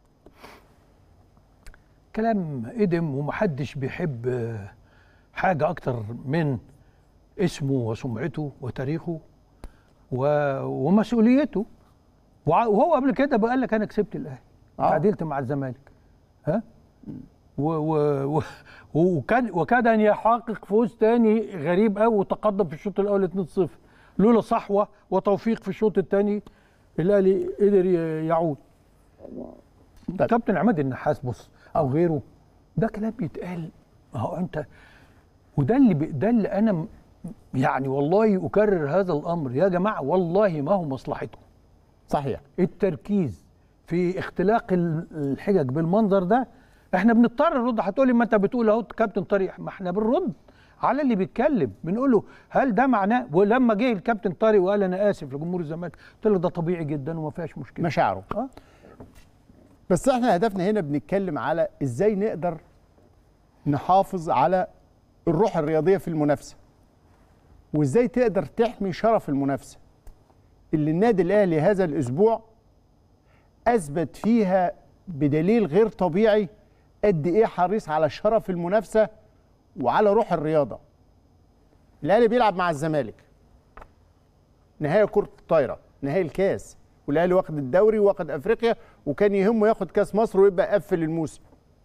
كلام قدم ومحدش بيحب آه، حاجة أكتر من اسمه وسمعته وتاريخه و... ومسؤوليته وع- وهو قبل كده بقى لك أنا كسبت الأهلي تعادلت مع الزمالك ها و... و... و... وكان وكاد أن يحقق فوز تاني غريب قوي وتقدم في الشوط الأول 2-0 لولا صحوة وتوفيق في الشوط الثاني الأهلي قدر ي- يعود كابتن عماد النحاس بص او غيره ده كلام بيتقال ما هو انت وده اللي بي- ده اللي انا م- يعني والله اكرر هذا الامر يا جماعه والله ما هو مصلحتكم صحيح التركيز في اختلاق ال- الحجج بالمنظر ده احنا بنضطر نرد هتقولي ما انت بتقول اهو كابتن طارق ما احنا بنرد على اللي بيتكلم بنقول له هل ده معناه ولما جه الكابتن طارق وقال انا اسف لجمهور الزمالك قلت له ده طبيعي جدا وما فيهاش مشكله مشاعره اه بس احنا هدفنا هنا بنتكلم على ازاي نقدر نحافظ على الروح الرياضيه في المنافسه وازاي تقدر تحمي شرف المنافسه اللي النادي الاهلي هذا الاسبوع اثبت فيها بدليل غير طبيعي قد ايه حريص على شرف المنافسه وعلى روح الرياضه الاهلي بيلعب مع الزمالك نهايه كره الطايره نهايه الكاس والاهلي واخد الدوري واخد افريقيا وكان يهمه ياخد كاس مصر ويبقى قفل الموسم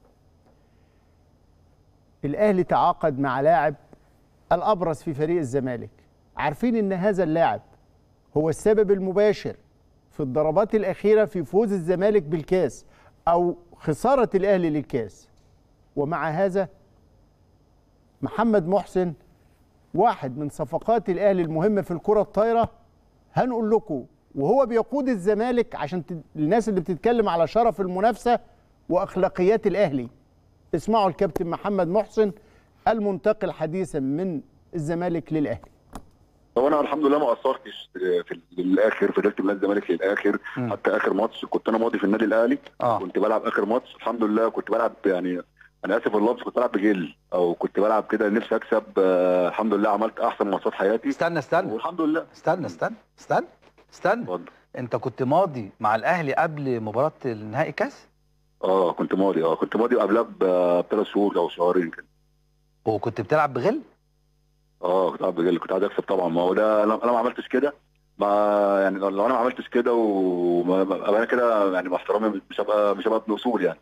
الاهلي تعاقد مع لاعب الابرز في فريق الزمالك عارفين ان هذا اللاعب هو السبب المباشر في الضربات الاخيره في فوز الزمالك بالكاس او خساره الاهلي للكاس ومع هذا محمد محسن واحد من صفقات الاهلي المهمه في الكره الطايره هنقول لكم وهو بيقود الزمالك عشان ت... الناس اللي بتتكلم على شرف المنافسه واخلاقيات الاهلي اسمعوا الكابتن محمد محسن المنتقل حديثا من الزمالك للاهلي هو انا الحمد لله ما قصرتش في الاخر فضلت من الزمالك للاخر حتى اخر ماتش كنت انا ماضي في النادي الاهلي آه. كنت بلعب اخر ماتش الحمد لله كنت بلعب يعني انا اسف اللفظ كنت بلعب بجل او كنت بلعب كده نفسي اكسب آه الحمد لله عملت احسن ماتشات حياتي استنى استنى والحمد لله استنى استنى استنى استنى انت كنت ماضي مع الاهلي قبل مباراه النهائي كاس اه كنت ماضي اه كنت ماضي قبلها ب- بثلاث شهور او شهرين كده وكنت بتلعب بغل اه كنت بلعب بجل كنت عايز اكسب طبعا ما هو ده انا أنا ما عملتش كده ما يعني لو لو انا ما عملتش كده وابقى انا كده يعني مع احترامي مش هبقى مش هبقى ابن اصول يعني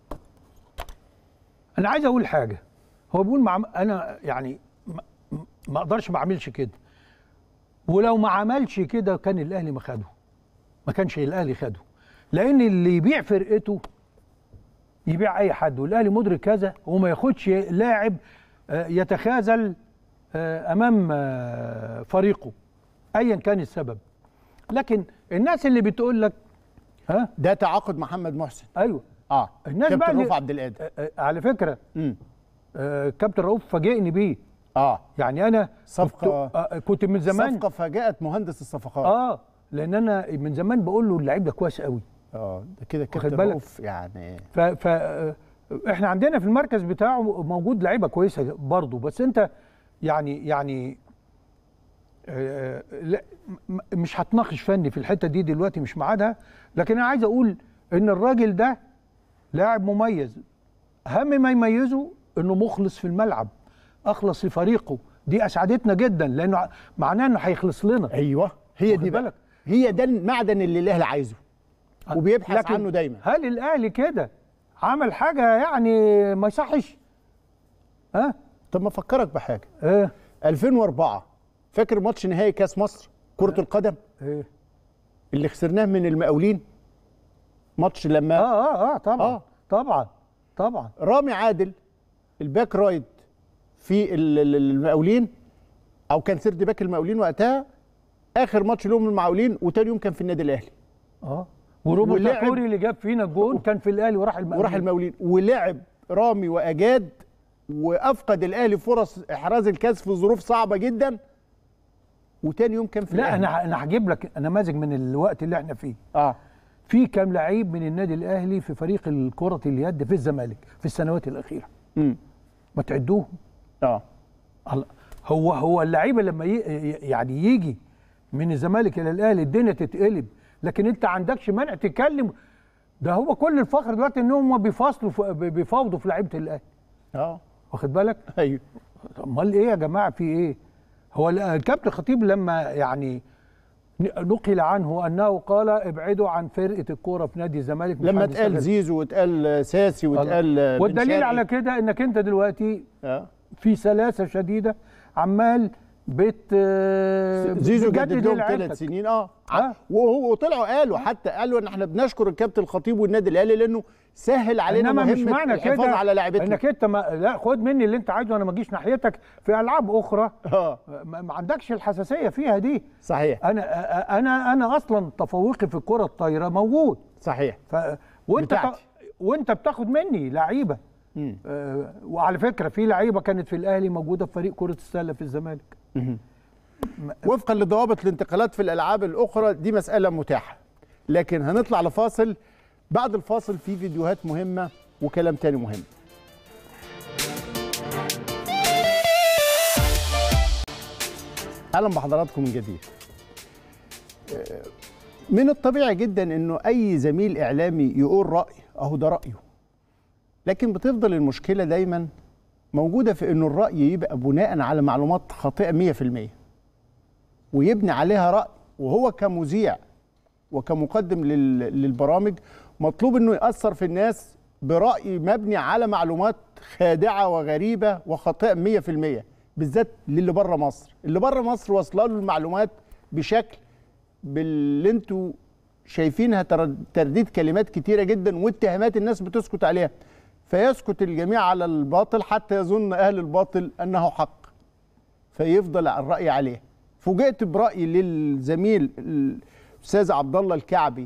انا عايز اقول حاجه هو بيقول مع انا يعني ما- ما اقدرش ما اعملش كده ولو ما عملش كده كان الاهلي ما خده ما كانش الاهلي خده لان اللي يبيع فرقته يبيع اي حد والاهلي مدرك هذا وما ياخدش لاعب آه، يتخاذل آه، امام آه، فريقه ايا كان السبب لكن الناس اللي بتقول لك ها ده تعاقد محمد محسن ايوه اه الناس كابتن بقى اللي- رؤوف عبد القادر آه، آه، على فكره امم آه كابتن رؤوف فاجئني بيه اه يعني انا صفقه كنت, آه كنت من زمان صفقه فاجات مهندس الصفقات اه لان انا من زمان بقول له اللعيب ده كويس قوي اه ده كده واخد كابتن بالك؟ رؤوف يعني ف, ف آه، احنا عندنا في المركز بتاعه موجود لعيبه كويسه برضه بس انت يعني يعني آه، لا م- مش هتناقش فني في الحته دي دلوقتي مش ميعادها لكن انا عايز اقول ان الراجل ده لاعب مميز اهم ما يميزه انه مخلص في الملعب اخلص في فريقه دي اسعدتنا جدا لانه ع- معناه انه هيخلص لنا ايوه هي دي بقى هي ده المعدن اللي الاهلي عايزه وبيبحث لكن عنه دايما هل الاهلي كده عمل حاجه يعني ما يصحش ها طب ما افكرك بحاجه ايه 2004 فاكر ماتش نهائي كاس مصر كره القدم ايه اللي خسرناه من المقاولين ماتش لما اه اه اه طبعا آه. طبعا طبعا رامي عادل الباك رايت في ال- ال- المقاولين او كان سيرد باك المقاولين وقتها اخر ماتش لهم المقاولين وتاني يوم كان في النادي الاهلي اه وروبرت ولعب- تاكوري اللي جاب فينا الجون كان في الاهلي وراح المقاولين وراح المقاولين ولعب رامي واجاد وافقد الاهلي فرص احراز الكاس في ظروف صعبه جدا وتاني يوم كان في لا الأهلي. انا انا هجيب لك نماذج من الوقت اللي احنا فيه اه في كام لعيب من النادي الاهلي في فريق الكره اليد في الزمالك في السنوات الاخيره امم ما تعدوهم اه الله. هو هو اللعيبه لما ي... يعني يجي من الزمالك الى الاهلي الدنيا تتقلب لكن انت عندكش منع تتكلم ده هو كل الفخر دلوقتي ان هم بيفاصلوا في... بيفاوضوا في لعيبه الاهلي اه واخد بالك ايوه امال ايه يا جماعه في ايه هو ال- الكابتن خطيب لما يعني نقل عنه انه قال ابعدوا عن فرقه الكوره في نادي الزمالك مش لما حد اتقال يستغل. زيزو واتقال ساسي واتقال بن والدليل شرقي. على كده انك انت دلوقتي آه. في سلاسه شديده عمال بت زيزو بتجدد جدد لهم لعيبتك. ثلاث سنين اه, آه. وهو وطلعوا قالوا حتى قالوا ان احنا بنشكر الكابتن الخطيب والنادي الاهلي لانه سهل علينا انما مش مهمه معنى الحفاظ كده على لعيبتنا انك انت ما لا خد مني اللي انت عايزه انا ما اجيش ناحيتك في العاب اخرى اه ما ما عندكش الحساسيه فيها دي صحيح انا انا انا اصلا تفوقي في الكره الطايره موجود صحيح ف... وانت بتاعتي. وانت بتاخد مني لعيبه آه وعلى فكره في لعيبه كانت في الاهلي موجوده في فريق كره السله في الزمالك وفقا لضوابط الانتقالات في الالعاب الاخرى دي مساله متاحه لكن هنطلع لفاصل بعد الفاصل في فيديوهات مهمه وكلام تاني مهم اهلا بحضراتكم من جديد آه، من الطبيعي جدا انه اي زميل اعلامي يقول راي اهو ده رايه لكن بتفضل المشكله دايما موجوده في انه الراي يبقى بناء على معلومات خاطئه 100% ويبني عليها راي وهو كمذيع وكمقدم لل- للبرامج مطلوب انه ياثر في الناس براي مبني على معلومات خادعه وغريبه وخاطئه 100% بالذات للي بره مصر اللي بره مصر واصله له المعلومات بشكل باللي انتوا شايفينها تر- ترديد كلمات كتيره جدا واتهامات الناس بتسكت عليها فيسكت الجميع على الباطل حتى يظن اهل الباطل انه حق فيفضل الراي عليه فوجئت براي للزميل الاستاذ عبد الله الكعبي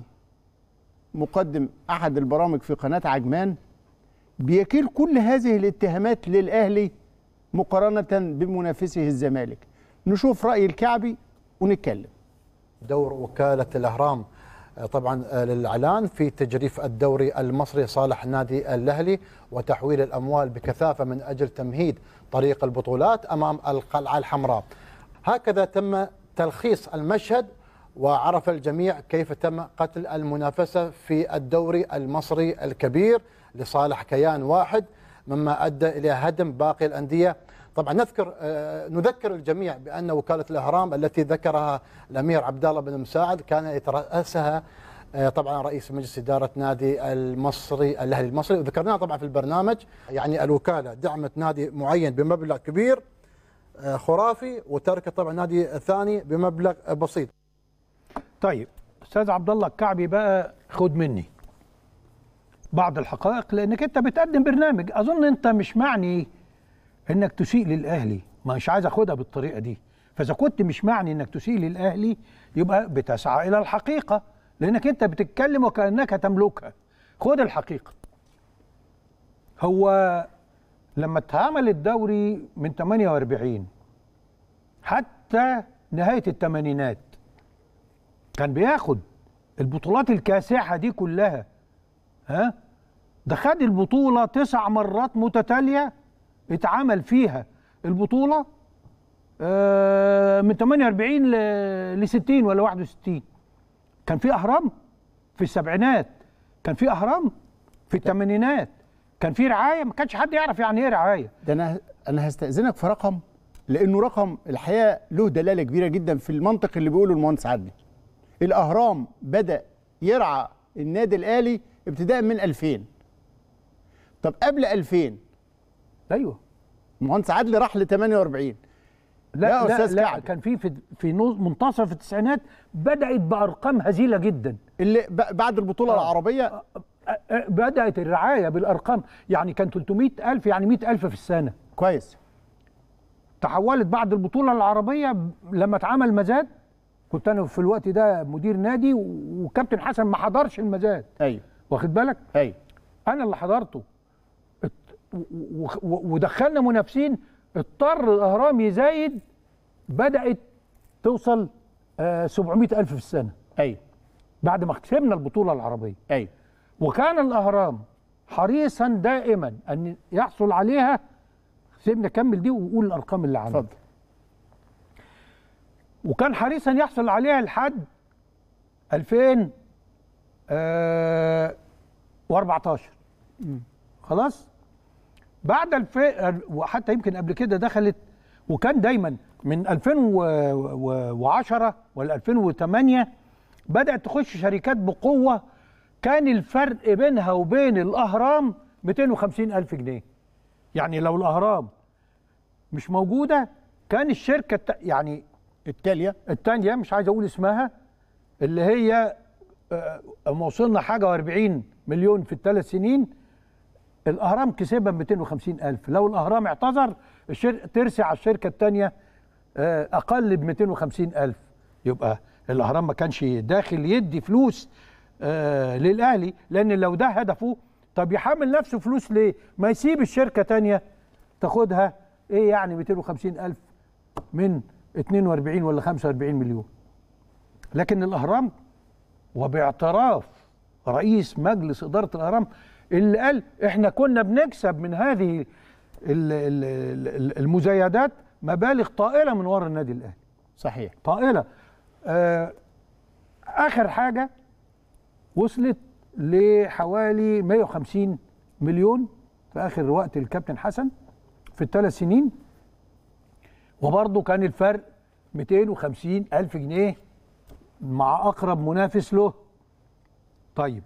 مقدم احد البرامج في قناه عجمان بيكيل كل هذه الاتهامات للاهلي مقارنه بمنافسه الزمالك نشوف راي الكعبي ونتكلم دور وكالة الأهرام آه، طبعا آه، للإعلان في تجريف الدوري المصري صالح النادي الأهلي وتحويل الأموال بكثافة من أجل تمهيد طريق البطولات أمام القلعة الحمراء هكذا تم تلخيص المشهد وعرف الجميع كيف تم قتل المنافسة في الدوري المصري الكبير لصالح كيان واحد مما أدى إلى هدم باقي الأندية طبعا نذكر آه، نذكر الجميع بأن وكالة الأهرام التي ذكرها الأمير عبد الله بن مساعد كان يترأسها آه، طبعا رئيس مجلس إدارة نادي المصري الأهلي المصري وذكرناها طبعا في البرنامج يعني الوكالة دعمت نادي معين بمبلغ كبير آه، خرافي وتركت طبعا نادي ثاني بمبلغ بسيط طيب استاذ عبد الله الكعبي بقى خد مني بعض الحقائق لانك انت بتقدم برنامج اظن انت مش معني انك تسيء للاهلي مش عايز اخدها بالطريقه دي فاذا كنت مش معني انك تسيء للاهلي يبقى بتسعى الى الحقيقه لانك انت بتتكلم وكانك تملكها خد الحقيقه هو لما اتعمل الدوري من 48 حتى نهايه الثمانينات كان بياخد البطولات الكاسحه دي كلها ها ده خد البطوله تسع مرات متتاليه اتعمل فيها البطوله آه، من 48 ل 60 ولا 61 كان في اهرام في السبعينات كان في اهرام في الثمانينات كان في رعايه ما كانش حد يعرف يعني ايه رعايه ده انا انا هستاذنك في رقم لانه رقم الحقيقه له دلاله كبيره جدا في المنطق اللي بيقوله المهندس عدلي الاهرام بدا يرعى النادي الاهلي ابتداء من 2000 طب قبل 2000 ايوه المهندس عدلي راح ل 48 لا يا لا, أستاذ لا كعب. كان في في, في نص- منتصف التسعينات بدات بارقام هزيله جدا اللي ب- بعد البطوله العربيه بدات الرعايه بالارقام يعني كان 300 الف يعني 100 الف في السنه كويس تحولت بعد البطوله العربيه ب- لما اتعمل مزاد كنت انا في الوقت ده مدير نادي و- وكابتن حسن ما حضرش المزاد ايوه واخد بالك ايوه انا اللي حضرته ات- و- و- و- ودخلنا منافسين اضطر الاهرام يزايد بدات توصل آه 700 الف في السنه ايوه بعد ما كسبنا البطوله العربيه ايوه وكان الاهرام حريصا دائما ان يحصل عليها سيبنا كمل دي وقول الارقام اللي عندك اتفضل وكان حريصا يحصل عليها لحد 2014 خلاص بعد 2000 وحتى يمكن قبل كده دخلت وكان دايما من 2010 ولا 2008 بدات تخش شركات بقوه كان الفرق بينها وبين الاهرام 250 الف جنيه يعني لو الاهرام مش موجوده كان الشركه الت... يعني التاليه التانيه مش عايز اقول اسمها اللي هي آه، اما وصلنا حاجه و40 مليون في الثلاث سنين الاهرام كسبها ب 250 الف لو الاهرام اعتذر الشر... ترسي على الشركه الثانيه اقل ب 250 الف يبقى الاهرام ما كانش داخل يدي فلوس آه للاهلي لان لو ده هدفه طب يحمل نفسه فلوس ليه ما يسيب الشركه تانية تاخدها ايه يعني 250 الف من 42 ولا 45 مليون لكن الاهرام وباعتراف رئيس مجلس اداره الاهرام اللي قال احنا كنا بنكسب من هذه ال- ال- ال- المزايدات مبالغ طائله من ورا النادي الاهلي صحيح طائله آه اخر حاجه وصلت لحوالي 150 مليون في اخر وقت الكابتن حسن في الثلاث سنين وبرضه كان الفرق 250 الف جنيه مع اقرب منافس له طيب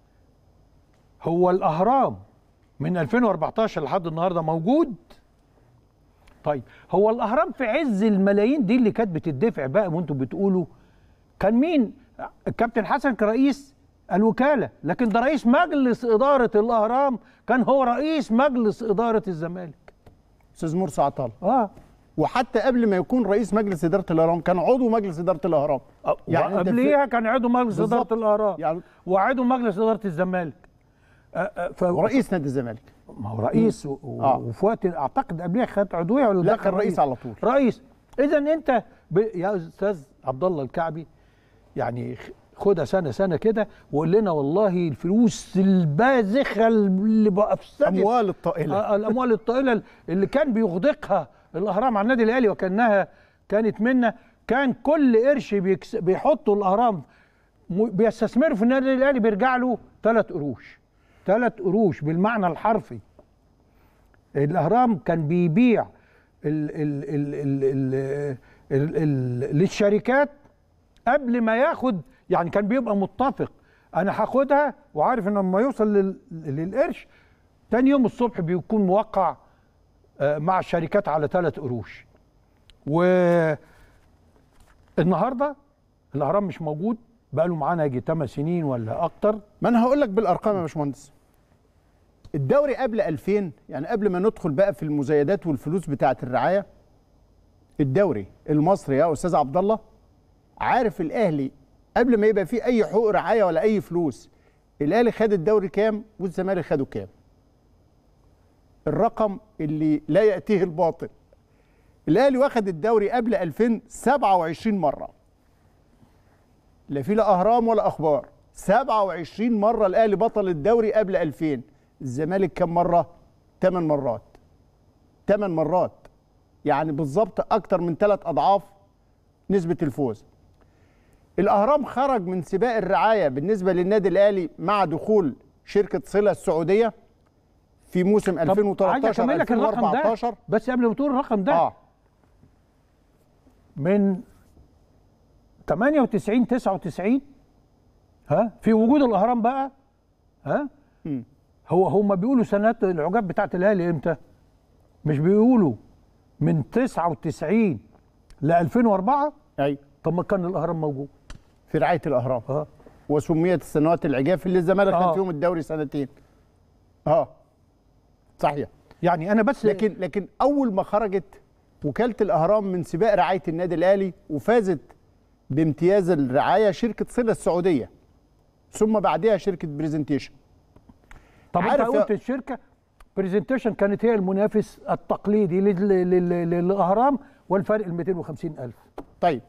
هو الاهرام من 2014 لحد النهارده موجود طيب هو الاهرام في عز الملايين دي اللي كانت بتدفع بقى وانتم بتقولوا كان مين الكابتن حسن كرئيس الوكاله لكن ده رئيس مجلس اداره الاهرام كان هو رئيس مجلس اداره الزمالك استاذ مرسي عطال اه وحتى قبل ما يكون رئيس مجلس اداره الاهرام كان عضو مجلس اداره الاهرام يعني وقبليها كان عضو مجلس بالظبط. اداره الاهرام يعني وعضو مجلس اداره الزمالك آه، آه، ف... ورئيس نادي الزمالك ما هو رئيس و... آه. آه. وفي وقت اعتقد قبليها خد عضويه ولا لا دخل كان رئيس على طول رئيس اذا انت ب... يا استاذ عبد الله الكعبي يعني خ- خدها سنه سنه كده وقول لنا والله الفلوس البازخه اللي بقى في السنة الاموال الطائله آه، الاموال الطائله اللي كان بيغدقها الاهرام على النادي الاهلي وكانها كانت منا كان كل قرش بيكس... بيحطه الاهرام م- بيستثمروا في النادي الاهلي بيرجع له ثلاث قروش ثلاث قروش بالمعنى الحرفي الاهرام كان بيبيع ال ال ال ال ال ال ال للشركات قبل ما ياخد يعني كان بيبقى متفق انا هاخدها وعارف ان لما يوصل لل للقرش تاني يوم الصبح بيكون موقع آه، مع الشركات على ثلاث قروش والنهارده الاهرام مش موجود بقى له معانا يجي 8 سنين ولا اكتر ما انا هقول لك بالارقام يا باشمهندس الدوري قبل 2000 يعني قبل ما ندخل بقى في المزايدات والفلوس بتاعه الرعايه الدوري المصري يا استاذ عبد الله عارف الاهلي قبل ما يبقى فيه اي حقوق رعايه ولا اي فلوس الاهلي خد الدوري كام والزمالك خدوا كام الرقم اللي لا ياتيه الباطل الاهلي واخد الدوري قبل 2000 27 مره لا في لا اهرام ولا اخبار 27 مره الاهلي بطل الدوري قبل 2000 الزمالك كم مره 8 مرات 8 مرات يعني بالظبط اكتر من ثلاث اضعاف نسبه الفوز الاهرام خرج من سباق الرعايه بالنسبه للنادي الاهلي مع دخول شركه صله السعوديه في موسم طب عايز 2013 أكمل لك الرقم ده 2014 بس قبل ما تقول الرقم ده اه من 98 99 ها في وجود الاهرام بقى ها هو هم بيقولوا سنوات العجاب بتاعت الاهلي امتى؟ مش بيقولوا من 99 ل 2004 ايوه طب ما كان الاهرام موجود في رعايه الاهرام اه وسميت السنوات العجاف اللي الزمالك آه. خد فيهم الدوري سنتين اه صحيح يعني انا بس لكن لكن اول ما خرجت وكاله الاهرام من سباق رعايه النادي الاهلي وفازت بامتياز الرعايه شركه صله السعوديه ثم بعدها شركه بريزنتيشن طب انت عارف يا- قلت الشركه برزنتيشن كانت هي المنافس التقليدي لل- لل- لل- للاهرام والفرق ال 250 الف طيب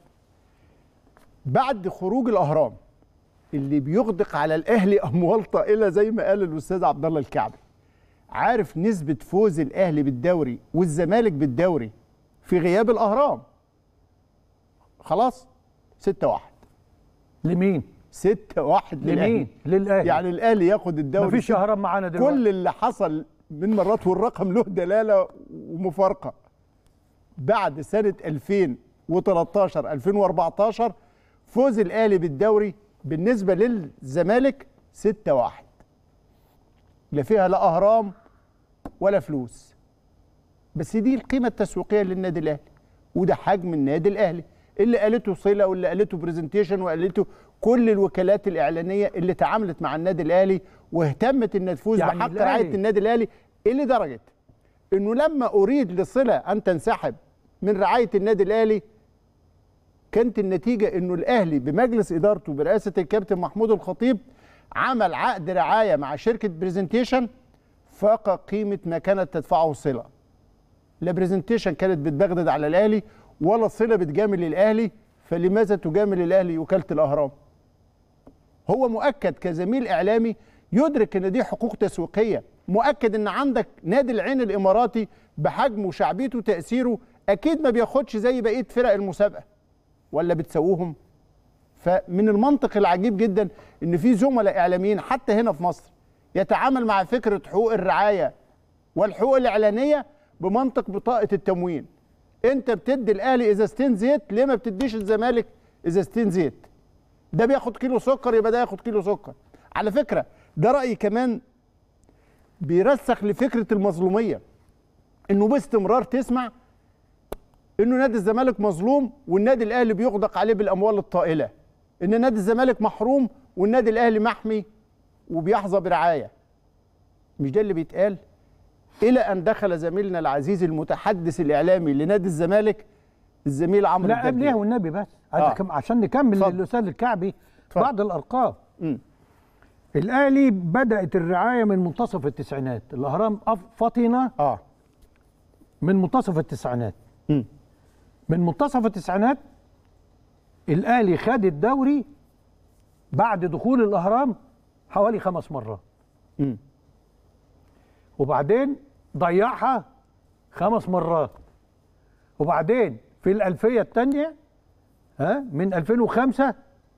بعد خروج الاهرام اللي بيغدق على الاهلي اموال طائله زي ما قال الاستاذ عبد الله الكعبي عارف نسبه فوز الاهلي بالدوري والزمالك بالدوري في غياب الاهرام خلاص 6 1 لمين 6 1 لمين؟ للاهلي يعني الاهلي ياخد الدوري مفيش ستة. اهرام معانا دلوقتي كل اللي حصل من مرات والرقم له دلاله ومفارقه بعد سنه 2013 2014 فوز الاهلي بالدوري بالنسبه للزمالك 6 1 لا فيها لا اهرام ولا فلوس بس دي القيمه التسويقيه للنادي الاهلي وده حجم النادي الاهلي اللي قالته صله واللي قالته برزنتيشن وقالته كل الوكالات الاعلانيه اللي تعاملت مع النادي الاهلي واهتمت انها تفوز يعني بحق الأهلي- رعايه النادي الاهلي الى درجه انه لما اريد لصله ان تنسحب من رعايه النادي الاهلي كانت النتيجه انه الاهلي بمجلس ادارته برئاسه الكابتن محمود الخطيب عمل عقد رعايه مع شركه برزنتيشن فاق قيمه ما كانت تدفعه صله لا برزنتيشن كانت بتبغدد على الاهلي ولا صله بتجامل الاهلي فلماذا تجامل الاهلي وكاله الاهرام هو مؤكد كزميل اعلامي يدرك ان دي حقوق تسويقيه مؤكد ان عندك نادي العين الاماراتي بحجمه وشعبيته وتاثيره اكيد ما بياخدش زي بقيه فرق المسابقه ولا بتسووهم فمن المنطق العجيب جدا ان في زملاء اعلاميين حتى هنا في مصر يتعامل مع فكره حقوق الرعايه والحقوق الاعلانيه بمنطق بطاقه التموين انت بتدي الاهلي ازازتين زيت ليه ما بتديش الزمالك ازازتين زيت ده بياخد كيلو سكر يبقى ده ياخد كيلو سكر على فكره ده رايي كمان بيرسخ لفكره المظلوميه انه باستمرار تسمع انه نادي الزمالك مظلوم والنادي الاهلي بيغدق عليه بالاموال الطائله ان نادي الزمالك محروم والنادي الاهلي محمي وبيحظى برعايه مش ده اللي بيتقال الى ان دخل زميلنا العزيز المتحدث الاعلامي لنادي الزمالك الزميل عمرو لا الدردير. قبلها والنبي بس عايز آه. أكم- عشان نكمل اتفضل. للاستاذ الكعبي بعض الارقام مم. الاهلي بدات الرعايه من منتصف التسعينات الاهرام أف- فطن اه من منتصف التسعينات مم. من منتصف التسعينات الاهلي خد الدوري بعد دخول الاهرام حوالي خمس مرات مم. وبعدين ضيعها خمس مرات وبعدين في الألفية الثانية ها من 2005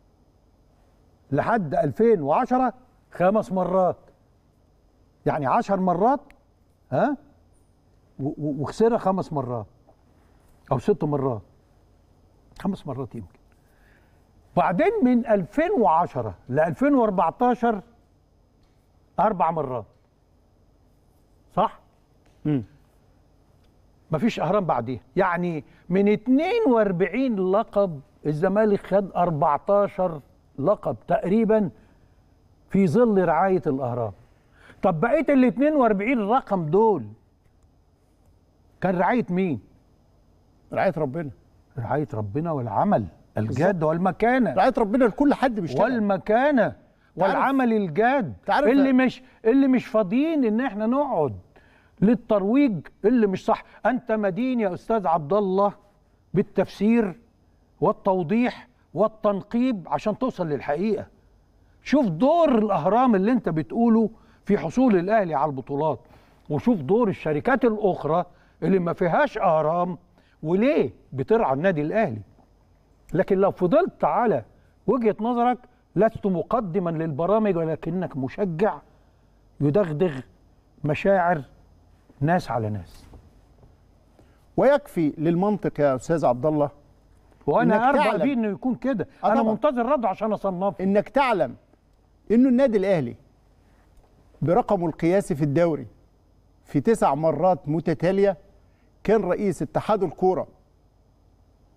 لحد 2010 خمس مرات يعني عشر مرات ها و- و- وخسرها خمس مرات أو ست مرات خمس مرات يمكن بعدين من 2010 ل 2014 أربع مرات صح؟ مم. مفيش اهرام بعديها يعني من 42 لقب الزمالك خد 14 لقب تقريبا في ظل رعايه الاهرام طب بقيه ال 42 رقم دول كان رعايه مين رعايه ربنا رعايه ربنا والعمل الجاد والمكانه رعايه ربنا لكل حد بيشتغل والمكانه والعمل الجاد تعرف- اللي مش اللي مش فاضيين ان احنا نقعد للترويج اللي مش صح انت مدين يا استاذ عبد الله بالتفسير والتوضيح والتنقيب عشان توصل للحقيقه شوف دور الاهرام اللي انت بتقوله في حصول الاهلي على البطولات وشوف دور الشركات الاخرى اللي ما فيهاش اهرام وليه بترعى النادي الاهلي لكن لو فضلت على وجهه نظرك لست مقدما للبرامج ولكنك مشجع يدغدغ مشاعر ناس على ناس ويكفي للمنطق يا استاذ عبد الله وانا إنك ارضى تعلم- بيه انه يكون كده آه انا طبعاً. منتظر رد عشان اصنفه انك تعلم انه النادي الاهلي برقمه القياسي في الدوري في تسع مرات متتاليه كان رئيس اتحاد الكوره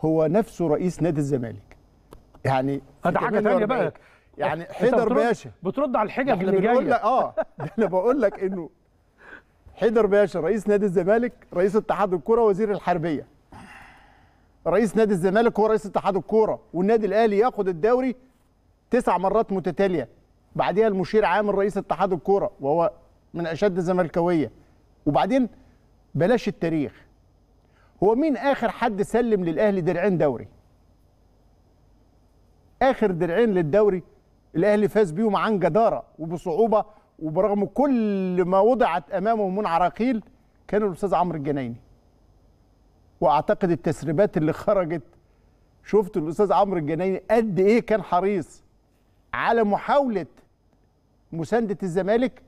هو نفسه رئيس نادي الزمالك يعني ده حاجه 48. ثانيه بقى يعني أنت حيدر بترد- باشا بترد على الحجج احنا اللي بنقول لك جايه اه ده انا بقول لك انه حيدر باشا رئيس نادي الزمالك رئيس اتحاد الكوره وزير الحربيه رئيس نادي الزمالك هو رئيس اتحاد الكوره والنادي الاهلي ياخد الدوري تسع مرات متتاليه بعدها المشير عامل رئيس اتحاد الكوره وهو من اشد الزملكاويه وبعدين بلاش التاريخ هو مين اخر حد سلم للاهلي درعين دوري اخر درعين للدوري الاهلي فاز بيهم عن جداره وبصعوبه وبرغم كل ما وضعت امامه من عراقيل كان الاستاذ عمرو الجنايني واعتقد التسريبات اللي خرجت شفت الاستاذ عمرو الجنايني قد ايه كان حريص على محاوله مسانده الزمالك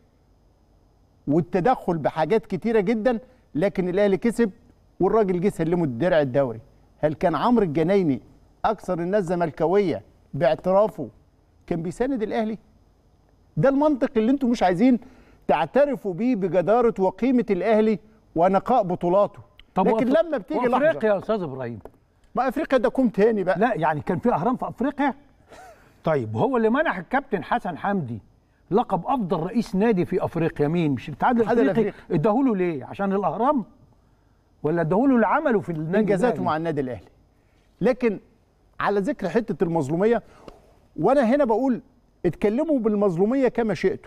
والتدخل بحاجات كتيره جدا لكن الاهلي كسب والراجل جه سلمه الدرع الدوري هل كان عمرو الجنايني اكثر الناس زملكاويه باعترافه كان بيساند الاهلي ده المنطق اللي انتم مش عايزين تعترفوا بيه بجداره وقيمه الاهلي ونقاء بطولاته طب لكن وأف- لما بتيجي لحظه وافريقيا يا استاذ ابراهيم ما افريقيا ده كوم تاني بقى لا يعني كان في اهرام في افريقيا طيب هو اللي منح الكابتن حسن حمدي لقب افضل رئيس نادي في افريقيا مين مش الاتحاد الاتحاد الافريقي الأفريقي. اداهوله ليه عشان الاهرام ولا اداهوله اللي عمله في النادي انجازاته الأهلي؟ مع النادي الاهلي لكن على ذكر حته المظلوميه وانا هنا بقول اتكلموا بالمظلوميه كما شئتوا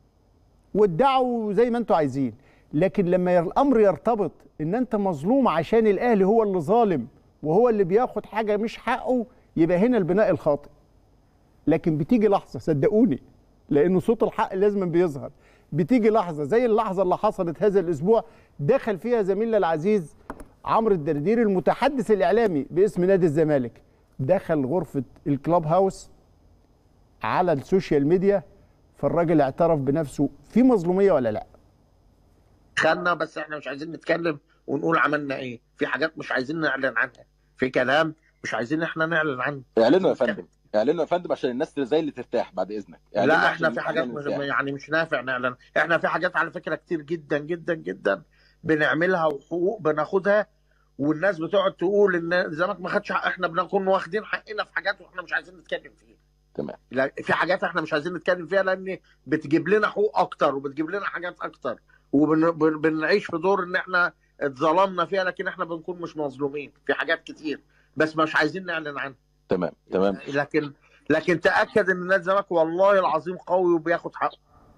وادعوا زي ما انتوا عايزين لكن لما الامر يرتبط ان انت مظلوم عشان الاهلي هو اللي ظالم وهو اللي بياخد حاجه مش حقه يبقى هنا البناء الخاطئ لكن بتيجي لحظه صدقوني لانه صوت الحق لازم بيظهر بتيجي لحظه زي اللحظه اللي حصلت هذا الاسبوع دخل فيها زميلنا العزيز عمرو الدردير المتحدث الاعلامي باسم نادي الزمالك دخل غرفه الكلاب هاوس على السوشيال ميديا فالراجل اعترف بنفسه في مظلوميه ولا لا خدنا بس احنا مش عايزين نتكلم ونقول عملنا ايه في حاجات مش عايزين نعلن عنها في كلام مش عايزين احنا نعلن عنه اعلنوا يا فندم اعلنوا يا فندم عشان الناس زي اللي ترتاح بعد اذنك اعلنوا لا عشان احنا في حاجات الإعلان مش يرتاح. يعني مش نافع نعلن احنا في حاجات على فكره كتير جدا جدا جدا بنعملها وحقوق بناخدها والناس بتقعد تقول ان الزمالك ما خدش حق احنا بنكون واخدين حقنا في حاجات واحنا مش عايزين نتكلم فيها تمام لا في حاجات احنا مش عايزين نتكلم فيها لان بتجيب لنا حقوق اكتر وبتجيب لنا حاجات اكتر وبنعيش في دور ان احنا اتظلمنا فيها لكن احنا بنكون مش مظلومين في حاجات كتير بس مش عايزين نعلن عنها تمام تمام لكن لكن تاكد ان نادي الزمالك والله العظيم قوي وبياخد حقه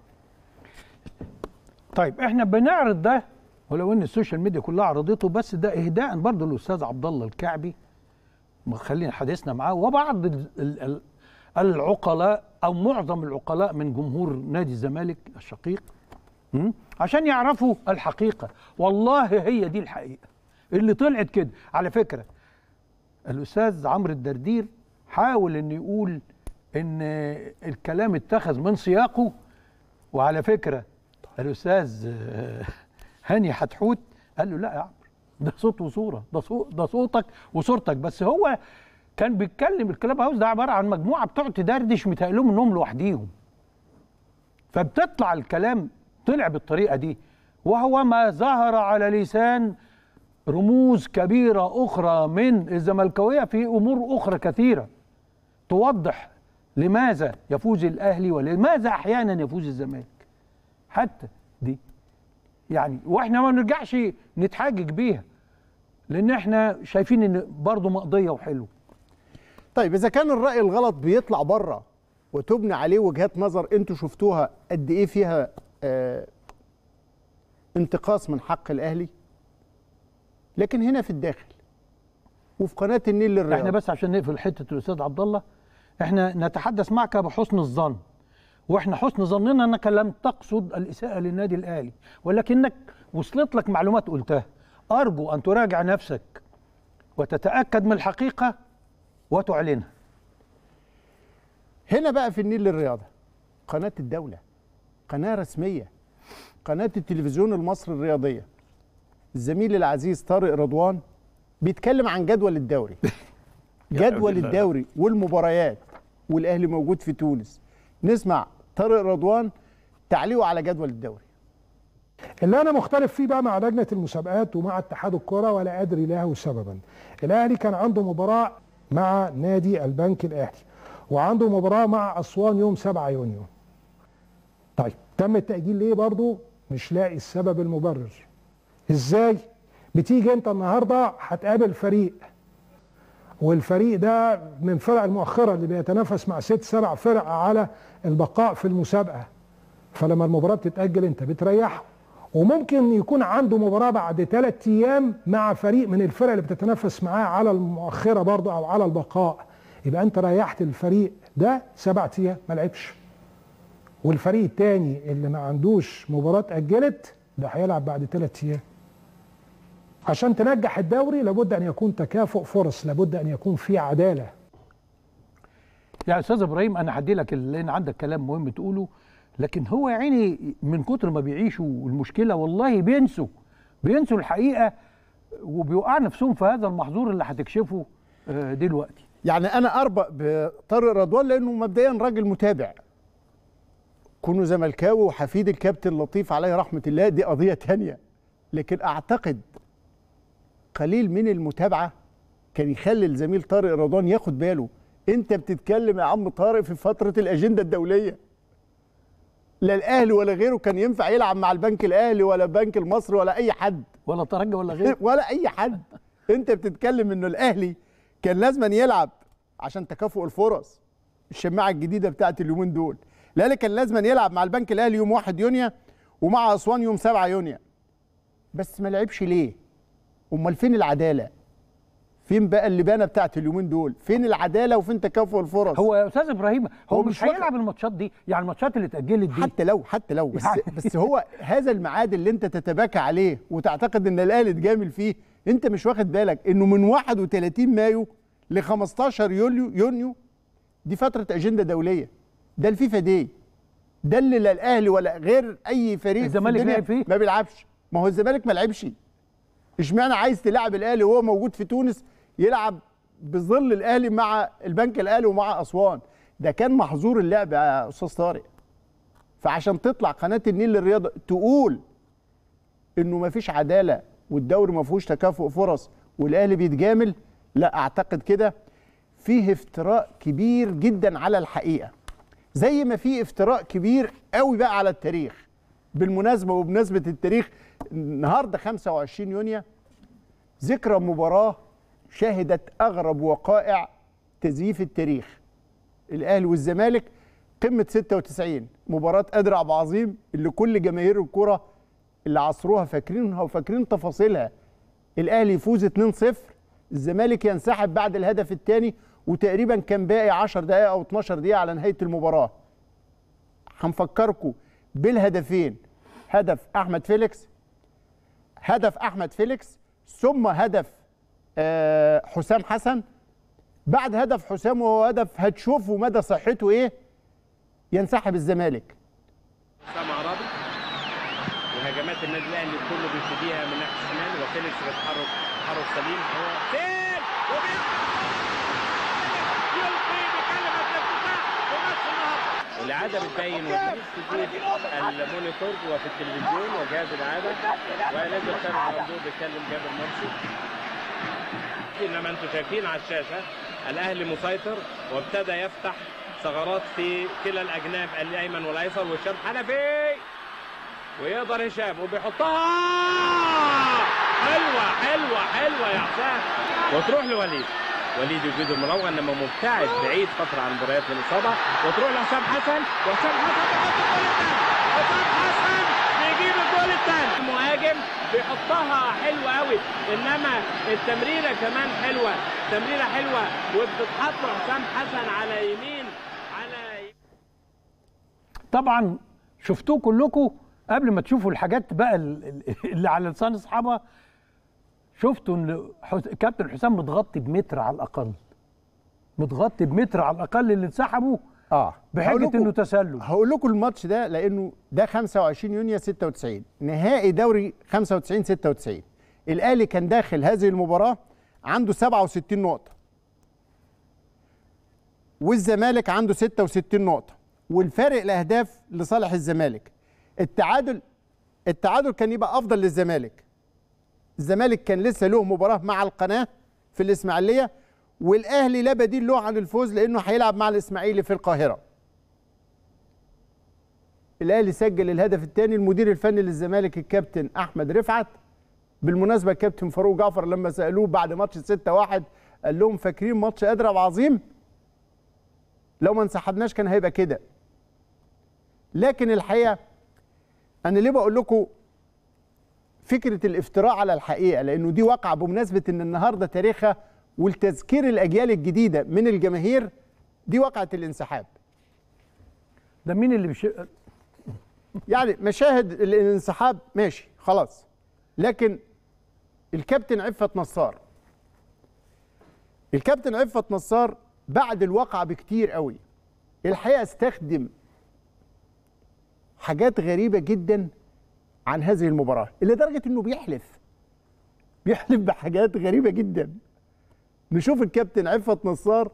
طيب احنا بنعرض ده ولو ان السوشيال ميديا كلها عرضته بس ده اهداء برضه للاستاذ عبد الله الكعبي خلينا حديثنا معاه وبعض ال- ال- ال- العقلاء او معظم العقلاء من جمهور نادي الزمالك الشقيق م? عشان يعرفوا الحقيقه والله هي دي الحقيقه اللي طلعت كده على فكره الاستاذ عمرو الدردير حاول انه يقول ان الكلام اتخذ من سياقه وعلى فكره الاستاذ آه، هاني حتحوت قال له لا يا عمرو ده صوت وصوره ده صوت ده صوتك وصورتك بس هو كان بيتكلم الكلاب هاوس ده عباره عن مجموعه بتقعد تدردش متهيألهم انهم لوحديهم فبتطلع الكلام طلع بالطريقه دي وهو ما ظهر على لسان رموز كبيره اخرى من الزملكاويه في امور اخرى كثيره توضح لماذا يفوز الاهلي ولماذا احيانا يفوز الزمالك حتى دي يعني واحنا ما نرجعش نتحاجج بيها لان احنا شايفين ان برضه مقضيه وحلو طيب اذا كان الراي الغلط بيطلع بره وتبني عليه وجهات نظر انتوا شفتوها قد ايه فيها آه انتقاص من حق الاهلي لكن هنا في الداخل وفي قناه النيل للرياض احنا بس عشان نقفل حته الاستاذ عبد الله احنا نتحدث معك بحسن الظن واحنا حسن ظننا انك لم تقصد الاساءه للنادي الاهلي ولكنك وصلت لك معلومات قلتها ارجو ان تراجع نفسك وتتاكد من الحقيقه وتعلنها هنا بقى في النيل للرياضه قناه الدوله قناه رسميه قناه التلفزيون المصري الرياضيه الزميل العزيز طارق رضوان بيتكلم عن جدول الدوري جدول الله. الدوري والمباريات والاهلي موجود في تونس نسمع طارق رضوان تعليقه على جدول الدوري اللي انا مختلف فيه بقى مع لجنه المسابقات ومع اتحاد الكره ولا ادري له سببا الاهلي كان عنده مباراه مع نادي البنك الاهلي وعنده مباراه مع اسوان يوم 7 يونيو طيب تم التاجيل ليه برضو مش لاقي السبب المبرر ازاي بتيجي انت النهارده هتقابل فريق والفريق ده من فرق المؤخره اللي بيتنافس مع ست سبع فرق على البقاء في المسابقه فلما المباراه بتتاجل انت بتريحه وممكن يكون عنده مباراه بعد ثلاث ايام مع فريق من الفرق اللي بتتنافس معاه على المؤخره برضه او على البقاء يبقى انت ريحت الفريق ده سبع ايام ما لعبش والفريق الثاني اللي ما عندوش مباراه اتاجلت ده هيلعب بعد ثلاث ايام عشان تنجح الدوري لابد ان يكون تكافؤ فرص لابد ان يكون في عداله يا استاذ ابراهيم انا هدي لك لان عندك كلام مهم تقوله لكن هو يا عيني من كتر ما بيعيشوا المشكله والله بينسوا بينسوا الحقيقه وبيوقع نفسهم في هذا المحظور اللي هتكشفه آه، دلوقتي يعني انا اربأ بطارق رضوان لانه مبدئيا راجل متابع كونه زملكاوي وحفيد الكابتن لطيف عليه رحمه الله دي قضيه تانية لكن اعتقد قليل من المتابعه كان يخلي الزميل طارق رضوان ياخد باله انت بتتكلم يا عم طارق في فتره الاجنده الدوليه لا الاهلي ولا غيره كان ينفع يلعب مع البنك الاهلي ولا البنك المصري ولا اي حد ولا ترجي ولا غيره ولا اي حد انت بتتكلم انه الاهلي كان لازم يلعب عشان تكافؤ الفرص الشماعه الجديده بتاعت اليومين دول الاهلي كان لازم يلعب مع البنك الاهلي يوم 1 يونيو ومع اسوان يوم 7 يونيو بس ما لعبش ليه امال فين العداله فين بقى اللبانه بتاعت اليومين دول فين العداله وفين تكافؤ الفرص هو يا استاذ ابراهيم هو, هو مش, مش واخد- هيلعب الماتشات دي يعني الماتشات اللي اتاجلت دي حتى لو حتى لو بس يعني- بس هو هذا الميعاد اللي انت تتباكى عليه وتعتقد ان الاهلي اتجامل فيه انت مش واخد بالك انه من 31 مايو ل 15 يوليو يونيو دي فتره اجنده دوليه ده الفيفا دي ده اللي لا الاهلي ولا غير اي فريق في الزمالك الدنيا لعب فيه؟ ما بيلعبش ما هو الزمالك ما لعبش اشمعنى عايز تلعب الاهلي وهو موجود في تونس يلعب بظل الاهلي مع البنك الاهلي ومع اسوان ده كان محظور اللعب يا استاذ طارق فعشان تطلع قناه النيل للرياضه تقول انه ما فيش عداله والدوري ما فيهوش تكافؤ فرص والاهلي بيتجامل لا اعتقد كده فيه افتراء كبير جدا على الحقيقه زي ما في افتراء كبير قوي بقى على التاريخ بالمناسبه وبمناسبه التاريخ النهارده 25 يونيو ذكرى مباراه شهدت اغرب وقائع تزييف التاريخ الاهلي والزمالك قمه 96 مباراه قادر عبد العظيم اللي كل جماهير الكره اللي عصروها فاكرينها وفاكرين تفاصيلها الاهلي يفوز 2-0 الزمالك ينسحب بعد الهدف الثاني وتقريبا كان باقي 10 دقائق او 12 دقيقه على نهايه المباراه هنفكركم بالهدفين هدف احمد فيليكس هدف احمد فيليكس ثم هدف آه، حسام حسن بعد هدف حسام وهو هدف هتشوفوا مدى صحته ايه ينسحب الزمالك حسام عرابي وهجمات النادي الاهلي كله بيبتديها من ناحيه الشمال وفيليكس بيتحرك تحرك سليم هو فين الإعادة بتبين وفي المونيتور وفي التلفزيون وجهاز الإعادة ونزل خالد غندور بيتكلم جابر مرسي انما انتم شايفين على الشاشه الاهلي مسيطر وابتدى يفتح ثغرات في كلا الاجناب الايمن والايسر وهشام حنفي ويقدر هشام وبيحطها حلوه حلوه حلوه يا حسام وتروح لوليد وليد يجيد المراوغه انما مبتعد بعيد فتره عن مباريات الاصابه وتروح لحسام حسن وحسام حسن بيحط الجول الثاني حسام حسن بيجيب الجول الثاني المهاجم بيحطها حلوه قوي انما التمريره كمان حلوه تمريره حلوه وبتتحط حسام حسن على يمين على طبعا شفتوه كلكم قبل ما تشوفوا الحاجات بقى ال- ال- اللي على لسان اصحابها شفتوا ان حس- كابتن حسام متغطي بمتر على الاقل متغطي بمتر على الاقل اللي انسحبوا اه هقول بحجه لكم- انه تسلل هقول لكم الماتش ده لانه ده 25 يونيو 96 نهائي دوري 95 96 الاهلي كان داخل هذه المباراه عنده 67 نقطه والزمالك عنده 66 نقطه والفارق الاهداف لصالح الزمالك التعادل التعادل كان يبقى افضل للزمالك الزمالك كان لسه له مباراه مع القناه في الاسماعيليه والاهلي لا بديل له عن الفوز لانه هيلعب مع الاسماعيلي في القاهره الاهلي سجل الهدف الثاني المدير الفني للزمالك الكابتن احمد رفعت بالمناسبه الكابتن فاروق جعفر لما سالوه بعد ماتش 6 1 قال لهم فاكرين ماتش اضرب عظيم لو ما انسحبناش كان هيبقى كده لكن الحقيقه انا ليه بقول لكم فكره الافتراء على الحقيقه لانه دي واقعه بمناسبه ان النهارده تاريخها والتذكير الاجيال الجديده من الجماهير دي واقعه الانسحاب ده مين اللي بش... يعني مشاهد الانسحاب ماشي خلاص لكن الكابتن عفت نصار الكابتن عفت نصار بعد الواقعه بكتير قوي الحقيقه استخدم حاجات غريبه جدا عن هذه المباراه لدرجه انه بيحلف بيحلف بحاجات غريبه جدا نشوف الكابتن عفت نصار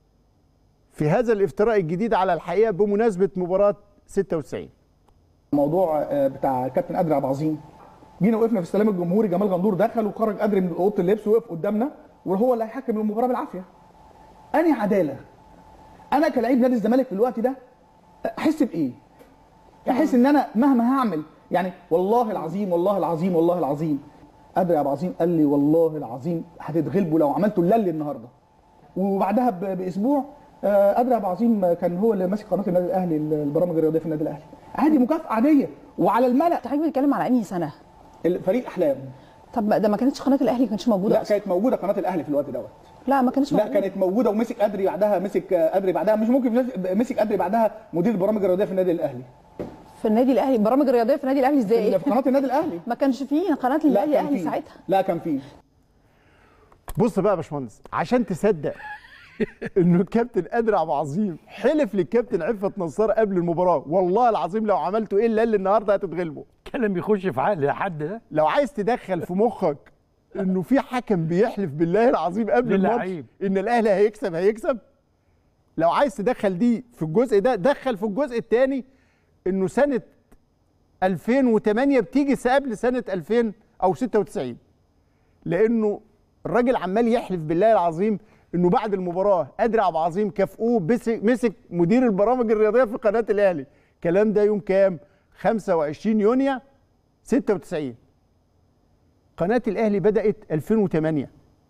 في هذا الافتراء الجديد على الحقيقه بمناسبه مباراه 96 الموضوع آه، بتاع كابتن قادر عبد العظيم جينا وقفنا في السلام الجمهوري جمال غندور دخل وخرج قادر من اوضه اللبس ووقف قدامنا وهو اللي هيحكم المباراه بالعافيه انهي عداله انا كلاعب نادي الزمالك في الوقت ده احس بايه احس ان انا مهما هعمل يعني والله العظيم والله العظيم والله العظيم قادر يا ابو عظيم قال لي والله العظيم هتتغلبوا لو عملتوا اللي النهارده وبعدها ب- باسبوع آه، قادر يا ابو عظيم كان هو اللي ماسك قناه النادي الاهلي البرامج الرياضيه في النادي الاهلي عادي مكافاه عاديه وعلى الملأ حضرتك بتتكلم على انهي سنه؟ فريق احلام طب ده ما كانتش قناه الاهلي ما كانتش موجوده لا أصلاً. كانت موجوده قناه الاهلي في الوقت دوت لا ما كانتش لا موجوده كانت موجوده ومسك قدري بعدها مسك قدري بعدها مش ممكن في- مسك قدري بعدها مدير البرامج الرياضيه في النادي الاهلي في النادي الاهلي البرامج الرياضيه في النادي الاهلي ازاي؟ في قناه النادي الاهلي ما كانش فيه قناه لا النادي كان الاهلي فيه. ساعتها لا كان فيه بص بقى يا باشمهندس عشان تصدق انه الكابتن قادر ابو عظيم حلف للكابتن عفت نصار قبل المباراه والله العظيم لو عملتوا ايه اللي النهارده هتتغلبوا كلام يخش في عقل حد ده لو عايز تدخل في مخك انه في حكم بيحلف بالله العظيم قبل الماتش للعيب. ان الاهلي هيكسب هيكسب لو عايز تدخل دي في الجزء ده دخل في الجزء الثاني انه سنه 2008 بتيجي قبل سنه 2000 او 96 لانه الراجل عمال يحلف بالله العظيم انه بعد المباراه قادر ابو عظيم كافئوه بس- مسك مدير البرامج الرياضيه في قناه الاهلي الكلام ده يوم كام 25 يونيو 96 قناه الاهلي بدات 2008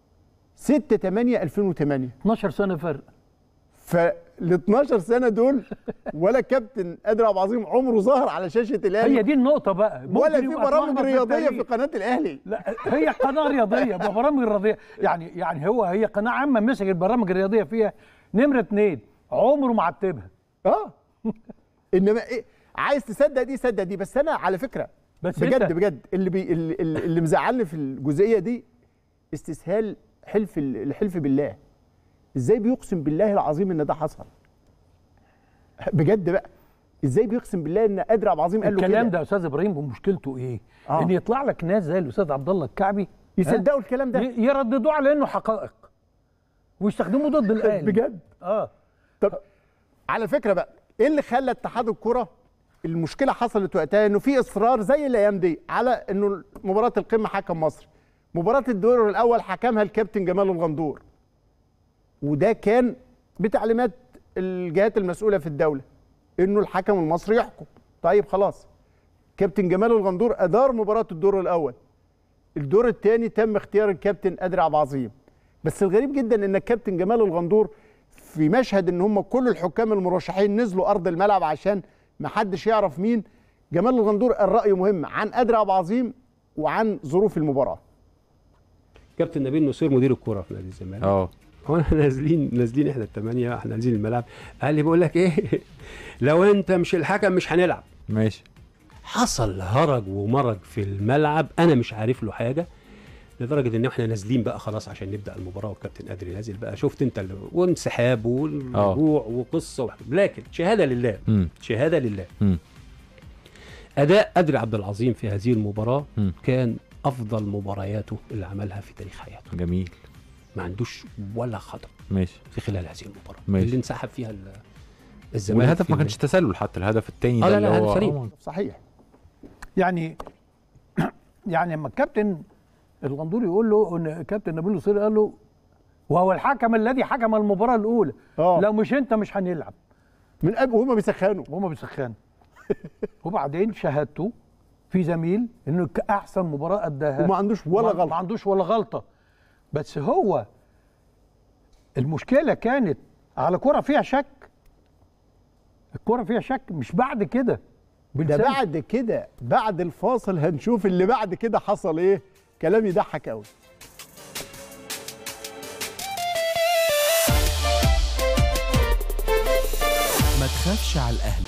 6 8 2008 12 سنه فرق فال 12 سنه دول ولا كابتن قادر ابو عظيم عمره ظهر على شاشه الاهلي هي دي النقطه بقى ولا ممكن في يبقى برامج اتلخبط رياضيه في التاريخ. قناه الاهلي لا هي قناه رياضيه برامج رياضيه يعني يعني هو هي قناه عامه مسك البرامج الرياضيه فيها نمره اثنين عمره ما عتبها اه انما إيه عايز تصدق دي صدق دي بس انا على فكره بس بجد أنت- بجد اللي بي اللي, اللي مزعلني في الجزئيه دي استسهال حلف ال- الحلف بالله ازاي بيقسم بالله العظيم ان ده حصل بجد بقى ازاي بيقسم بالله ان قادر عبد العظيم قال له الكلام كده ده يا استاذ ابراهيم مشكلته ايه؟ آه. ان يطلع لك ناس زي الاستاذ عبد الله الكعبي يصدقوا ها؟ الكلام ده. ي- يرددوه على انه حقائق ويستخدموه ضد الاهلي بجد اه طب على فكره بقى ايه اللي خلى اتحاد الكره المشكله حصلت وقتها انه في اصرار زي الايام دي على انه مباراه القمه حكم مصر مباراه الدور الاول حكمها الكابتن جمال الغندور وده كان بتعليمات الجهات المسؤوله في الدوله انه الحكم المصري يحكم طيب خلاص كابتن جمال الغندور ادار مباراه الدور الاول الدور الثاني تم اختيار الكابتن قادر عبد العظيم بس الغريب جدا ان الكابتن جمال الغندور في مشهد ان هم كل الحكام المرشحين نزلوا ارض الملعب عشان ما حدش يعرف مين جمال الغندور قال راي مهم عن قادر عبد العظيم وعن ظروف المباراه كابتن نبيل نصير مدير الكوره في نادي الزمالك اه هو احنا نازلين نازلين احنا الثمانيه احنا نازلين الملعب قال لي بقول لك ايه لو انت مش الحكم مش هنلعب ماشي حصل هرج ومرج في الملعب انا مش عارف له حاجه لدرجه ان احنا نازلين بقى خلاص عشان نبدا المباراه والكابتن قادر نازل بقى شفت انت ال- وانسحاب والرجوع وقصه وح- لكن شهاده لله مم. شهاده لله مم. اداء قادر عبد العظيم في هذه المباراه كان افضل مبارياته اللي عملها في تاريخ حياته جميل ما عندوش ولا خطا ماشي في خلال هذه المباراه ماشي. اللي انسحب فيها ال- الزمالك والهدف في ما كانش تسلل حتى الهدف الثاني آه ده لا اللي لا هو هدف سليم. آه. صحيح يعني يعني لما الكابتن الغندور يقول له ان كابتن نبيل نصير قال له وهو الحكم الذي حكم المباراه الاولى آه. لو مش انت مش هنلعب من قبل وهم بيسخنوا وهم بيسخنوا وبعدين شهادته في زميل انه ك- احسن مباراه اداها وما عندوش ولا ما- غلطة. ما عندوش ولا غلطه بس هو المشكله كانت على كره فيها شك الكره فيها شك مش بعد كده ده بنسلم. بعد كده بعد الفاصل هنشوف اللي بعد كده حصل ايه كلام يضحك قوي ما تخافش على الاهلي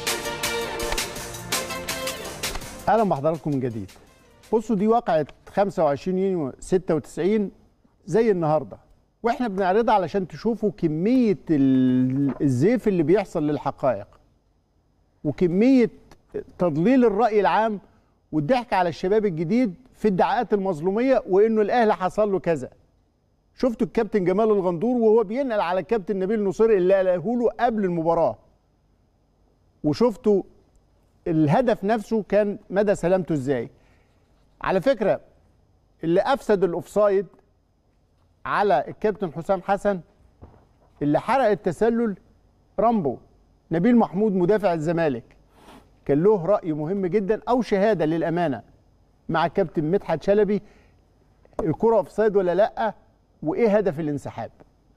اهلا بحضراتكم من جديد بصوا دي واقعة 25 يونيو 96 زي النهارده واحنا بنعرضها علشان تشوفوا كمية ال- الزيف اللي بيحصل للحقائق وكمية تضليل الرأي العام والضحك على الشباب الجديد في الدعاءات المظلومية وانه الاهلي حصل له كذا شفتوا الكابتن جمال الغندور وهو بينقل على الكابتن نبيل نصير اللي قاله له قبل المباراة وشفتوا الهدف نفسه كان مدى سلامته ازاي على فكره اللي افسد الاوفسايد على الكابتن حسام حسن اللي حرق التسلل رامبو نبيل محمود مدافع الزمالك كان له راي مهم جدا او شهاده للامانه مع الكابتن مدحت شلبي الكره اوفسايد ولا لا وايه هدف الانسحاب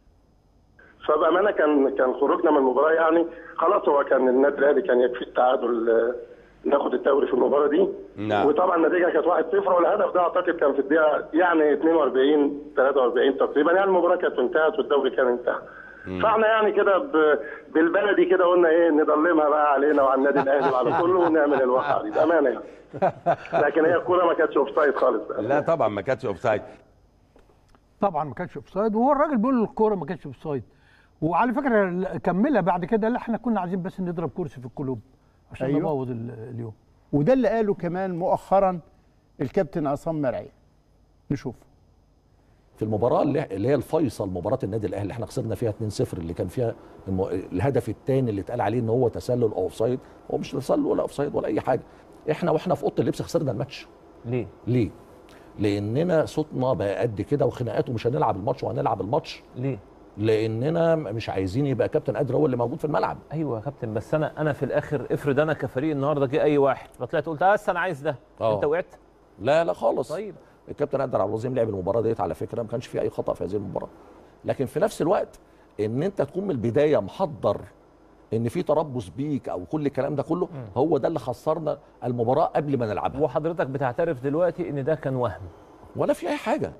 فبامانه كان كان خروجنا من المباراه يعني خلاص هو كان النادي الاهلي كان يكفي التعادل آه، ناخد الدوري في المباراه دي نعم. وطبعا النتيجه كانت 1-0 والهدف ده اعتقد كان في الدقيقه يعني 42 43 تقريبا يعني المباراه كانت انتهت والدوري كان انتهى فاحنا يعني كده ب- بالبلدي كده قلنا ايه نضلمها بقى علينا وعلى النادي الاهلي وعلى كله ونعمل الواقعه دي بامانه يعني لكن هي الكوره ما كانتش اوف سايد خالص بقى. لا طبعا ما كانتش اوف سايد طبعا ما كانش اوفسايد وهو الراجل بيقول الكوره ما كانتش اوفسايد وعلى فكره ال- كملها بعد كده لا احنا كنا عايزين بس نضرب كرسي في القلوب عشان أيوه. أيوه. نبوظ ال- اليوم وده اللي قاله كمان مؤخرا الكابتن عصام مرعي نشوف في المباراه اللي اللي هي الفيصل مباراه النادي الاهلي اللي احنا خسرنا فيها 2-0 اللي كان فيها الم... الهدف الثاني اللي اتقال عليه ان هو تسلل او اوفسايد هو مش تسلل ولا اوفسايد ولا اي حاجه احنا واحنا في اوضه اللبس خسرنا الماتش ليه؟ ليه؟ لاننا صوتنا بقى قد كده وخناقات ومش هنلعب الماتش وهنلعب الماتش ليه؟ لاننا مش عايزين يبقى كابتن قادر هو اللي موجود في الملعب ايوه يا كابتن بس انا انا في الاخر افرض انا كفريق النهارده جه اي واحد فطلعت قلت بس انا عايز ده آه. انت وقعت لا لا خالص طيب الكابتن قدر عبد العظيم لعب المباراه ديت على فكره ما كانش فيه اي خطا في هذه المباراه لكن في نفس الوقت ان انت تكون من البدايه محضر ان في تربص بيك او كل الكلام ده كله هو ده اللي خسرنا المباراه قبل ما نلعبها وحضرتك بتعترف دلوقتي ان ده كان وهم ولا في اي حاجه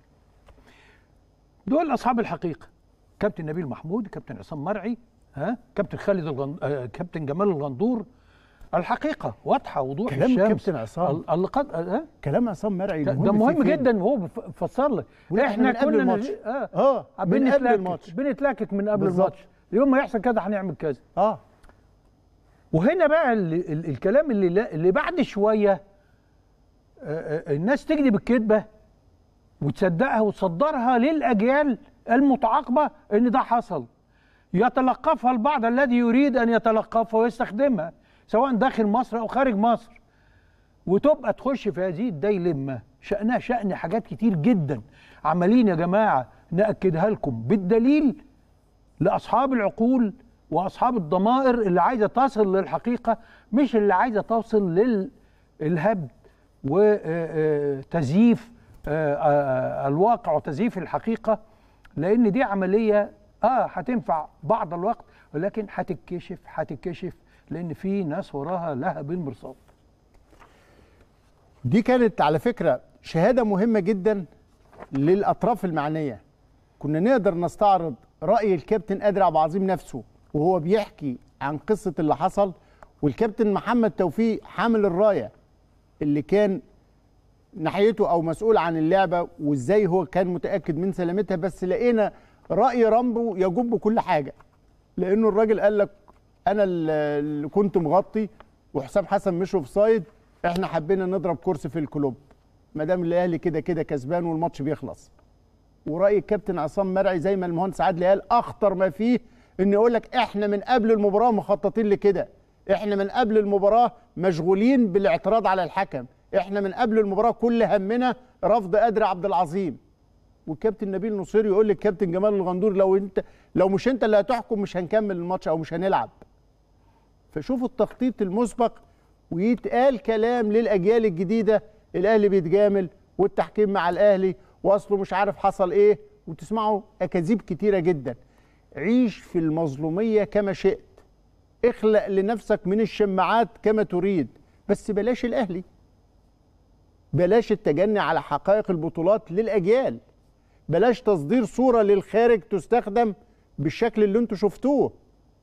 دول اصحاب الحقيقه كابتن نبيل محمود كابتن عصام مرعي ها كابتن خالد الغن... آه، كابتن جمال الغندور الحقيقه واضحه وضوح كلام الشمس كابتن عصام. ال- اللي قد آه كلام عصام مرعي ده مهم ده في مهم فين؟ جدا وهو بف- فسر لك وإحنا من قبل الماتش. اه, آه، من قبل بنتلكك- الماتش. بنتلكك من قبل بالظبط. الماتش يوم ما يحصل كده هنعمل كذا اه وهنا بقى ال ال الكلام اللي لا اللي بعد شويه آه، آه، الناس تكذب الكذبه وتصدقها وتصدرها للاجيال المتعاقبه ان ده حصل يتلقفها البعض الذي يريد ان يتلقفها ويستخدمها سواء داخل مصر او خارج مصر وتبقى تخش في هذه الديلمه شانها شان حاجات كتير جدا عمالين يا جماعه ناكدها لكم بالدليل لاصحاب العقول واصحاب الضمائر اللي عايزه تصل للحقيقه مش اللي عايزه توصل للهبد وتزييف الواقع وتزييف الحقيقه لان دي عمليه اه هتنفع بعض الوقت ولكن هتتكشف هتتكشف لان في ناس وراها لها بالمرصاد دي كانت على فكرة شهادة مهمة جدا للأطراف المعنية كنا نقدر نستعرض رأي الكابتن قادر عبد العظيم نفسه وهو بيحكي عن قصة اللي حصل والكابتن محمد توفيق حامل الراية اللي كان ناحيته أو مسؤول عن اللعبة وإزاي هو كان متأكد من سلامتها بس لقينا رأي رامبو يجب كل حاجة لأنه الراجل قال لك أنا اللي كنت مغطي وحسام حسن مش اوف سايد احنا حبينا نضرب كرسي في الكلوب ما دام الاهلي كده كده كسبان والماتش بيخلص وراي الكابتن عصام مرعي زي ما المهندس عادل قال اخطر ما فيه ان يقول لك احنا من قبل المباراه مخططين لكده احنا من قبل المباراه مشغولين بالاعتراض على الحكم احنا من قبل المباراه كل همنا رفض قادر عبد العظيم والكابتن نبيل نصير يقول للكابتن جمال الغندور لو انت لو مش انت اللي هتحكم مش هنكمل الماتش او مش هنلعب فشوفوا التخطيط المسبق ويتقال كلام للاجيال الجديده الاهلي بيتجامل والتحكيم مع الاهلي واصله مش عارف حصل ايه وتسمعوا اكاذيب كتيره جدا عيش في المظلوميه كما شئت اخلق لنفسك من الشماعات كما تريد بس بلاش الاهلي بلاش التجني على حقائق البطولات للاجيال بلاش تصدير صوره للخارج تستخدم بالشكل اللي انتوا شفتوه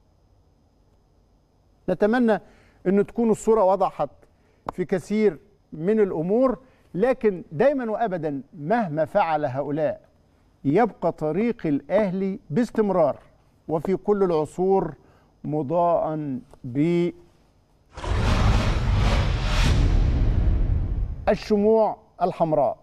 نتمنى ان تكون الصوره وضحت في كثير من الامور لكن دايما وابدا مهما فعل هؤلاء يبقى طريق الاهلي باستمرار وفي كل العصور مضاء ب الشموع الحمراء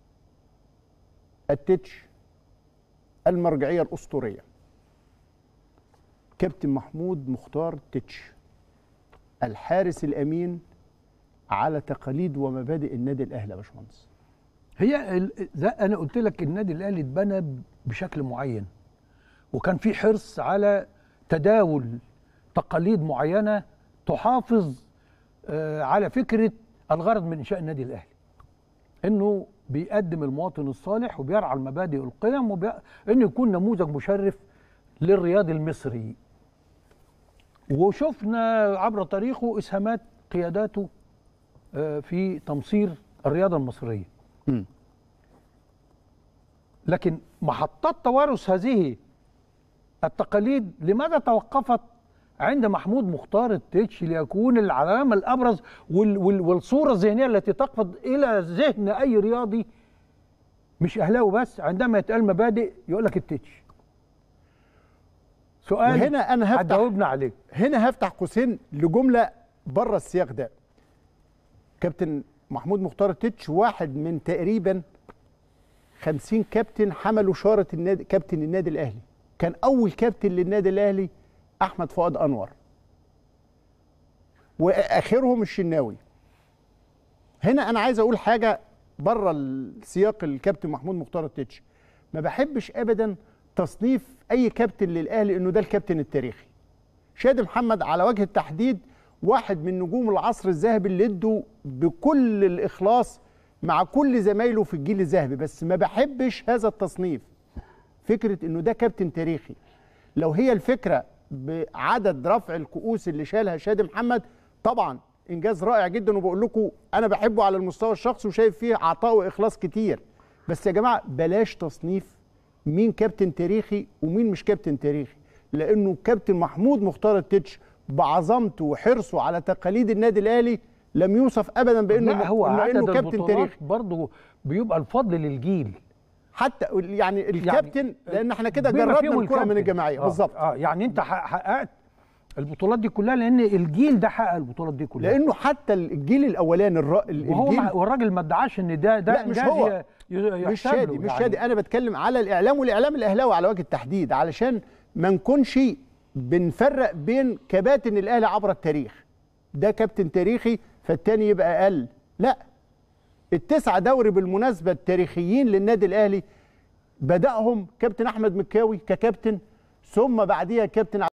التتش المرجعيه الاسطوريه كابتن محمود مختار تتش الحارس الامين على تقاليد ومبادئ النادي الاهلي يا باشمهندس هي ال- زي انا قلت لك النادي الاهلي اتبنى بشكل معين وكان في حرص على تداول تقاليد معينه تحافظ آه، على فكره الغرض من انشاء النادي الاهلي انه بيقدم المواطن الصالح وبيرعى المبادئ والقيم وبي... انه يكون نموذج مشرف للرياضي المصري وشفنا عبر تاريخه اسهامات قياداته آه، في تمصير الرياضه المصريه لكن محطات توارث هذه التقاليد لماذا توقفت عند محمود مختار التتش ليكون العلامه الابرز وال وال والصوره الذهنيه التي تقفز الى ذهن اي رياضي مش اهلاوي بس عندما يتقال مبادئ يقول لك التتش سؤال وهنا انا هفتح هجاوبنا عليه هنا هفتح قوسين لجمله بره السياق ده كابتن محمود مختار التتش واحد من تقريبا 50 كابتن حملوا شاره النادي كابتن النادي الاهلي كان اول كابتن للنادي الاهلي احمد فؤاد انور واخرهم الشناوي هنا انا عايز اقول حاجه بره السياق الكابتن محمود مختار التتش ما بحبش ابدا تصنيف اي كابتن للاهلي انه ده الكابتن التاريخي شادي محمد على وجه التحديد واحد من نجوم العصر الذهبي اللي ادوا بكل الاخلاص مع كل زمايله في الجيل الذهبي بس ما بحبش هذا التصنيف فكره انه ده كابتن تاريخي لو هي الفكره بعدد رفع الكؤوس اللي شالها شادي محمد طبعا انجاز رائع جدا وبقول لكم انا بحبه على المستوى الشخصي وشايف فيه عطاء واخلاص كتير بس يا جماعه بلاش تصنيف مين كابتن تاريخي ومين مش كابتن تاريخي لانه كابتن محمود مختار التتش بعظمته وحرصه على تقاليد النادي الاهلي لم يوصف ابدا بانه لا هو إنه- عدد انه كابتن البطولات تاريخي برضه بيبقى الفضل للجيل حتى يعني الكابتن لان احنا كده بما جردنا فيهم الكره من الكابتن. الجماعيه آه، بالظبط اه يعني انت حق- حققت البطولات دي كلها لان الجيل ده حقق البطولات دي كلها لانه حتى الجيل الاولاني الر... وهو الجيل ما والراجل ما ادعاش ان ده ده لا مش إنجاز هو ي- ي- مش يحسب شادي له مش يعني. شادي انا بتكلم على الاعلام والاعلام الاهلاوي على وجه التحديد علشان ما نكونش بنفرق بين كباتن الاهلي عبر التاريخ ده كابتن تاريخي فالتاني يبقى اقل لا التسعه دوري بالمناسبه التاريخيين للنادي الاهلي بداهم كابتن احمد مكاوي ككابتن ثم بعديها كابتن